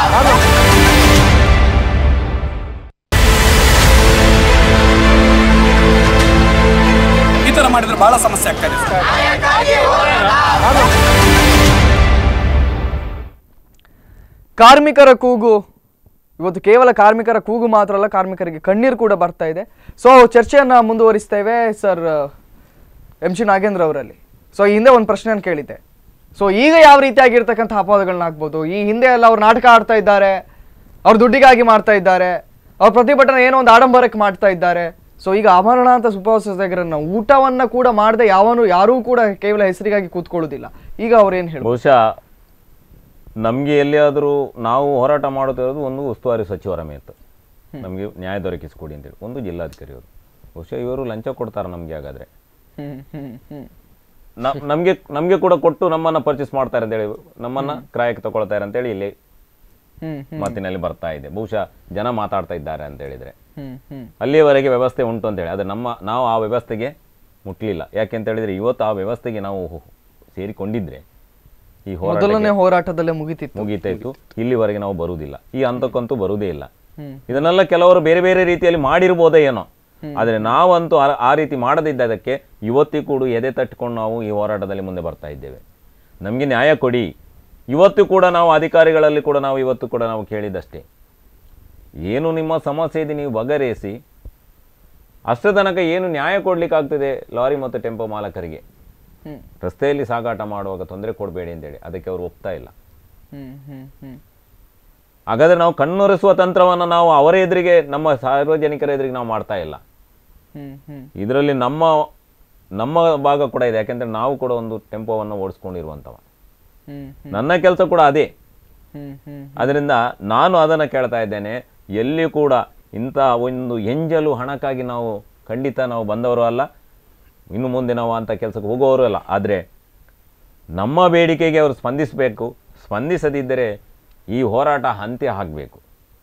Speaker 1: ಈ ಥರ ಮಾಡಿದ್ರೆ ಬಹಳ ಸಮಸ್ಯೆ ಆಗ್ತಾ ಇದೆ ಸರ್
Speaker 2: ಕಾರ್ಮಿಕರ ಕೂಗು ಇವತ್ತು ಕೇವಲ ಕಾರ್ಮಿಕರ ಕೂಗು ಮಾತ್ರ ಅಲ್ಲ ಕಾರ್ಮಿಕರಿಗೆ ಕಣ್ಣೀರು ಕೂಡ ಬರ್ತಾ ಇದೆ ಸೊ ಚರ್ಚೆಯನ್ನು ಮುಂದುವರಿಸ್ತೇವೆ ಸರ್ ಎಂ ಸಿ ನಾಗೇಂದ್ರ ಅವರಲ್ಲಿ ಸೊ ಈ ಹಿಂದೆ ಒಂದು ಪ್ರಶ್ನೆಯನ್ನು ಕೇಳಿದ್ದೆ ಸೊ ಈಗ ಯಾವ ರೀತಿಯಾಗಿರ್ತಕ್ಕಂಥ ಅಪವಾದಗಳನ್ನ ಆಗ್ಬೋದು ಈ ಹಿಂದೆ ಎಲ್ಲ ಅವ್ರು ನಾಟಕ ಆಡ್ತಾ ಇದ್ದಾರೆ ಅವ್ರು ದುಡ್ಡಿಗಾಗಿ ಮಾಡ್ತಾ ಇದ್ದಾರೆ ಅವ್ರ ಪ್ರತಿಭಟನೆ ಏನೋ ಒಂದು ಆಡಂಬರಕ್ಕೆ ಮಾಡ್ತಾ ಇದ್ದಾರೆ ಸೊ ಈಗ ಅಮರನಾಥ ಉಪವಾಸ ಸತ್ಯಾಗ್ರಹನ ಊಟವನ್ನ ಕೂಡ ಮಾಡದೆ ಯಾವನು ಯಾರೂ ಕೂಡ ಕೇವಲ ಹೆಸರಿಗಾಗಿ ಕೂತ್ಕೊಳ್ಳೋದಿಲ್ಲ ಈಗ ಅವ್ರು ಏನು ಹೇಳ್ಬೋದು
Speaker 4: ಬಹುಶಃ ನಮಗೆ ಎಲ್ಲಿಯಾದರೂ ನಾವು ಹೋರಾಟ ಮಾಡುತ್ತಿರೋದು ಒಂದು ಉಸ್ತುವಾರಿ ಸಚಿವರ ಮೇತು ನಮಗೆ ನ್ಯಾಯ ದೊರಕಿಸಿಕೊಡಿ ಅಂತೇಳಿ ಒಂದು ಜಿಲ್ಲಾಧಿಕಾರಿಯವರು ಬಹುಶಃ ಇವರು ಲಂಚ ಕೊಡ್ತಾರೆ ನಮಗೆ ಹಾಗಾದ್ರೆ
Speaker 2: ಹ್ಮ್ ಹ್ಮ್ ಹ್ಮ್
Speaker 4: ನಮಗೆ ನಮಗೆ ಕೂಡ ಕೊಟ್ಟು ನಮ್ಮನ್ನ ಪರ್ಚೇಸ್ ಮಾಡ್ತಾರೆ ಅಂತೇಳಿ ನಮ್ಮನ್ನ ಕ್ರಾಯಕ್ಕೆ ತಗೊಳ್ತಾರೆ ಅಂತೇಳಿ ಇಲ್ಲಿ
Speaker 2: ಹ್ಮ್
Speaker 4: ಮಾತಿನಲ್ಲಿ ಬರ್ತಾ ಇದೆ ಬಹುಶಃ ಜನ ಮಾತಾಡ್ತಾ ಇದ್ದಾರೆ ಅಂತ ಹೇಳಿದ್ರೆ
Speaker 2: ಹ್ಮ್ ಹ್ಮ್
Speaker 4: ಅಲ್ಲಿಯವರೆಗೆ ವ್ಯವಸ್ಥೆ ಉಂಟು ಅಂತೇಳಿ ಆದರೆ ನಮ್ಮ ನಾವು ಆ ವ್ಯವಸ್ಥೆಗೆ ಮುಟ್ಲಿಲ್ಲ ಯಾಕೆ ಅಂತ ಹೇಳಿದ್ರೆ ಇವತ್ತು ಆ ವ್ಯವಸ್ಥೆಗೆ ನಾವು ಸೇರಿಕೊಂಡಿದ್ರೆ ಈ ಹೋರಾಟ
Speaker 2: ಮೊದಲನೇ ಹೋರಾಟದಲ್ಲೇ ಮುಗಿತಿತ್ತು
Speaker 4: ಮುಗೀತಾ ಇತ್ತು ಇಲ್ಲಿವರೆಗೆ ನಾವು ಬರುವುದಿಲ್ಲ ಈ ಹಂತಕ್ಕಂತೂ ಬರುವುದೇ ಇಲ್ಲ ಇದನ್ನೆಲ್ಲ ಕೆಲವರು ಬೇರೆ ಬೇರೆ ರೀತಿಯಲ್ಲಿ ಮಾಡಿರ್ಬೋದೇ ಏನೋ ಆದರೆ ನಾವಂತೂ ಆ- ಆ ರೀತಿ ಮಾಡದಿದ್ದದಕ್ಕೆ ಇವತ್ತಿಗೂ ಕೂಡ ಎದೆ ತಟ್ಟಿಕೊಂಡು ನಾವು ಈ ಹೋರಾಟದಲ್ಲಿ ಮುಂದೆ ಬರ್ತಾ ಇದ್ದೇವೆ ನಮಗೆ ನ್ಯಾಯ ಕೊಡಿ ಇವತ್ತು ಕೂಡ ನಾವು ಅಧಿಕಾರಿಗಳಲ್ಲಿ ಕೂಡ ನಾವು ಇವತ್ತು ಕೂಡ ನಾವು ಕೇಳಿದ್ದಷ್ಟೇ ಏನು ನಿಮ್ಮ ಸಮಸ್ಯೆ ಇದೆ ನೀವು ಬಗೆಹರಿಸಿ ಅಷ್ಟರ ತನಕ ಏನು ನ್ಯಾಯ ಕೊಡ್ಲಿಕ್ಕಾಗ್ತದೆ ಲಾರಿ ಮತ್ತು ಟೆಂಪೋ ಮಾಲಕರಿಗೆ
Speaker 2: ಹ್ಮ್
Speaker 4: ರಸ್ತೆಯಲ್ಲಿ ಸಾಗಾಟ ಮಾಡುವಾಗ ತೊಂದರೆ ಕೊಡಬೇಡಿ ಅಂತೇಳಿ ಅದಕ್ಕೆ ಅವರು ಒಪ್ತಾ ಇಲ್ಲ
Speaker 2: ಹ್ಮ್ ಹ್ಮ್ ಹ್ಮ್
Speaker 4: ಹಾಗಾದ್ರೆ ನಾವು ಕಣ್ಣೊರೆಸುವ ತಂತ್ರವನ್ನು ನಾವು ಅವರ ಎದುರಿಗೆ ನಮ್ಮ ಸಾರ್ವಜನಿಕರ ಎದುರಿಗೆ ನಾವು ಮಾಡ್ತಾ ಇಲ್ಲ
Speaker 2: ಹ್ಮ್ ಹ್ಮ್
Speaker 4: ಇದರಲ್ಲಿ ನಮ್ಮ ನಮ್ಮ ಭಾಗ ಕೂಡ ಇದೆ ಯಾಕೆಂದ್ರೆ ನಾವು ಕೂಡ ಒಂದು ಟೆಂಪೋವನ್ನು ಓಡಿಸ್ಕೊಂಡಿರುವಂಥವ
Speaker 2: ಹ್ಮ್
Speaker 4: ನನ್ನ ಕೆಲಸ ಕೂಡ ಅದೇ
Speaker 2: ಹ್ಮ್ ಹ್ಮ್
Speaker 4: ಅದರಿಂದ ನಾನು ಅದನ್ನು ಕೇಳ್ತಾ ಇದ್ದೇನೆ ಎಲ್ಲಿ ಕೂಡ ಇಂಥ ಒಂದು ಎಂಜಲು ಹಣಕ್ಕಾಗಿ ನಾವು ಖಂಡಿತ ನಾವು ಬಂದವರು ಅಲ್ಲ ಇನ್ನು ಮುಂದೆ ನಾವು ಅಂಥ ಕೆಲಸಕ್ಕೆ ಹೋಗುವವರು ಅಲ್ಲ ಆದರೆ ನಮ್ಮ ಬೇಡಿಕೆಗೆ ಅವರು ಸ್ಪಂದಿಸಬೇಕು ಸ್ಪಂದಿಸದಿದ್ದರೆ ಈ ಹೋರಾಟ ಅಂತ್ಯ ಆಗಬೇಕು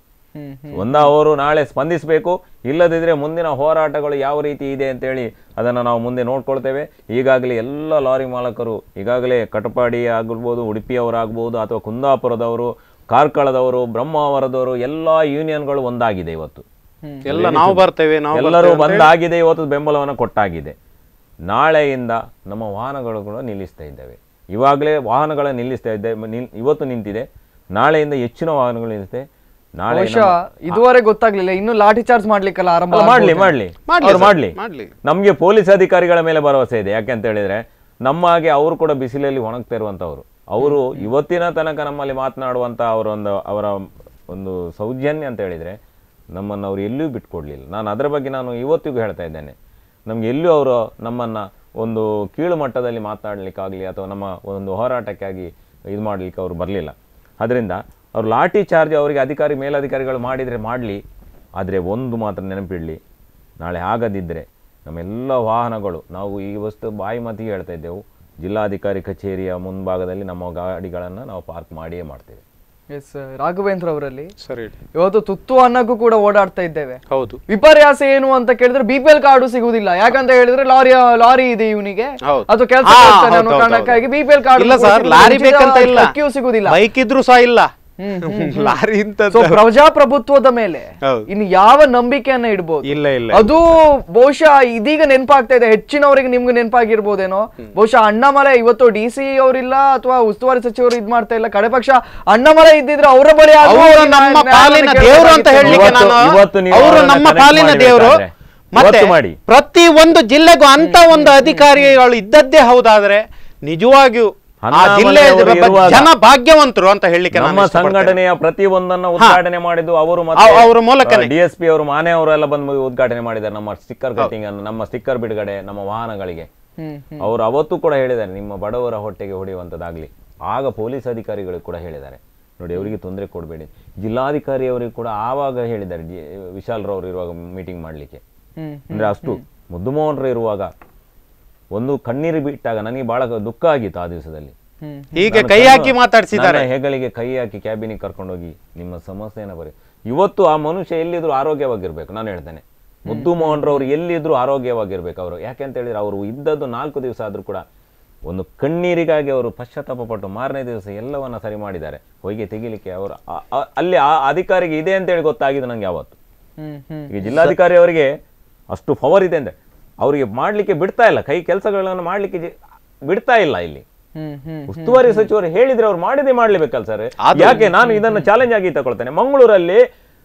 Speaker 2: ಹ್ಮ್
Speaker 4: ಒಂದ ಅವರು ನಾಳೆ ಸ್ಪಂದಿಸಬೇಕು ಇಲ್ಲದಿದ್ದರೆ ಮುಂದಿನ ಹೋರಾಟಗಳು ಯಾವ ರೀತಿ ಇದೆ ಅಂತೇಳಿ ಅದನ್ನು ನಾವು ಮುಂದೆ ನೋಡ್ಕೊಳ್ತೇವೆ ಈಗಾಗಲೇ ಎಲ್ಲ ಲಾರಿ ಮಾಲಕರು ಈಗಾಗಲೇ ಕಟಪಾಡಿ ಆಗಿರ್ಬೋದು ಉಡುಪಿಯವರಾಗ್ಬೋದು ಅಥವಾ ಕುಂದಾಪುರದವರು ಕಾರ್ಕಳದವರು ಬ್ರಹ್ಮಾವರದವರು ಎಲ್ಲ ಯೂನಿಯನ್ಗಳು ಒಂದಾಗಿದೆ ಇವತ್ತು
Speaker 3: ಎಲ್ಲ ನಾವು ಬರ್ತೇವೆ ನಾವು
Speaker 4: ಎಲ್ಲರೂ
Speaker 3: ಬರ್ತೇವೆ ಅಂತ ಹೇಳಿ-
Speaker 4: ಬಂದಾಗಿದೆ ಇವತ್ತು ಬೆಂಬಲವನ್ನು ಕೊಟ್ಟಾಗಿದೆ ನಾಳೆಯಿಂದ ನಮ್ಮ ವಾಹನಗಳು ಕೂಡ ನಿಲ್ಲಿಸ್ತಾ ಇದ್ದೇವೆ ಇವಾಗಲೇ ವಾಹನಗಳ ನಿಲ್ಲಿಸ್ತಾ ಇದ್ದೇವೆ ನಿಲ್- ಇವತ್ತು ನಿಂತಿದೆ ನಾಳೆಯಿಂದ ಹೆಚ್ಚಿನ ವಾಹನಗಳು ನಿಲ್ಲಿಸುತ್ತೆ ನಾಳೆ
Speaker 2: ಬಹುಶಃ ಇದುವರೆಗೆ ಗೊತ್ತಾಗ್ಲಿಲ್ಲ ಇನ್ನು ಲಾಠಿ ಚಾರ್ಜ್ ಮಾಡ್ಲಿಕ್ಕೆಲ್ಲ ಆರಂಭ
Speaker 4: ಅಲ್ಲ, ಮಾಡ್ಲಿ
Speaker 2: ಆಗ್ಬೋದು.
Speaker 4: ಮಾಡ್ಲಿ
Speaker 3: ಮಾಡ್ಲಿ
Speaker 4: ಅವ್ರು
Speaker 3: ಸರ್,
Speaker 4: ಮಾಡ್ಲಿ
Speaker 3: ಮಾಡ್ಲಿ.
Speaker 4: ನಮ್ಗೆ ಪೊಲೀಸ್ ಅಧಿಕಾರಿಗಳ ಮೇಲೆ ಭರವಸೆ ಇದೆ ಯಾಕೆ ಅಂತ ಹೇಳಿದ್ರೆ ನಮ್ಮ ಹಾಗೆ ಅವರು ಕೂಡ ಬಿಸಿಲಲ್ಲಿ ಒಣಗ್ತಾ ಇರುವಂತವ್ರು ಅವರು ಇವತ್ತಿನ ತನಕ ನಮ್ಮಲ್ಲಿ ಮಾತನಾಡುವಂತ ಅವರ ಒಂದು ಅವರ ಒಂದು ಸೌಜನ್ಯ ಅಂತ ಹೇಳಿದ್ರೆ ನಮ್ಮನ್ನು ಅವ್ರು ಎಲ್ಲೂ ಬಿಟ್ಕೊಡ್ಲಿಲ್ಲ ನಾನು ಅದರ ಬಗ್ಗೆ ನಾನು ಇವತ್ತಿಗೂ ಹೇಳ್ತಾ ಇದ್ದೇನೆ ನಮ್ಗೆ ಎಲ್ಲೂ ಅವರು ನಮ್ಮನ್ನ ಒಂದು ಕೀಳು ಮಟ್ಟದಲ್ಲಿ ಮಾತನಾಡ್ಲಿಕ್ಕಾಗಲಿ ಅಥವಾ ನಮ್ಮ ಒಂದು ಹೋರಾಟಕ್ಕಾಗಿ ಇದು ಮಾಡಲಿಕ್ಕೆ ಅವರು ಬರಲಿಲ್ಲ ಅದರಿಂದ ಅವ್ರು ಲಾಠಿ ಚಾರ್ಜ್ ಅವರಿಗೆ ಅಧಿಕಾರಿ ಮೇಲಧಿಕಾರಿಗಳು ಮಾಡಿದರೆ ಮಾಡಲಿ ಆದರೆ ಒಂದು ಮಾತ್ರ ನೆನಪಿಡಲಿ ನಾಳೆ ಆಗದಿದ್ದರೆ ನಮ್ಮೆಲ್ಲ ವಾಹನಗಳು ನಾವು ಈ ವಸ್ತು ಬಾಯಿ ಮತಿಗೆ ಹೇಳ್ತಾ ಇದ್ದೆವು ಜಿಲ್ಲಾಧಿಕಾರಿ ಕಚೇರಿಯ ಮುಂಭಾಗದಲ್ಲಿ ನಮ್ಮ ಗಾಡಿಗಳನ್ನು ನಾವು ಪಾರ್ಕ್ ಮಾಡಿಯೇ ಮಾಡ್ತೇವೆ
Speaker 2: ಎಸ್ ರಾಘವೇಂದ್ರ ಅವರಲ್ಲಿ
Speaker 3: ಸರಿ
Speaker 2: ಇವತ್ತು ತುತ್ತು ಅನ್ನಕ್ಕೂ ಕೂಡ ಓಡಾಡ್ತಾ ಇದ್ದೇವೆ
Speaker 3: ಹೌದು
Speaker 2: ವಿಪರ್ಯಾಸ ಏನು ಅಂತ ಕೇಳಿದ್ರೆ ಬಿ ಪಿ ಎಲ್ ಕಾರ್ಡು ಸಿಗುವುದಿಲ್ಲ ಯಾಕಂತ ಹೇಳಿದ್ರೆ ಲಾರಿ ಲಾರಿ ಇದೆ ಇವನಿಗೆ
Speaker 3: ಹೌದು.
Speaker 2: ಅಥವಾ ಕೆಲಸ
Speaker 3: ಹಾ,
Speaker 2: ಅನ್ನೋ
Speaker 3: ಹೌದು, ಹೌದು,
Speaker 2: ಕಾರಣಕ್ಕಾಗಿ
Speaker 3: ಹೌದು.
Speaker 2: ಬಿ ಪಿ ಎಲ್ ಕಾರ್ಡ್
Speaker 3: ಇಲ್ಲ ಸರ್ ಲಾರಿ ಬೇಕಂತ ಇಲ್ಲ
Speaker 2: ಅಕ್ಕಿಯೂ ಸಿಗುದಿಲ್ಲ
Speaker 3: ಬೈಕ್ ಇದ್ರು ಸಹ ಇಲ್ಲ ಲಾರಿ ಇಂತ
Speaker 2: ಸೊ ಪ್ರಜಾಪ್ರಭುತ್ವದ ಮೇಲೆ
Speaker 3: ಹೌದು.
Speaker 2: ಇನ್ನು ಯಾವ ನಂಬಿಕೆಯನ್ನ ಇಡ್ಬೋದು
Speaker 3: ಇಲ್ಲ ಇಲ್ಲ
Speaker 2: ಅದು ಬಹುಶಃ ಇದೀಗ ನೆನಪಾಗ್ತಾ ಇದೆ ಹೆಚ್ಚಿನವರಿಗೆ ನಿಮ್ಗೆ ನೆನಪಾಗಿರ್ಬೋದೇನೋ ಬಹುಶಃ ಅಣ್ಣಾಮಲೈ ಇವತ್ತು ಡಿ ಸಿ ಅವರಿಲ್ಲ ಅಥವಾ ಉಸ್ತುವಾರಿ ಸಚಿವರು ಇದ್ ಮಾಡ್ತಾ ಇಲ್ಲ ಕಡೆ ಪಕ್ಷ ಅಣ್ಣಾಮಲೈ ಇದ್ದಿದ್ರೆ ಅವರ ಬಳಿ ಆದ್ರೂ
Speaker 3: ಅವರು
Speaker 2: ಹೋಗಿ
Speaker 3: ನಮ್ಮ
Speaker 2: ನ್ಯಾಯವನ್ನ
Speaker 3: ಪಾಲಿನ
Speaker 2: ಕೇಳ್ಬೇಕಾಗಿತ್ತು.
Speaker 3: ದೇವರು ಅಂತ ಹೇಳಲಿಕ್ಕೆ
Speaker 4: ಇವತ್ತು-
Speaker 3: ನಾನು
Speaker 4: ಇವತ್ತು ನೀವು
Speaker 3: ಅವರು
Speaker 4: ಅವರನ್ನ
Speaker 3: ನಮ್ಮ
Speaker 4: connect
Speaker 3: ಪಾಲಿನ ದೇವರು
Speaker 4: ಮಾಡ್ಬೇಕಾದ್ರೆ
Speaker 3: ಮತ್ತೆ
Speaker 4: ಇವತ್ತು ಮಾಡಿ.
Speaker 3: ಪ್ರತಿ ಒಂದು ಜಿಲ್ಲೆಗೂ ಅಂತ ಒಂದು ಅಧಿಕಾರಿಗಳು ಇದ್ದದ್ದೇ ಹೌದಾದ್ರೆ ನಿಜವಾಗಿಯೂ ಆ
Speaker 4: ಅಣ್ಣಾಮಲೈ
Speaker 3: ಜಿಲ್ಲೆಯ
Speaker 4: ಅವರು
Speaker 3: ಬಗ್ಗೆ
Speaker 4: ಇರುವಾಗ
Speaker 3: ಜನ ಭಾಗ್ಯವಂತರು ಅಂತ ಹೇಳಲಿಕ್ಕೆ
Speaker 4: ನಮ್ಮ ಸಂಘಟನೆಯ ಪ್ರತಿ ಒಂದನ್ನ ಉದ್ಘಾಟನೆ ಮಾಡಿದ್ದು ಅವರು
Speaker 3: ಅವ್- ಅವ್ರ ಮೂಲಕನೇ.
Speaker 4: ಡಿ ಎಸ್ ಪಿ ಅವರು ಮಾನೆ ಅವರೆಲ್ಲ ಬಂದು ಉದ್ಘಾಟನೆ ಮಾಡಿದ್ದಾರೆ ನಮ್ಮ ಸ್ಟಿಕ್ಕರ್ ಕಟಿಂಗ್ ಅನ್ನು ನಮ್ಮ ಸ್ಟಿಕ್ಕರ್ ಬಿಡುಗಡೆ ನಮ್ಮ ವಾಹನಗಳಿಗೆ ಅವರು ಅವತ್ತು ಕೂಡ ಹೇಳಿದ್ದಾರೆ ನಿಮ್ಮ ಬಡವರ ಹೊಟ್ಟೆಗೆ ಹೊಡೆಯುವಂಥದ್ದಾಗ್ಲಿ ಆಗ ಪೊಲೀಸ್ ಅಧಿಕಾರಿಗಳು ಕೂಡ ಹೇಳಿದ್ದಾರೆ ನೋಡಿ ಅವರಿಗೆ ತೊಂದರೆ ಕೊಡಬೇಡಿ ಜಿಲ್ಲಾಧಿಕಾರಿ ಅವರಿಗೆ ಕೂಡ ಆವಾಗ ಹೇಳಿದ್ದಾರೆ ಜಿ ವಿಶಾಲ್ ರವರು ಇರುವಾಗ ಮೀಟಿಂಗ್ ಮಾಡಲಿಕ್ಕೆ
Speaker 2: ಹ್ಮ್.
Speaker 4: ಅಂದ್ರೆ ಅಷ್ಟು ಮುದ್ದುಮೋಹನ್ರು ಇರುವಾಗ ಒಂದು ಕಣ್ಣೀರು ಬಿಟ್ಟಾಗ ನನಗೆ ಬಹಳ ದುಃಖ ಆಗಿತ್ತು ಆ ದಿವಸದಲ್ಲಿ
Speaker 2: ಹ್ಮ್.
Speaker 3: ಹೀಗೆ
Speaker 4: ನಾನು
Speaker 3: ಕೈ
Speaker 4: ಕಣ್ಣು-
Speaker 3: ಹಾಕಿ ಮಾತಾಡಿಸಿದ್ದಾರೆ
Speaker 4: ನನ್ನ ಹೆಗಲಿಗೆ ಕೈ ಹಾಕಿ ಕ್ಯಾಬಿನಿಗೆ ಕರ್ಕೊಂಡೋಗಿ ನಿಮ್ಮ ಸಮಸ್ಯೆನ ಬರಿ ಇವತ್ತು ಆ ಮನುಷ್ಯ ಎಲ್ಲಿದ್ರು ಆರೋಗ್ಯವಾಗಿರ್ಬೇಕು ನಾನು ಹೇಳ್ತೇನೆ ಮುದ್ದು ಮೋಹನ್ ರವರು ಎಲ್ಲಿದ್ರು ಆರೋಗ್ಯವಾಗಿರ್ಬೇಕು ಅವರು ಯಾಕೆ ಅಂತ ಹೇಳಿದ್ರೆ ಅವರು ಇದ್ದದ್ದು ನಾಲ್ಕು ದಿವಸ ಆದ್ರೂ ಕೂಡ ಒಂದು ಕಣ್ಣೀರಿಗಾಗಿ ಅವರು ಪಶ್ಚಾತ್ತಾಪ ಪಟ್ಟು ಮಾರನೇ ದಿವಸ ಎಲ್ಲವನ್ನ ಸರಿ ಮಾಡಿದ್ದಾರೆ ಹೊಯ್ಗೆ ತೆಗಿಲಿಕ್ಕೆ ಅವರು ಆ- ಆ- ಅಲ್ಲಿ ಆ ಅಧಿಕಾರಿಗೆ ಇದೆ ಅಂತೇಳಿ ಗೊತ್ತಾಗಿದೆ ನಂಗೆ ಯಾವತ್ತು
Speaker 2: ಹ್ಮ್ ಹ್ಮ್
Speaker 4: ಈಗ ಜಿಲ್ಲಾಧಿಕಾರಿ ಅವರಿಗೆ ಅಷ್ಟು ಪವರ್ ಇದೆ ಅಂದ್ರೆ ಅವರಿಗೆ ಮಾಡ್ಲಿಕ್ಕೆ ಬಿಡ್ತಾ ಇಲ್ಲ ಕೈ ಕೆಲಸಗಳನ್ನು ಮಾಡ್ಲಿಕ್ಕೆ ಜಿ- ಬಿಡ್ತಾ ಇಲ್ಲ ಇಲ್ಲಿ
Speaker 2: ಹ್ಮ್ ಹ್ಮ್
Speaker 4: ಉಸ್ತುವಾರಿ ಸಚಿವರು ಹೇಳಿದ್ರೆ ಅವ್ರು ಮಾಡಿದೇ ಮಾಡ್ಲೇಬೇಕಲ್ಲ ಸರ್
Speaker 3: ಅದು-
Speaker 4: ಯಾಕೆ ನಾನು ಇದನ್ನು ಚಾಲೆಂಜ್ ಆಗಿ ತಗೊಳ್ತೇನೆ ಮಂಗಳೂರಲ್ಲಿ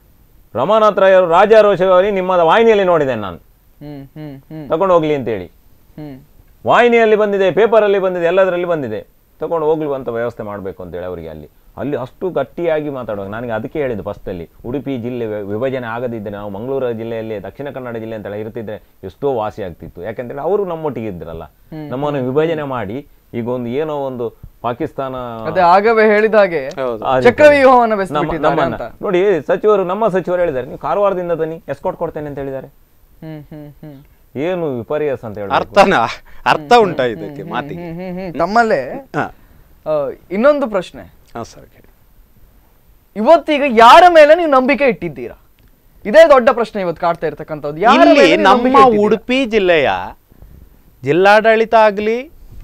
Speaker 4: ರಮಾನಾಥ್ ರಾಯ್ ಅವರು ರಾಜಾರೋಷವಾಗಿ ನಿಮ್ಮ ವಾಹಿನಿಯಲ್ಲಿ ನೋಡಿದ್ದೇನೆ ನಾನು
Speaker 2: ಹ್ಮ್ ಹ್ಮ್ ಹ್ಮ್
Speaker 4: ತಗೊಂಡು ಹೋಗ್ಲಿ ಅಂತೇಳಿ
Speaker 2: ಹ್ಮ್
Speaker 4: ವಾಹಿನಿಯಲ್ಲಿ ಬಂದಿದೆ ಪೇಪರಲ್ಲಿ ಬಂದಿದೆ ಎಲ್ಲದರಲ್ಲಿ ಬಂದಿದೆ ತಗೊಂಡು ಹೋಗ್ಲುವಂತ ವ್ಯವಸ್ಥೆ ಮಾಡಬೇಕು ಅಂತೇಳಿ ಅವರಿಗೆ ಅಲ್ಲಿ ಅಲ್ಲಿ ಅಷ್ಟು ಗಟ್ಟಿಯಾಗಿ ಮಾತಾಡುವಾಗ ನನಗೆ ಅದಕ್ಕೆ ಹೇಳಿದ್ದು ಫಸ್ಟಲ್ಲಿ ಉಡುಪಿ ಜಿಲ್ಲೆ ವಿ- ವಿಭಜನೆ ಆಗದಿದ್ದರೆ ನಾವು ಮಂಗಳೂರು ಜಿಲ್ಲೆಯಲ್ಲಿ ದಕ್ಷಿಣ ಕನ್ನಡ ಜಿಲ್ಲೆ ಅಂತೆಲ್ಲ ಇರ್ತಿದ್ರೆ ಎಷ್ಟೋ ವಾಸಿ ಆಗ್ತಿತ್ತು ಯಾಕಂತೇಳಿ ಅವರು ನಮ್ಮೊಟ್ಟಿಗೆ ಇದ್ರಲ್ಲ ನಮ್ಮನ್ನು ವಿಭಜನೆ ಮಾಡಿ ಈಗ ಒಂದು ಏನೋ ಒಂದು ಪಾಕಿಸ್ತಾನ
Speaker 2: ಅದೇ ಆಗವೇ ಹೇಳಿದ ಹಾಗೆ
Speaker 3: ಹೌದು.
Speaker 4: ಆ ರೀತಿ.
Speaker 2: ಚಕ್ರವ್ಯೂಹವನ್ನ
Speaker 4: ನಮ್ಮ-
Speaker 2: ಬೆಳೆಸ್ಬಿಟ್ಟಿದ್ದಾರೆ
Speaker 4: ನಮ್ಮನ್ನ
Speaker 2: ಅಂತ
Speaker 4: ನೋಡಿ ಸಚಿವರು ನಮ್ಮ ಸಚಿವರು ಹೇಳಿದ್ದಾರೆ ನೀವು ಕಾರವಾರದಿಂದ ತನ್ನಿ ಎಸ್ಕಾಟ್ ಕೊಡ್ತೇನೆ ಅಂತ ಹೇಳಿದ್ದಾರೆ
Speaker 2: ಹ್ಮ್ ಹ್ಮ್ ಹ್ಮ್
Speaker 4: ಏನು ವಿಪರ್ಯಾಸ ಅಂತ ಹೇಳಿ
Speaker 3: ಅರ್ಥನ ಅರ್ಥ ಉಂಟಾ ಇದಕ್ಕೆ ಮಾತಿಗೆ
Speaker 2: ಹ್ಮ್ ಹ್ಮ್ ಹ್ಮ್ ತಮ್ಮಲ್ಲೇ
Speaker 3: ಹಾ
Speaker 2: ಆ, ಇನ್ನೊಂದು ಪ್ರಶ್ನೆ
Speaker 3: ಹಾ ಸರ್ ಹೇಳಿ.
Speaker 2: ಇವತ್ತೀಗ ಯಾರ ಮೇಲೆ ನೀವು ನಂಬಿಕೆ ಇಟ್ಟಿದ್ದೀರಾ ಇದೇ ದೊಡ್ಡ ಪ್ರಶ್ನೆ ಇವತ್ತು ಕಾಡ್ತಾ ಇರ್ತಕ್ಕಂಥದ್ದು ಯಾರ
Speaker 3: ಇಲ್ಲಿ
Speaker 2: ಮೇಲೆ ನೀವು
Speaker 3: ನಮ್ಮ
Speaker 2: ನಂಬಿಕೆ ಇಟ್ಟಿದ್ದೀರಾ?
Speaker 3: ಉಡುಪಿ ಜಿಲ್ಲೆಯ ಜಿಲ್ಲಾಡಳಿತ ಆಗಲಿ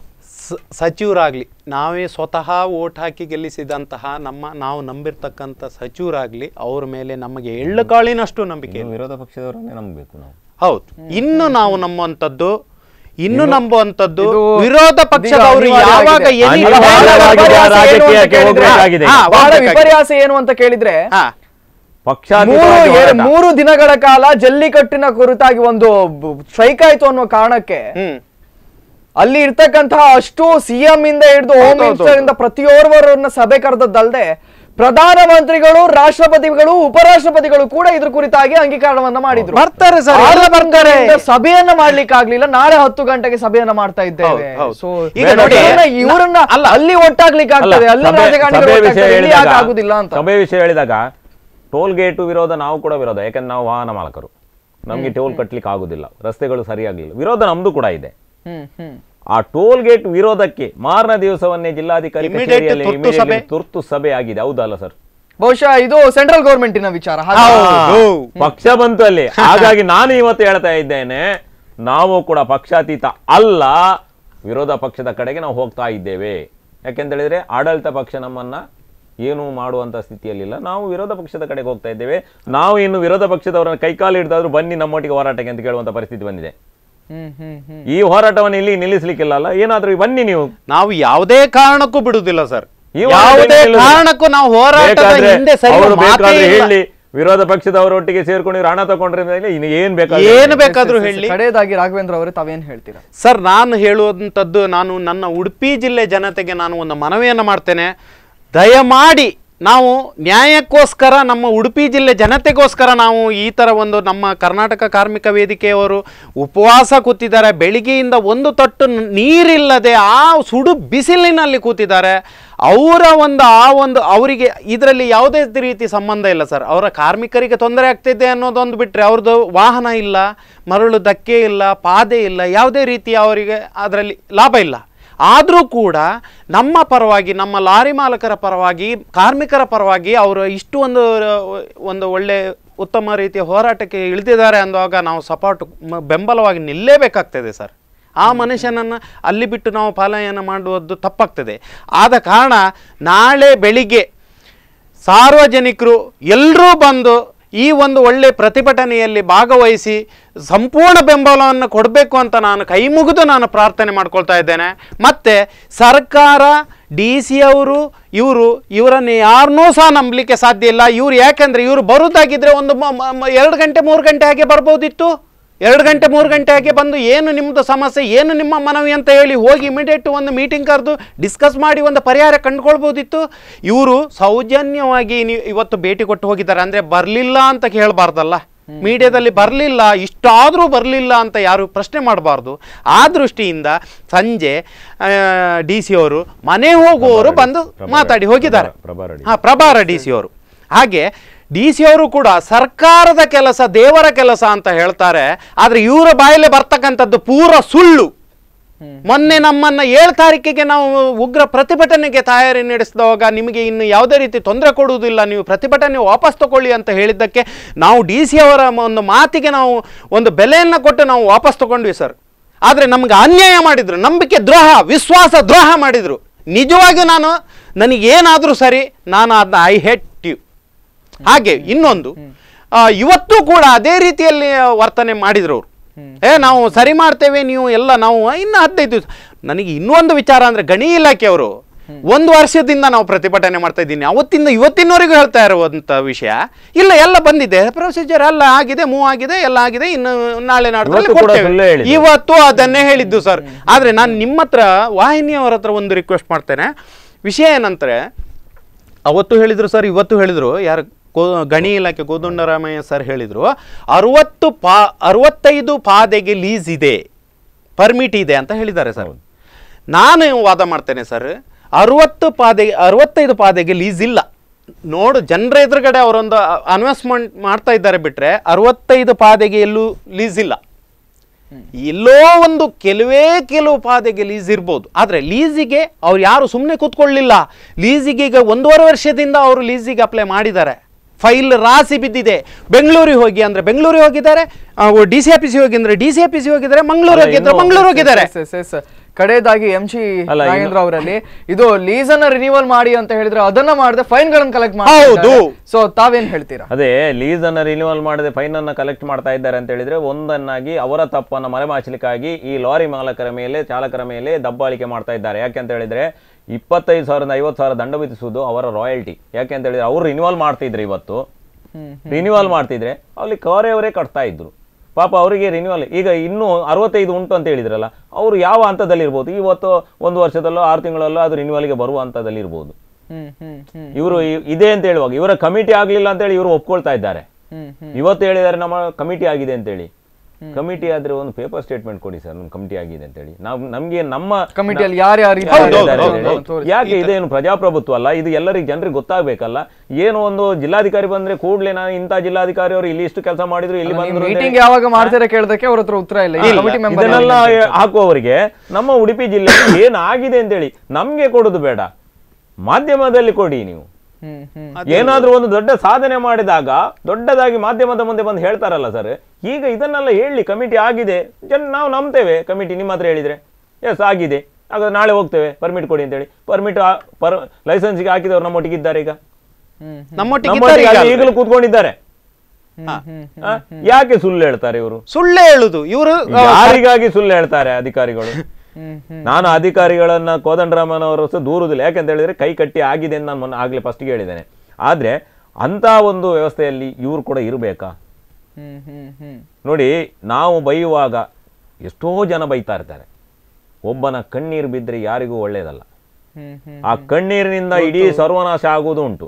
Speaker 3: ಸಚಿವರಾಗ್ಲಿ ನಾವೇ ಸ್ವತಃ ಓಟ್ ಹಾಕಿ ಗೆಲ್ಲಿಸಿದಂತಹ ನಮ್ಮ ನಾವು ನಂಬಿರ್ತಕ್ಕಂಥ ಸಚಿವರಾಗ್ಲಿ ಅವ್ರ ಮೇಲೆ ನಮಗೆ ಎಳ್ಳು ಕಾಳಿನಷ್ಟು ನಂಬಿಕೆ
Speaker 4: ಇನ್ನು
Speaker 3: ಇಲ್ಲ.
Speaker 4: ವಿರೋಧ ಪಕ್ಷದವರನ್ನೇ ನಂಬಬೇಕು ನಾವು
Speaker 3: ಹೌದು ಇನ್ನು ನಾವು ನಂಬುವಂಥದ್ದು ಇನ್ನು ನಂಬುವಂಥದ್ದು
Speaker 2: ಇದು
Speaker 3: ವಿರೋಧ ಪಕ್ಷದವರು
Speaker 2: ಅನಿವಾರ್ಯ
Speaker 3: ಯಾವಾಗ
Speaker 2: ಆಗಿದೆ.
Speaker 3: ಎಲ್ಲಿ
Speaker 2: ಅಲ್ಲ, ಬಹಳ
Speaker 4: ಅನಿವಾರ್ಯವಾಗಿ
Speaker 2: ವಿಪರ್ಯಾಸ ಏನು ಅಂತ
Speaker 4: ರಾಜಕೀಯಕ್ಕೆ
Speaker 2: ಕೇಳಿದ್ರೆ-
Speaker 4: ಹೋಗ್ಬೇಕಾಗಿದೆ.
Speaker 3: ಹಾ,
Speaker 2: ಬಹಳ
Speaker 3: ಹೋಗ್ಬೇಕಾಗಿದೆ.
Speaker 2: ವಿಪರ್ಯಾಸ ಏನು ಅಂತ ಕೇಳಿದ್ರೆ
Speaker 3: ಹಾ
Speaker 4: ಪಕ್ಷಾತೀತ
Speaker 2: ಮೂರು ಎ-
Speaker 4: ಹೋರಾಟ.
Speaker 2: ಮೂರು ದಿನಗಳ ಕಾಲ ಜಲ್ಲಿಕಟ್ಟಿನ ಕುರಿತಾಗಿ ಒಂದು ಸ್ಟ್ರೈಕ್ ಆಯ್ತು ಅನ್ನೋ ಕಾರಣಕ್ಕೆ
Speaker 3: ಹ್ಮ್
Speaker 2: ಅಲ್ಲಿ ಇರ್ತಕ್ಕಂತಹ ಅಷ್ಟು ಸಿಎಂ ಇಂದ ಹಿಡಿದು ಹೋಮ್ ಮಿನಿಸ್ಟರ್ ಇಂದ ಪ್ರತಿಯೋರ್ವರನ್ನ ಸಭೆ ಕರೆದದ್ದಲ್ದೆ ಪ್ರಧಾನಮಂತ್ರಿಗಳು ರಾಷ್ಟ್ರಪತಿಗಳು ಉಪರಾಷ್ಟ್ರಪತಿಗಳು ಕೂಡ ಇದ್ರ ಕುರಿತಾಗಿ ಅಂಗೀಕಾರವನ್ನ ಮಾಡಿದ್ರು
Speaker 3: ಬರ್ತಾರೆ sir,
Speaker 2: ಆರು
Speaker 3: ಎಲ್ಲ ಬರ್ತಾರೆ.
Speaker 2: ತಿಂಗಳಿಂದ ಸಭೆಯನ್ನ ಮಾಡ್ಲಿಕ್ಕೆ ಆಗ್ಲಿಲ್ಲ ನಾಳೆ ಹತ್ತು ಗಂಟೆಗೆ ಸಭೆಯನ್ನ ಮಾಡ್ತಾ ಇದ್ದೇವೆ
Speaker 3: ಹೌದು, ಹೌದು.
Speaker 2: ಸೊ
Speaker 3: ಈಗ ನೋಡಿ,
Speaker 2: ಇವರನ್ನ
Speaker 3: ಅಲ್ಲ,
Speaker 2: ಅಲ್ಲಿ ಒಟ್ಟಾಗ್ಲಿಕ್ಕೆ
Speaker 4: ಅಲ್ಲ,
Speaker 2: ಆಗ್ತದೆ ಅಲ್ಲಿ
Speaker 4: ಸಭೆ-
Speaker 2: ರಾಜಕಾರಣಿಗಳು
Speaker 4: ಸಭೆ ವಿಷಯ
Speaker 2: ಒಟ್ಟಾಗ್ತದೆ, ಇಲ್ಲಿ ಯಾಕೆ
Speaker 4: ಹೇಳಿದಾಗ
Speaker 2: ಆಗುದಿಲ್ಲ ಅಂತ
Speaker 4: ಸಭೆ ವಿಷಯ ಹೇಳಿದಾಗ ಟೋಲ್ ಗೇಟು ವಿರೋಧ ನಾವು ಕೂಡ ವಿರೋಧ ಯಾಕಂದ್ರೆ ನಾವು ವಾಹನ ಮಾಲಕರು ನಮಗೆ ಟೋಲ್ ಕಟ್ಲಿಕ್ಕೆ ಆಗುದಿಲ್ಲ ರಸ್ತೆಗಳು ಸರಿಯಾಗಲಿಲ್ಲ ವಿರೋಧ ನಮ್ದು ಕೂಡ ಇದೆ
Speaker 2: ಹ್ಮ್ ಹ್ಮ್
Speaker 4: ಆ ಟೋಲ್ ಗೇಟ್ ವಿರೋಧಕ್ಕೆ ಮಾರನ ದಿವಸವನ್ನೇ ಜಿಲ್ಲಾಧಿಕಾರಿ
Speaker 3: Immediate
Speaker 4: ಕಚೇರಿಯಲ್ಲಿ
Speaker 3: ತುರ್ತು
Speaker 4: immediately
Speaker 3: ಸಭೆ.
Speaker 4: ತುರ್ತು ಸಭೆ ಆಗಿದೆ ಹೌದಲ್ಲ ಸರ್
Speaker 2: ಬಹುಶಃ ಇದು ಸೆಂಟ್ರಲ್ ಗೌರ್ಮೆಂಟಿನ ವಿಚಾರ ಹಾಗೆ.
Speaker 3: ಹೌದು.
Speaker 4: ಪಕ್ಷ ಬಂತು ಅಲ್ಲಿ ಹಾಗಾಗಿ ನಾನು ಇವತ್ತು ಹೇಳ್ತಾ ಇದ್ದೇನೆ ನಾವು ಕೂಡ ಪಕ್ಷಾತೀತ ಅಲ್ಲ ವಿರೋಧ ಪಕ್ಷದ ಕಡೆಗೆ ನಾವು ಹೋಗ್ತಾ ಇದ್ದೇವೆ ಯಾಕೆಂತ ಹೇಳಿದ್ರೆ ಆಡಳಿತ ಪಕ್ಷ ನಮ್ಮನ್ನ ಏನು ಮಾಡುವಂತ ಸ್ಥಿತಿಯಲ್ಲಿಲ್ಲ ನಾವು ವಿರೋಧ ಪಕ್ಷದ ಕಡೆಗೆ ಹೋಗ್ತಾ ಇದ್ದೇವೆ ನಾವು ಇನ್ನು ವಿರೋಧ ಪಕ್ಷದವರನ್ನ ಕೈಕಾಲು ಹಿಡಿದಾದ್ರೂ ಬನ್ನಿ ನಮ್ಮೊಟ್ಟಿಗೆ ಹೋರಾಟಕ್ಕೆ ಅಂತ ಕೇಳುವಂತ ಪರಿಸ್ಥಿತಿ ಬಂದಿದೆ
Speaker 2: ಹ್ಮ್ ಹ್ಮ್ ಹ್ಮ್
Speaker 4: ಈ ಹೋರಾಟವನ್ನು ಇಲ್ಲಿ ನಿಲ್ಲಿಸ್ಲಿಕ್ಕಿಲ್ಲ ಅಲ್ಲ ಏನಾದ್ರೂ ಬನ್ನಿ ನೀವು
Speaker 3: ನಾವು ಯಾವುದೇ ಕಾರಣಕ್ಕೂ ಬಿಡುದಿಲ್ಲ ಸರ್
Speaker 4: ಈ ಹೋರಾಟ
Speaker 3: ಯಾವುದೇ
Speaker 4: ನಿಲ್ಲುವುದಿಲ್ಲ.
Speaker 3: ಕಾರಣಕ್ಕೂ ನಾವು ಹೋರಾಟದ
Speaker 4: ಬೇಕಾದ್ರೆ
Speaker 3: ಹಿಂದೆ ಸರಿಯುವ
Speaker 4: ಅವರು
Speaker 3: ಮಾತೇ
Speaker 4: ಬೇಕಾದ್ರೆ
Speaker 3: ಇಲ್ಲ.
Speaker 4: ಹೇಳಿ ವಿರೋಧ ಪಕ್ಷದವರೊಟ್ಟಿಗೆ ಸೇರ್ಕೊಂಡಿದ್ರು ಹಣ ತಗೊಂಡ್ರೆ ಮೇಲೆ ಇನ್ನು ಏನ್ ಬೇಕಾದ್ರೆ
Speaker 3: ಏನು ಬೇಕಾದ್ರೂ ಹೇಳಿ
Speaker 2: ಕಡೆಯದಾಗಿ ರಾಘವೇಂದ್ರ ಅವರೇ ತಾವೇನ್ ಹೇಳ್ತೀರಾ
Speaker 3: ಸರ್ ನಾನು ಹೇಳುವಂಥದ್ದು ನಾನು ನನ್ನ ಉಡುಪಿ ಜಿಲ್ಲೆ ಜನತೆಗೆ ನಾನು ಒಂದು ಮನವಿಯನ್ನು ಮಾಡ್ತೇನೆ ದಯಮಾಡಿ ನಾವು ನ್ಯಾಯಕ್ಕೋಸ್ಕರ ನಮ್ಮ ಉಡುಪಿ ಜಿಲ್ಲೆ ಜನತೆಗೋಸ್ಕರ ನಾವು ಈ ಥರ ಒಂದು ನಮ್ಮ ಕರ್ನಾಟಕ ಕಾರ್ಮಿಕ ವೇದಿಕೆಯವರು ಉಪವಾಸ ಕೂತಿದ್ದಾರೆ ಬೆಳಿಗ್ಗೆಯಿಂದ ಒಂದು ತೊಟ್ಟು ನ- ನೀರಿಲ್ಲದೆ ಆ ಸುಡು ಬಿಸಿಲಿನಲ್ಲಿ ಕೂತಿದ್ದಾರೆ ಅವರ ಒಂದು ಆ ಒಂದು ಅವರಿಗೆ ಇದರಲ್ಲಿ ಯಾವುದೇ ರೀತಿ ಸಂಬಂಧ ಇಲ್ಲ ಸರ್ ಅವರ ಕಾರ್ಮಿಕರಿಗೆ ತೊಂದರೆ ಆಗ್ತಿದೆ ಅನ್ನೋದೊಂದು ಬಿಟ್ಟರೆ ಅವ್ರದ್ದು ವಾಹನ ಇಲ್ಲ ಮರಳು ಧಕ್ಕೆ ಇಲ್ಲ ಪಾದೆ ಇಲ್ಲ ಯಾವುದೇ ರೀತಿ ಅವರಿಗೆ ಅದರಲ್ಲಿ ಲಾಭ ಇಲ್ಲ ಆದರೂ ಕೂಡ ನಮ್ಮ ಪರವಾಗಿ ನಮ್ಮ ಲಾರಿ ಮಾಲಕರ ಪರವಾಗಿ ಕಾರ್ಮಿಕರ ಪರವಾಗಿ ಅವರು ಇಷ್ಟು ಒಂದು ಒಂದು ಒಳ್ಳೆ ಉತ್ತಮ ರೀತಿಯ ಹೋರಾಟಕ್ಕೆ ಇಳಿದಿದ್ದಾರೆ ಅಂದಾಗ ನಾವು ಸಪೋರ್ಟ್ ಮ- ಬೆಂಬಲವಾಗಿ ನಿಲ್ಲೇಬೇಕಾಗ್ತದೆ ಸರ್ ಆ ಮನುಷ್ಯನನ್ನು ಅಲ್ಲಿ ಬಿಟ್ಟು ನಾವು ಪಾಲನೆಯನ್ನು ಮಾಡುವುದು ತಪ್ಪಾಗ್ತದೆ ಆದ ಕಾರಣ ನಾಳೆ ಬೆಳಿಗ್ಗೆ ಸಾರ್ವಜನಿಕರು ಎಲ್ಲರೂ ಬಂದು ಈ ಒಂದು ಒಳ್ಳೆ ಪ್ರತಿಭಟನೆಯಲ್ಲಿ ಭಾಗವಹಿಸಿ ಸಂಪೂರ್ಣ ಬೆಂಬಲವನ್ನು ಕೊಡಬೇಕು ಅಂತ ನಾನು ಕೈ ಮುಗಿದು ನಾನು ಪ್ರಾರ್ಥನೆ ಮಾಡ್ಕೊಳ್ತಾ ಇದ್ದೇನೆ ಮತ್ತು ಸರ್ಕಾರ ಡಿ ಸಿ ಅವರು ಇವರು ಇವರನ್ನು ಯಾರನ್ನೂ ಸಹ ನಂಬಲಿಕ್ಕೆ ಸಾಧ್ಯ ಇಲ್ಲ ಇವ್ರು ಯಾಕೆಂದರೆ ಇವರು ಬರೋದಾಗಿದ್ದರೆ ಒಂದು ಮ- ಮ- ಮ- ಎರಡು ಗಂಟೆ ಮೂರು ಗಂಟೆ ಹಾಗೆ ಬರ್ಬೋದಿತ್ತು ಎರಡು ಗಂಟೆ ಮೂರು ಗಂಟೆ ಹಾಗೆ ಬಂದು ಏನು ನಿಮ್ಮದು ಸಮಸ್ಯೆ ಏನು ನಿಮ್ಮ ಮನವಿ ಅಂತ ಹೇಳಿ ಹೋಗಿ ಇಮಿಡಿಯೇಟ್ ಒಂದು ಮೀಟಿಂಗ್ ಕರೆದು ಡಿಸ್ಕಸ್ ಮಾಡಿ ಒಂದು ಪರಿಹಾರ ಕಂಡುಕೊಳ್ಬೋದಿತ್ತು ಇವರು ಸೌಜನ್ಯವಾಗಿ ನೀವು ಇವತ್ತು ಭೇಟಿ ಕೊಟ್ಟು ಹೋಗಿದ್ದಾರೆ ಅಂದರೆ ಬರಲಿಲ್ಲ ಅಂತ ಕೇಳಬಾರ್ದಲ್ಲ ಮೀಡಿಯಾದಲ್ಲಿ ಬರಲಿಲ್ಲ ಇಷ್ಟಾದರೂ ಬರಲಿಲ್ಲ ಅಂತ ಯಾರು ಪ್ರಶ್ನೆ ಮಾಡಬಾರ್ದು ಆ ದೃಷ್ಟಿಯಿಂದ ಸಂಜೆ ಡಿ ಸಿ ಅವರು ಮನೆ ಹೋಗುವವರು ಬಂದು
Speaker 4: ಪ್ರಭಾರ-
Speaker 3: ಮಾತಾಡಿ ಹೋಗಿದ್ದಾರೆ
Speaker 4: ಪ್ರಭಾರ ಡಿ.
Speaker 3: ಹಾ ಪ್ರಭಾರ ಡಿ ಸಿ ಅವರು ಹಾಗೆ ಡಿ ಸಿ ಅವರು ಕೂಡ ಸರ್ಕಾರದ ಕೆಲಸ ದೇವರ ಕೆಲಸ ಅಂತ ಹೇಳ್ತಾರೆ ಆದ್ರೆ ಇವರ ಬಾಯಲ್ಲೇ ಬರ್ತಕ್ಕಂಥದ್ದು ಪೂರ ಸುಳ್ಳು ಮೊನ್ನೆ ನಮ್ಮನ್ನ ಏಳು ತಾರೀಕಿಗೆ ನಾವು ಉಗ್ರ ಪ್ರತಿಭಟನೆಗೆ ತಯಾರಿ ನಡೆಸಿದವಾಗ ನಿಮಗೆ ಇನ್ನು ಯಾವುದೇ ರೀತಿ ತೊಂದರೆ ಕೊಡುವುದಿಲ್ಲ ನೀವು ಪ್ರತಿಭಟನೆ ವಾಪಸ್ ತಗೊಳ್ಳಿ ಅಂತ ಹೇಳಿದ್ದಕ್ಕೆ ನಾವು ಡಿ ಸಿ ಅವರ ಒಂದು ಮಾತಿಗೆ ನಾವು ಒಂದು ಬೆಲೆಯನ್ನು ಕೊಟ್ಟು ನಾವು ವಾಪಸ್ ತಗೊಂಡ್ವಿ ಸರ್ ಆದರೆ ನಮ್ಗೆ ಅನ್ಯಾಯ ಮಾಡಿದ್ರು ನಂಬಿಕೆ ದ್ರೋಹ ವಿಶ್ವಾಸ ದ್ರೋಹ ಮಾಡಿದ್ರು ನಿಜವಾಗಿಯೂ ನಾನು ನನಗೇನಾದರೂ ಸರಿ ನಾನು ಅದನ್ನ ಐ ಹೆಟ್ ಯು ಹಾಗೆ ಇನ್ನೊಂದು ಆ, ಇವತ್ತು ಕೂಡ ಅದೇ ರೀತಿಯಲ್ಲಿ ವರ್ತನೆ ಮಾಡಿದ್ರು ಅವರು ಏ ನಾವು ಸರಿ ಮಾಡ್ತೇವೆ ನೀವು ಎಲ್ಲ ನಾವು ಇನ್ನು ಹದಿನೈದು ದಿವಸ ನನಗೆ ಇನ್ನೊಂದು ವಿಚಾರ ಅಂದ್ರೆ ಗಣಿ ಇಲಾಖೆಯವರು ಒಂದು ವರ್ಷದಿಂದ ನಾವು ಪ್ರತಿಭಟನೆ ಮಾಡ್ತಾ ಇದ್ದೀನಿ ಅವತ್ತಿಂದ ಇವತ್ತಿನವರೆಗೂ ಹೇಳ್ತಾ ಇರುವಂತ ವಿಷಯ ಇಲ್ಲ ಎಲ್ಲ ಬಂದಿದೆ ಪ್ರೊಸೀಜರ್ ಎಲ್ಲ ಆಗಿದೆ ಮೂವ್ ಆಗಿದೆ ಎಲ್ಲ ಆಗಿದೆ ಇನ್ನು ನಾಳೆ ನಾಡ್ದಲ್ಲಿ
Speaker 4: ಇವತ್ತು ಕೂಡ
Speaker 3: ಕೊಡ್ತೇವೆ.
Speaker 4: ಸುಳ್ಳೇ ಹೇಳಿದ್ರು.
Speaker 3: ಇವತ್ತು ಅದನ್ನೇ ಹೇಳಿದ್ದು ಸರ್ ಆದ್ರೆ ನಾನು ನಿಮ್ಮ ಹತ್ರ ವಾಹಿನಿಯವರ ಹತ್ರ ಒಂದು ರಿಕ್ವೆಸ್ಟ್ ಮಾಡ್ತೇನೆ ವಿಷಯ ಏನಂದ್ರೆ ಅವತ್ತು ಹೇಳಿದ್ರು ಸರ್ ಇವತ್ತು ಹೇಳಿದ್ರು ಯಾರು ಕೋ ಗಣಿ ಇಲಾಖೆ ಕೋದಂಡರಾಮಯ್ಯ ಸರ್ ಹೇಳಿದ್ರು ಅರವತ್ತು ಪಾ ಅರವತ್ತೈದು ಪಾದೆಗೆ ಲೀಸ್ ಇದೆ ಪರ್ಮಿಟ್ ಇದೆ ಅಂತ ಹೇಳಿದ್ದಾರೆ ಸರ್ ನಾನು ವಾದ ಮಾಡ್ತೇನೆ ಸರ್ ಅರವತ್ತು ಪಾದೆ ಅರವತ್ತೈದು ಪಾದೆಗೆ ಲೀಸ್ ಇಲ್ಲ ನೋಡು ಜನರ ಎದುರುಗಡೆ ಅವರೊಂದು ಅನ್ವೆಸ್ಟ್ಮೆಂಟ್ ಮಾಡ್ತಾ ಇದ್ದಾರೆ ಬಿಟ್ರೆ ಅರವತ್ತೈದು ಪಾದೆಗೆ ಎಲ್ಲೂ ಲೀಸ್ ಇಲ್ಲ ಎಲ್ಲೋ ಒಂದು ಕೆಲವೇ ಕೆಲವು ಪಾದೆಗೆ ಲೀಸ್ ಇರ್ಬೋದು ಆದರೆ ಲೀಸಿಗೆ ಅವ್ರು ಯಾರು ಸುಮ್ಮನೆ ಕೂತ್ಕೊಳ್ಳಿಲ್ಲ ಲೀಸಿಗೆ ಈಗ ಒಂದೂವರೆ ವರ್ಷದಿಂದ ಅವರು ಲೀಸಿಗೆ ಅಪ್ಲೈ ಮಾಡಿದ್ದಾರೆ ಫೈಲ್ ರಾಸಿ ಬಿದ್ದಿದೆ ಬೆಂಗಳೂರಿಗೆ ಹೋಗಿ ಅಂದ್ರೆ ಬೆಂಗಳೂರಿಗೆ ಹೋಗಿದ್ದಾರೆ ಡಿ ಸಿ ಆಫೀಸಿಗೆ ಹೋಗಿ ಅಂದ್ರೆ ಡಿ ಸಿ ಆಫೀಸಿಗೆ ಹೋಗಿದ್ದಾರೆ ಮಂಗಳೂರು
Speaker 4: ಅಲ್ಲ,
Speaker 3: ಹೋಗಿದ್ರೆ
Speaker 4: ಇನ್ನು-
Speaker 3: ಮಂಗಳೂರು ಹೋಗಿದ್ದಾರೆ
Speaker 2: ಎಸ್, ಎಸ್, ಎಸ್. ಕಡೆಯದಾಗಿ ಎಂ ಜಿ
Speaker 4: ಅಲ್ಲ, ಇನ್ನು-
Speaker 2: ನಾಗೇಂದ್ರ ಅವರಲ್ಲಿ ಇದು ಲೀಸ್ ಅನ್ನ ರಿನಿವಲ್ ಮಾಡಿ ಅಂತ ಹೇಳಿದ್ರೆ ಅದನ್ನ ಮಾಡದೆ ಫೈನ್ ಗಳನ್ನ ಕಲೆಕ್ಟ್
Speaker 3: ಹೌದು.
Speaker 2: ಸೊ ತಾವೇನ್ ಹೇಳ್ತೀರಾ
Speaker 4: ಅದೇ ಲೀಸ್ ಅನ್ನ ರಿನ್ಯೂವಲ್ ಮಾಡದೆ ಫೈನ್ ಅನ್ನ ಕಲೆಕ್ಟ್ ಮಾಡ್ತಾ ಇದ್ದಾರೆ ಅಂತ ಹೇಳಿದ್ರೆ ಒಂದನ್ನಾಗಿ ಅವರ ತಪ್ಪನ್ನ ಮರೆಮಾಚಲಿಕ್ಕಾಗಿ ಈ ಲಾರಿ ಮಾಲಕರ ಮೇಲೆ ಚಾಲಕರ ಮೇಲೆ ದಬ್ಬಾಳಿಕೆ ಮಾಡ್ತಾ ಇದ್ದಾರೆ ಯಾಕೆ ಅಂತ ಹೇಳಿದ್ರೆ ಇಪ್ಪತ್ತೈದು ಸಾವಿರದ ಐವತ್ತು ಸಾವಿರ ದಂಡ ವಿಧಿಸುವುದು ಅವರ ರಾಯಲ್ಟಿ ಯಾಕೆ ಅಂತ ಹೇಳಿದ್ರೆ ಅವ್ರು ರಿನ್ಯೂವಲ್ ಮಾಡ್ತಿದ್ರು ಇವತ್ತು ರಿನ್ಯೂವಲ್ ಮಾಡ್ತಿದ್ರೆ ಅಲ್ಲಿ ಅವರೇ ಕಟ್ತಾ ಇದ್ರು ಪಾಪ ಅವರಿಗೆ ರಿನ್ಯೂವಲ್ ಈಗ ಇನ್ನೂ ಅರವತ್ತೈದು ಉಂಟು ಅಂತ ಹೇಳಿದ್ರಲ್ಲ ಅವರು ಯಾವ ಹಂತದಲ್ಲಿ ಇರ್ಬೋದು ಇವತ್ತು ಒಂದು ವರ್ಷದಲ್ಲೋ ಆರು ತಿಂಗಳಲ್ಲೋ ಅದು ರಿನ್ಯೂವಲ್ಗೆ ಬರುವ ಹಂತದಲ್ಲಿ ಇರ್ಬೋದು
Speaker 2: ಹ್ಮ್ ಹ್ಮ್ ಹ್ಮ್
Speaker 4: ಇವರು ಇದೆ ಅಂತ ಹೇಳುವಾಗ ಇವರ ಕಮಿಟಿ ಆಗ್ಲಿಲ್ಲ ಅಂತ ಹೇಳಿ ಇವರು ಒಪ್ಕೊಳ್ತಾ ಇದ್ದಾರೆ
Speaker 2: ಹ್ಮ್ ಹ್ಮ್
Speaker 4: ಇವತ್ತು ಹೇಳಿದ್ದಾರೆ ನಮ್ಮ ಕಮಿಟಿ ಆಗಿದೆ ಅಂತೇಳಿ ಕಮಿಟಿ ಆದ್ರೆ ಒಂದು ಪೇಪರ್ ಸ್ಟೇಟ್ಮೆಂಟ್ ಕೊಡಿ ಸರ್ ನಮ್ಮ ಕಮಿಟಿ ಆಗಿದೆ ಅಂತೇಳಿ ನಾವು ನಮ್ಗೆ ನಮ್ಮ
Speaker 2: ಕಮಿಟಿಯಲ್ಲಿ ಯಾರ್ಯಾರು
Speaker 4: ಯಾರು
Speaker 2: ಇದ್ದಾರೆ
Speaker 4: ಇದ್ದಾರೆ
Speaker 2: ಅಂತ
Speaker 4: ಅಂತೇಳಿ.
Speaker 2: ತೋರಿಸಿ.
Speaker 4: ಯಾಕೆ ಇದೇನು ಪ್ರಜಾಪ್ರಭುತ್ವ ಅಲ್ಲ ಇದು ಎಲ್ಲರಿಗೆ ಜನರಿಗೆ ಗೊತ್ತಾಗಬೇಕಲ್ಲ ಏನೋ ಒಂದು ಜಿಲ್ಲಾಧಿಕಾರಿ ಬಂದ್ರೆ ಕೂಡಲೇ ನಾನು ಇಂಥ ಜಿಲ್ಲಾಧಿಕಾರಿ ಅವರು ಇಲ್ಲಿ ಇಷ್ಟು ಕೆಲಸ ಮಾಡಿದ್ರು ಇಲ್ಲಿ ಬಂದ್ರು ಅಂತ
Speaker 2: ಮೀಟಿಂಗ್ ಯಾವಾಗ ಮಾಡ್ತೀರಾ ಕೇಳದಕ್ಕೆ ಅವ್ರ ಹತ್ರ ಉತ್ತರ ಇಲ್ಲ ಈ ಕಮಿಟಿ ಮೆಂಬರ್
Speaker 4: ಇದನ್ನೆಲ್ಲ ಹಾಕುವವರಿಗೆ ನಮ್ಮ ಉಡುಪಿ ಜಿಲ್ಲೆ ಏನಾಗಿದೆ ಅಂತೇಳಿ ನಮ್ಗೆ ಕೊಡೋದು ಬೇಡ ಮಾಧ್ಯಮದಲ್ಲಿ ಕೊಡಿ ನೀವು
Speaker 2: ಹ್ಮ್ ಹ್ಮ್
Speaker 4: ಏನಾದ್ರೂ ಒಂದು ದೊಡ್ಡ ಸಾಧನೆ ಮಾಡಿದಾಗ ದೊಡ್ಡದಾಗಿ ಮಾಧ್ಯಮದ ಮುಂದೆ ಬಂದು ಹೇಳ್ತಾರಲ್ಲ ಸರ್ ಈಗ ಇದನ್ನೆಲ್ಲ ಹೇಳಿ ಕಮಿಟಿ ಆಗಿದೆ ಜನ ನಾವು ನಂಬ್ತೇವೆ ಕಮಿಟಿ ನಿಮ್ಮ ಹತ್ರ ಹೇಳಿದ್ರೆ ಎಸ್ ಆಗಿದೆ ಆಗ ನಾಳೆ ಹೋಗ್ತೇವೆ ಪರ್ಮಿಟ್ ಕೊಡಿ ಅಂತೇಳಿ ಪರ್ಮಿಟ್ ಪರ್ ಲೈಸೆನ್ಸ್ಗೆ ಹಾಕಿದವರು ನಮ್ಮೊಟ್ಟಿಗೆ ಇದ್ದಾರೆ ಈಗ
Speaker 2: ಹ್ಮ್
Speaker 3: ನಮ್ಮೊಟ್ಟಿಗೆ
Speaker 4: ನಮ್ಮೊಟ್ಟಿಗೆ
Speaker 3: ಇದ್ದಾರೆ
Speaker 4: ಅಲ್ಲಿ
Speaker 3: ಈಗ
Speaker 4: ಈಗಲೂ ಕೂತ್ಕೊಂಡಿದ್ದಾರೆ
Speaker 2: ಹ್ಮ್ ಹ್ಮ್
Speaker 4: ಆ, ಯಾಕೆ ಸುಳ್ಳು ಹೇಳ್ತಾರೆ ಇವರು
Speaker 3: ಸುಳ್ಳೇ ಹೇಳುದು ಇವರು
Speaker 4: ಯಾರಿಗಾಗಿ ಸುಳ್ಳು ಹೇಳ್ತಾರೆ ಅಧಿಕಾರಿಗಳು
Speaker 2: ಹ್ಮ್ ಹ್ಮ್
Speaker 4: ನಾನು ಅಧಿಕಾರಿಗಳನ್ನ ಕೋದಂಡರಾಮನ್ ಅವರು ಸಹ ದೂರುದಿಲ್ಲ ಯಾಕಂತ ಹೇಳಿದ್ರೆ ಕೈ ಕಟ್ಟಿ ಆಗಿದೆ ಅಂತ ನಾನು ಮೊನ್ನೆ ಆಗ್ಲೇ ಫಸ್ಟ್ಗೆ ಹೇಳಿದ್ದೇನೆ ಆದ್ರೆ ಅಂತ ಒಂದು ವ್ಯವಸ್ಥೆಯಲ್ಲಿ ಇವರು ಕೂಡ ಇರಬೇಕಾ
Speaker 2: ಹ್ಮ್ ಹ್ಮ್ ಹ್ಮ್
Speaker 4: ನೋಡಿ ನಾವು ಬೈಯುವಾಗ ಎಷ್ಟೋ ಜನ ಬೈತಾ ಇರ್ತಾರೆ ಒಬ್ಬನ ಕಣ್ಣೀರು ಬಿದ್ದರೆ ಯಾರಿಗೂ ಒಳ್ಳೆಯದಲ್ಲ
Speaker 2: ಹ್ಮ್ ಹ್ಮ್
Speaker 4: ಆ ಕಣ್ಣೀರಿನಿಂದ ಇಡೀ ಸರ್ವನಾಶ ಆಗುವುದು ಉಂಟು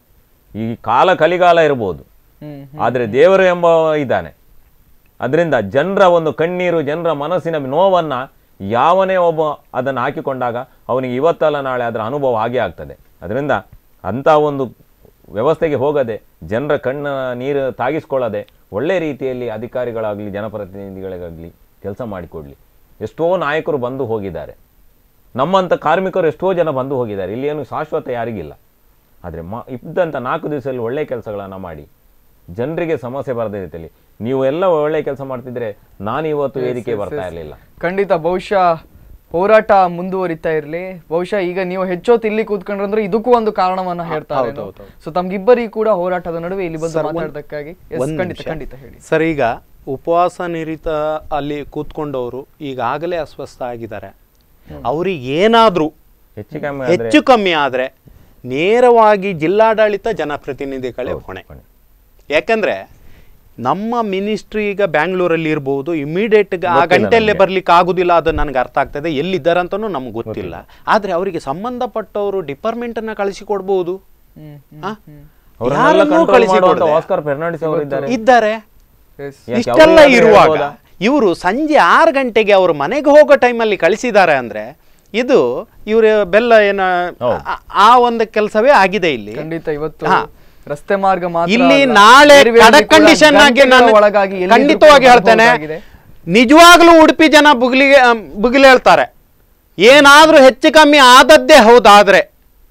Speaker 4: ಈ ಕಾಲ ಕಲಿಗಾಲ ಇರ್ಬೋದು
Speaker 2: ಹ್ಮ್
Speaker 4: ಆದರೆ ದೇವರು ಎಂಬ ಇದ್ದಾನೆ ಅದರಿಂದ ಜನರ ಒಂದು ಕಣ್ಣೀರು ಜನರ ಮನಸ್ಸಿನ ನೋವನ್ನ ಯಾವನೇ ಒಬ್ಬ ಅದನ್ನು ಹಾಕಿಕೊಂಡಾಗ ಅವನಿಗೆ ಇವತ್ತಲ್ಲ ನಾಳೆ ಅದರ ಅನುಭವ ಆಗೇ ಆಗ್ತದೆ ಅದರಿಂದ ಅಂಥ ಒಂದು ವ್ಯವಸ್ಥೆಗೆ ಹೋಗದೆ ಜನರ ಕಣ್ಣ ನೀರು ತಾಗಿಸ್ಕೊಳ್ಳದೆ ಒಳ್ಳೆ ರೀತಿಯಲ್ಲಿ ಅಧಿಕಾರಿಗಳಾಗಲಿ ಜನಪ್ರತಿನಿಧಿಗಳಿಗಾಗಲಿ ಕೆಲಸ ಮಾಡಿಕೊಡ್ಲಿ ಎಷ್ಟೋ ನಾಯಕರು ಬಂದು ಹೋಗಿದ್ದಾರೆ ನಮ್ಮಂಥ ಕಾರ್ಮಿಕರು ಎಷ್ಟೋ ಜನ ಬಂದು ಹೋಗಿದ್ದಾರೆ ಇಲ್ಲಿ ಏನು ಶಾಶ್ವತ ಯಾರಿಗಿಲ್ಲ ಆದರೆ ಮ ಇದ್ದಂಥ ನಾಲ್ಕು ದಿವಸದಲ್ಲಿ ಒಳ್ಳೆ ಕೆಲಸಗಳನ್ನು ಮಾಡಿ ಜನರಿಗೆ ಸಮಸ್ಯೆ ಬರದೇ ರೀತಿಯಲ್ಲಿ ನೀವು ಎಲ್ಲ ಒಳ್ಳೆ ಕೆಲಸ ಮಾಡ್ತಿದ್ರೆ ನಾನು ಇವತ್ತು ವೇದಿಕೆ ಬರ್ತಾ ಇರಲಿಲ್ಲ
Speaker 2: ಖಂಡಿತ ಬಹುಶಃ ಹೋರಾಟ ಮುಂದುವರಿತಾ ಇರ್ಲಿ ಬಹುಶಃ ಈಗ ನೀವು ಹೆಚ್ಚೊತ್ತು ಇಲ್ಲಿ ಕೂತ್ಕೊಂಡ್ರಂದ್ರೆ ಇದಕ್ಕೂ ಒಂದು ಕಾರಣವನ್ನ ಹೇಳ್ತಾರೆ ಸೊ ತಮ್ಗಿಬ್ಬರಿಗೂ ಕೂಡ ಹೋರಾಟದ ನಡುವೆ ಇಲ್ಲಿ ಬಂದು ಮಾತಾಡೋದಕ್ಕಾಗಿ Yes,
Speaker 3: ಒಂದ್
Speaker 2: ಖಂಡಿತ
Speaker 3: ನಿಮಿಷ.
Speaker 2: ಖಂಡಿತ ಹೇಳಿ
Speaker 3: ಸರ್ ಈಗ ಉಪವಾಸ ನಿರಿತ ಅಲ್ಲಿ ಕೂತ್ಕೊಂಡವರು ಈಗಾಗಲೇ ಅಸ್ವಸ್ಥ ಆಗಿದ್ದಾರೆ ಅವ್ರಿಗೆ ಏನಾದ್ರೂ
Speaker 4: ಹೆಚ್ಚು ಕಮ್ಮಿ ಆದ್ರೆ
Speaker 3: ಹೆಚ್ಚು ಕಮ್ಮಿ ಆದ್ರೆ ನೇರವಾಗಿ ಜಿಲ್ಲಾಡಳಿತ ಜನಪ್ರತಿನಿಧಿಗಳೇ ಹೊಣೆ ಯಾಕಂದ್ರೆ ನಮ್ಮ ಮಿನಿಸ್ಟ್ರಿ ಈಗ ಬ್ಯಾಂಗ್ಳೂರಲ್ಲಿ ಇರ್ಬೋದು ಇಮಿಡಿಯೇಟ್ ಆ ಗಂಟೆಯಲ್ಲೇ ಬರ್ಲಿಕ್ಕೆ ಆಗುದಿಲ್ಲ ಅದು ನನಗೆ ಅರ್ಥ ಆಗ್ತದೆ ಎಲ್ಲಿದ್ದಾರೆ ಅಂತನೂ ನಮ್ಗೆ ಗೊತ್ತಿಲ್ಲ ಆದ್ರೆ ಅವರಿಗೆ ಸಂಬಂಧಪಟ್ಟವರು ಡಿಪಾರ್ಟ್ಮೆಂಟ್ ಅನ್ನ ಕಳಿಸಿಕೊಡ್ಬೋದು ಆ?
Speaker 4: ಅವರನ್ನೆಲ್ಲ
Speaker 3: ಯಾರನ್ನೂ
Speaker 4: control
Speaker 3: ಕಳಿಸಿಕೊಡದೆ.
Speaker 4: ಮಾಡುವಂತ ಆಸ್ಕರ್ ಫೆರ್ನಾಂಡಿಸ್ ಅವರು ಇದ್ದಾರೆ
Speaker 3: ಇದ್ದಾರೆ
Speaker 2: Yes.
Speaker 4: ಯಾಕೆ
Speaker 3: ಇಷ್ಟೆಲ್ಲ
Speaker 4: ಅವ್ರಿಗೆ
Speaker 3: ಇರುವಾಗ
Speaker 4: ಹೇಳ್ಬೋದಾ?
Speaker 3: ಇವರು ಸಂಜೆ ಆರು ಗಂಟೆಗೆ ಅವರು ಮನೆಗೆ ಹೋಗೋ ಟೈಮಲ್ಲಿ ಕಳಿಸಿದ್ದಾರೆ ಅಂದ್ರೆ ಇದು ಇವ್ರ ಬೆಲ್ಲ ಏನ ಆ- ಆ ಒಂದು ಕೆಲಸವೇ ಆಗಿದೆ ಇಲ್ಲಿ
Speaker 2: ಖಂಡಿತ ಇವತ್ತು
Speaker 3: ಹಾ.
Speaker 2: ರಸ್ತೆ ಮಾರ್ಗ ಮಾತ್ರ
Speaker 3: ಇಲ್ಲಿ
Speaker 2: ಅಲ್ಲ,
Speaker 3: ನಾಳೆ
Speaker 2: ಬೇರೆ ಬೇರೆ
Speaker 3: ಖಡಕ್
Speaker 2: ಕೂಡ
Speaker 3: ಕಂಡೀಷನ್ ಆಗಿ
Speaker 2: ಗಂಟೆಗಳ
Speaker 3: ನಾನು
Speaker 2: ಒಳಗಾಗಿ ಎಲ್ಲಿದ್ರೂ
Speaker 3: ಖಂಡಿತವಾಗಿ
Speaker 2: ಕೂಡ
Speaker 3: ಹೇಳ್ತೇನೆ
Speaker 2: ಬರ್ಬೋದಾಗಿದೆ.
Speaker 3: ನಿಜವಾಗ್ಲೂ ಉಡುಪಿ ಜನ ಬುಗ್ಲಿಗೆ ಬುಗಿಲು ಹೇಳ್ತಾರೆ ಏನಾದ್ರೂ ಹೆಚ್ಚು ಕಮ್ಮಿ ಆದದ್ದೇ ಹೌದಾದ್ರೆ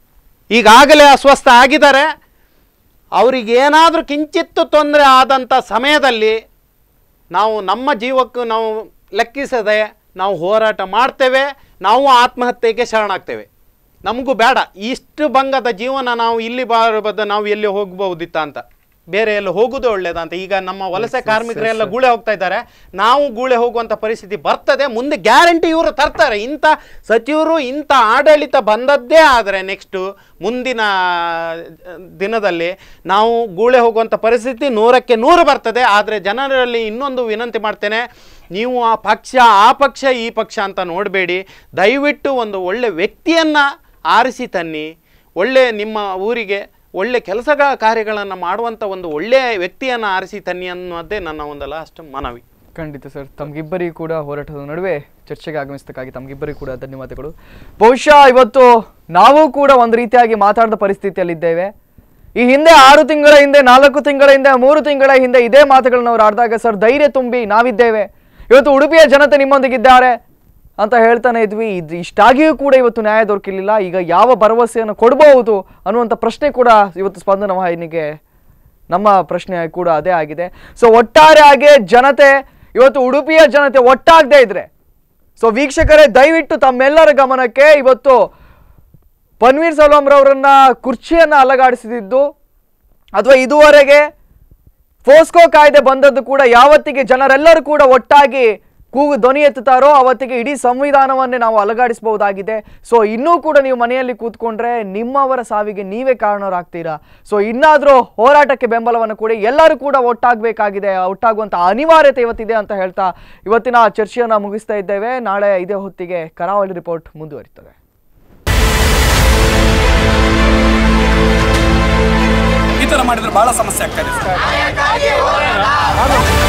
Speaker 3: ಈಗಾಗಲೇ ಅಸ್ವಸ್ಥ ಆಗಿದ್ದಾರೆ ಅವ್ರಿಗೆ ಏನಾದ್ರೂ ಕಿಂಚಿತ್ತು ತೊಂದರೆ ಆದಂಥ ಸಮಯದಲ್ಲಿ ನಾವು ನಮ್ಮ ಜೀವಕ್ಕೂ ನಾವು ಲೆಕ್ಕಿಸದೆ ನಾವು ಹೋರಾಟ ಮಾಡ್ತೇವೆ ನಾವು ಆತ್ಮಹತ್ಯೆಗೆ ಶರಣಾಗ್ತೇವೆ ನಮಗೂ ಬೇಡ ಇಷ್ಟು ಭಂಗದ ಜೀವನ ನಾವು ಇಲ್ಲಿ ಬಾರಬದ ನಾವು ಎಲ್ಲಿ ಹೋಗ್ಬಹುದಿತ್ತ ಅಂತ ಬೇರೆ ಎಲ್ಲ ಹೋಗುದೇ ಒಳ್ಳೇದಂತ ಈಗ ನಮ್ಮ ವಲಸೆ ಕಾರ್ಮಿಕರೆಲ್ಲ ಗೂಳೆ ಹೋಗ್ತಾ ಇದ್ದಾರೆ ನಾವು ಗೂಳೆ ಹೋಗುವಂಥ ಪರಿಸ್ಥಿತಿ ಬರ್ತದೆ ಮುಂದೆ ಗ್ಯಾರಂಟಿ ಇವರು ತರ್ತಾರೆ ಇಂಥ ಸಚಿವರು ಇಂಥ ಆಡಳಿತ ಬಂದದ್ದೇ ಆದರೆ ನೆಕ್ಸ್ಟು ಮುಂದಿನ ಆ, ದಿನದಲ್ಲಿ ನಾವು ಗೂಳೆ ಹೋಗುವಂಥ ಪರಿಸ್ಥಿತಿ ನೂರಕ್ಕೆ ನೂರು ಬರ್ತದೆ ಆದರೆ ಜನರಲ್ಲಿ ಇನ್ನೊಂದು ವಿನಂತಿ ಮಾಡ್ತೇನೆ ನೀವು ಆ ಪಕ್ಷ ಆ ಪಕ್ಷ ಈ ಪಕ್ಷ ಅಂತ ನೋಡಬೇಡಿ ದಯವಿಟ್ಟು ಒಂದು ಒಳ್ಳೆ ವ್ಯಕ್ತಿಯನ್ನು ಆರಿಸಿ ತನ್ನಿ ಒಳ್ಳೆ ನಿಮ್ಮ ಊರಿಗೆ ಒಳ್ಳೆ ಕೆಲಸ ಕಾರ್ಯಗಳನ್ನು ಮಾಡುವಂಥ ಒಂದು ಒಳ್ಳೆಯ ವ್ಯಕ್ತಿಯನ್ನು ಆರಿಸಿ ತನ್ನಿ ಅನ್ನೋದೇ ನನ್ನ ಒಂದು ಲಾಸ್ಟ್ ಮನವಿ
Speaker 2: ಖಂಡಿತ ಸರ್ ತಮ್ಗಿಬ್ಬರಿಗೂ ಕೂಡ ಹೋರಾಟದ ನಡುವೆ ಚರ್ಚೆಗೆ ಆಗಮಿಸದಕ್ಕಾಗಿ ತಮ್ಗಿಬ್ಬರಿಗೂ ಕೂಡ ಧನ್ಯವಾದಗಳು ಬಹುಶಃ ಇವತ್ತು ನಾವು ಕೂಡ ಒಂದು ರೀತಿಯಾಗಿ ಮಾತಾಡಿದ ಪರಿಸ್ಥಿತಿಯಲ್ಲಿದ್ದೇವೆ ಈ ಹಿಂದೆ ಆರು ತಿಂಗಳ ಹಿಂದೆ ನಾಲ್ಕು ತಿಂಗಳ ಹಿಂದೆ ಮೂರು ತಿಂಗಳ ಹಿಂದೆ ಇದೇ ಮಾತುಗಳನ್ನ ಅವ್ರು ಆಡಿದಾಗ ಸರ್ ಧೈರ್ಯ ತುಂಬಿ ನಾವಿದ್ದೇವೆ ಇವತ್ತು ಉಡುಪಿಯ ಜನತೆ ನಿಮ್ಮೊಂದಿಗಿದ್ದಾರೆ ಅಂತ ಹೇಳ್ತಾನೆ ಇದ್ವಿ ಇದು ಇಷ್ಟಾಗಿಯೂ ಕೂಡ ಇವತ್ತು ನ್ಯಾಯ ದೊರಕಿಲ್ಲ ಈಗ ಯಾವ ಭರವಸೆಯನ್ನು ಕೊಡಬಹುದು ಅನ್ನುವಂಥ ಪ್ರಶ್ನೆ ಕೂಡ ಇವತ್ತು ಸ್ಪಂದನ ವಾಹಿನಿಗೆ ನಮ್ಮ ಪ್ರಶ್ನೆ ಕೂಡ ಅದೇ ಆಗಿದೆ ಸೊ ಒಟ್ಟಾರೆಯಾಗಿ ಜನತೆ ಇವತ್ತು ಉಡುಪಿಯ ಜನತೆ ಒಟ್ಟಾಗದೇ ಇದ್ರೆ ಸೊ ವೀಕ್ಷಕರೇ ದಯವಿಟ್ಟು ತಮ್ಮೆಲ್ಲರ ಗಮನಕ್ಕೆ ಇವತ್ತು ಪನ್ವೀರ್ ಸೆಲ್ವಂರವರನ್ನ ಕುರ್ಚಿಯನ್ನ ಅಲಗಾಡಿಸಿದ್ದು ಅಥವಾ ಇದುವರೆಗೆ ಫೋಸ್ಕೋ ಕಾಯ್ದೆ ಬಂದದ್ದು ಕೂಡ ಯಾವತ್ತಿಗೆ ಜನರೆಲ್ಲರೂ ಕೂಡ ಒಟ್ಟಾಗಿ ಕೂಗು ಧ್ವನಿ ಎತ್ತುತ್ತಾರೋ ಅವತ್ತಿಗೆ ಇಡೀ ಸಂವಿಧಾನವನ್ನೇ ನಾವು ಅಲಗಾಡಿಸಬಹುದಾಗಿದೆ ಸೊ ಇನ್ನೂ ಕೂಡ ನೀವು ಮನೆಯಲ್ಲಿ ಕೂತ್ಕೊಂಡ್ರೆ ನಿಮ್ಮವರ ಸಾವಿಗೆ ನೀವೇ ಕಾರಣರಾಗ್ತೀರಾ ಸೊ ಇನ್ನಾದರೂ ಹೋರಾಟಕ್ಕೆ ಬೆಂಬಲವನ್ನು ಕೊಡಿ ಎಲ್ಲರೂ ಕೂಡ ಒಟ್ಟಾಗಬೇಕಾಗಿದೆ ಒಟ್ಟಾಗುವಂಥ ಅನಿವಾರ್ಯತೆ ಇವತ್ತಿದೆ ಅಂತ ಹೇಳ್ತಾ ಇವತ್ತಿನ ಚರ್ಚೆಯನ್ನು ಮುಗಿಸ್ತಾ ಇದ್ದೇವೆ ನಾಳೆ ಇದೇ ಹೊತ್ತಿಗೆ ಕರಾವಳಿ ರಿಪೋರ್ಟ್ ಮುಂದುವರಿತದೆ
Speaker 1: ಈ ಥರ ಮಾಡಿದ್ರೆ ಬಹಳ ಸಮಸ್ಯೆ ಆಗ್ತಾ ಇದೆ ಸರ್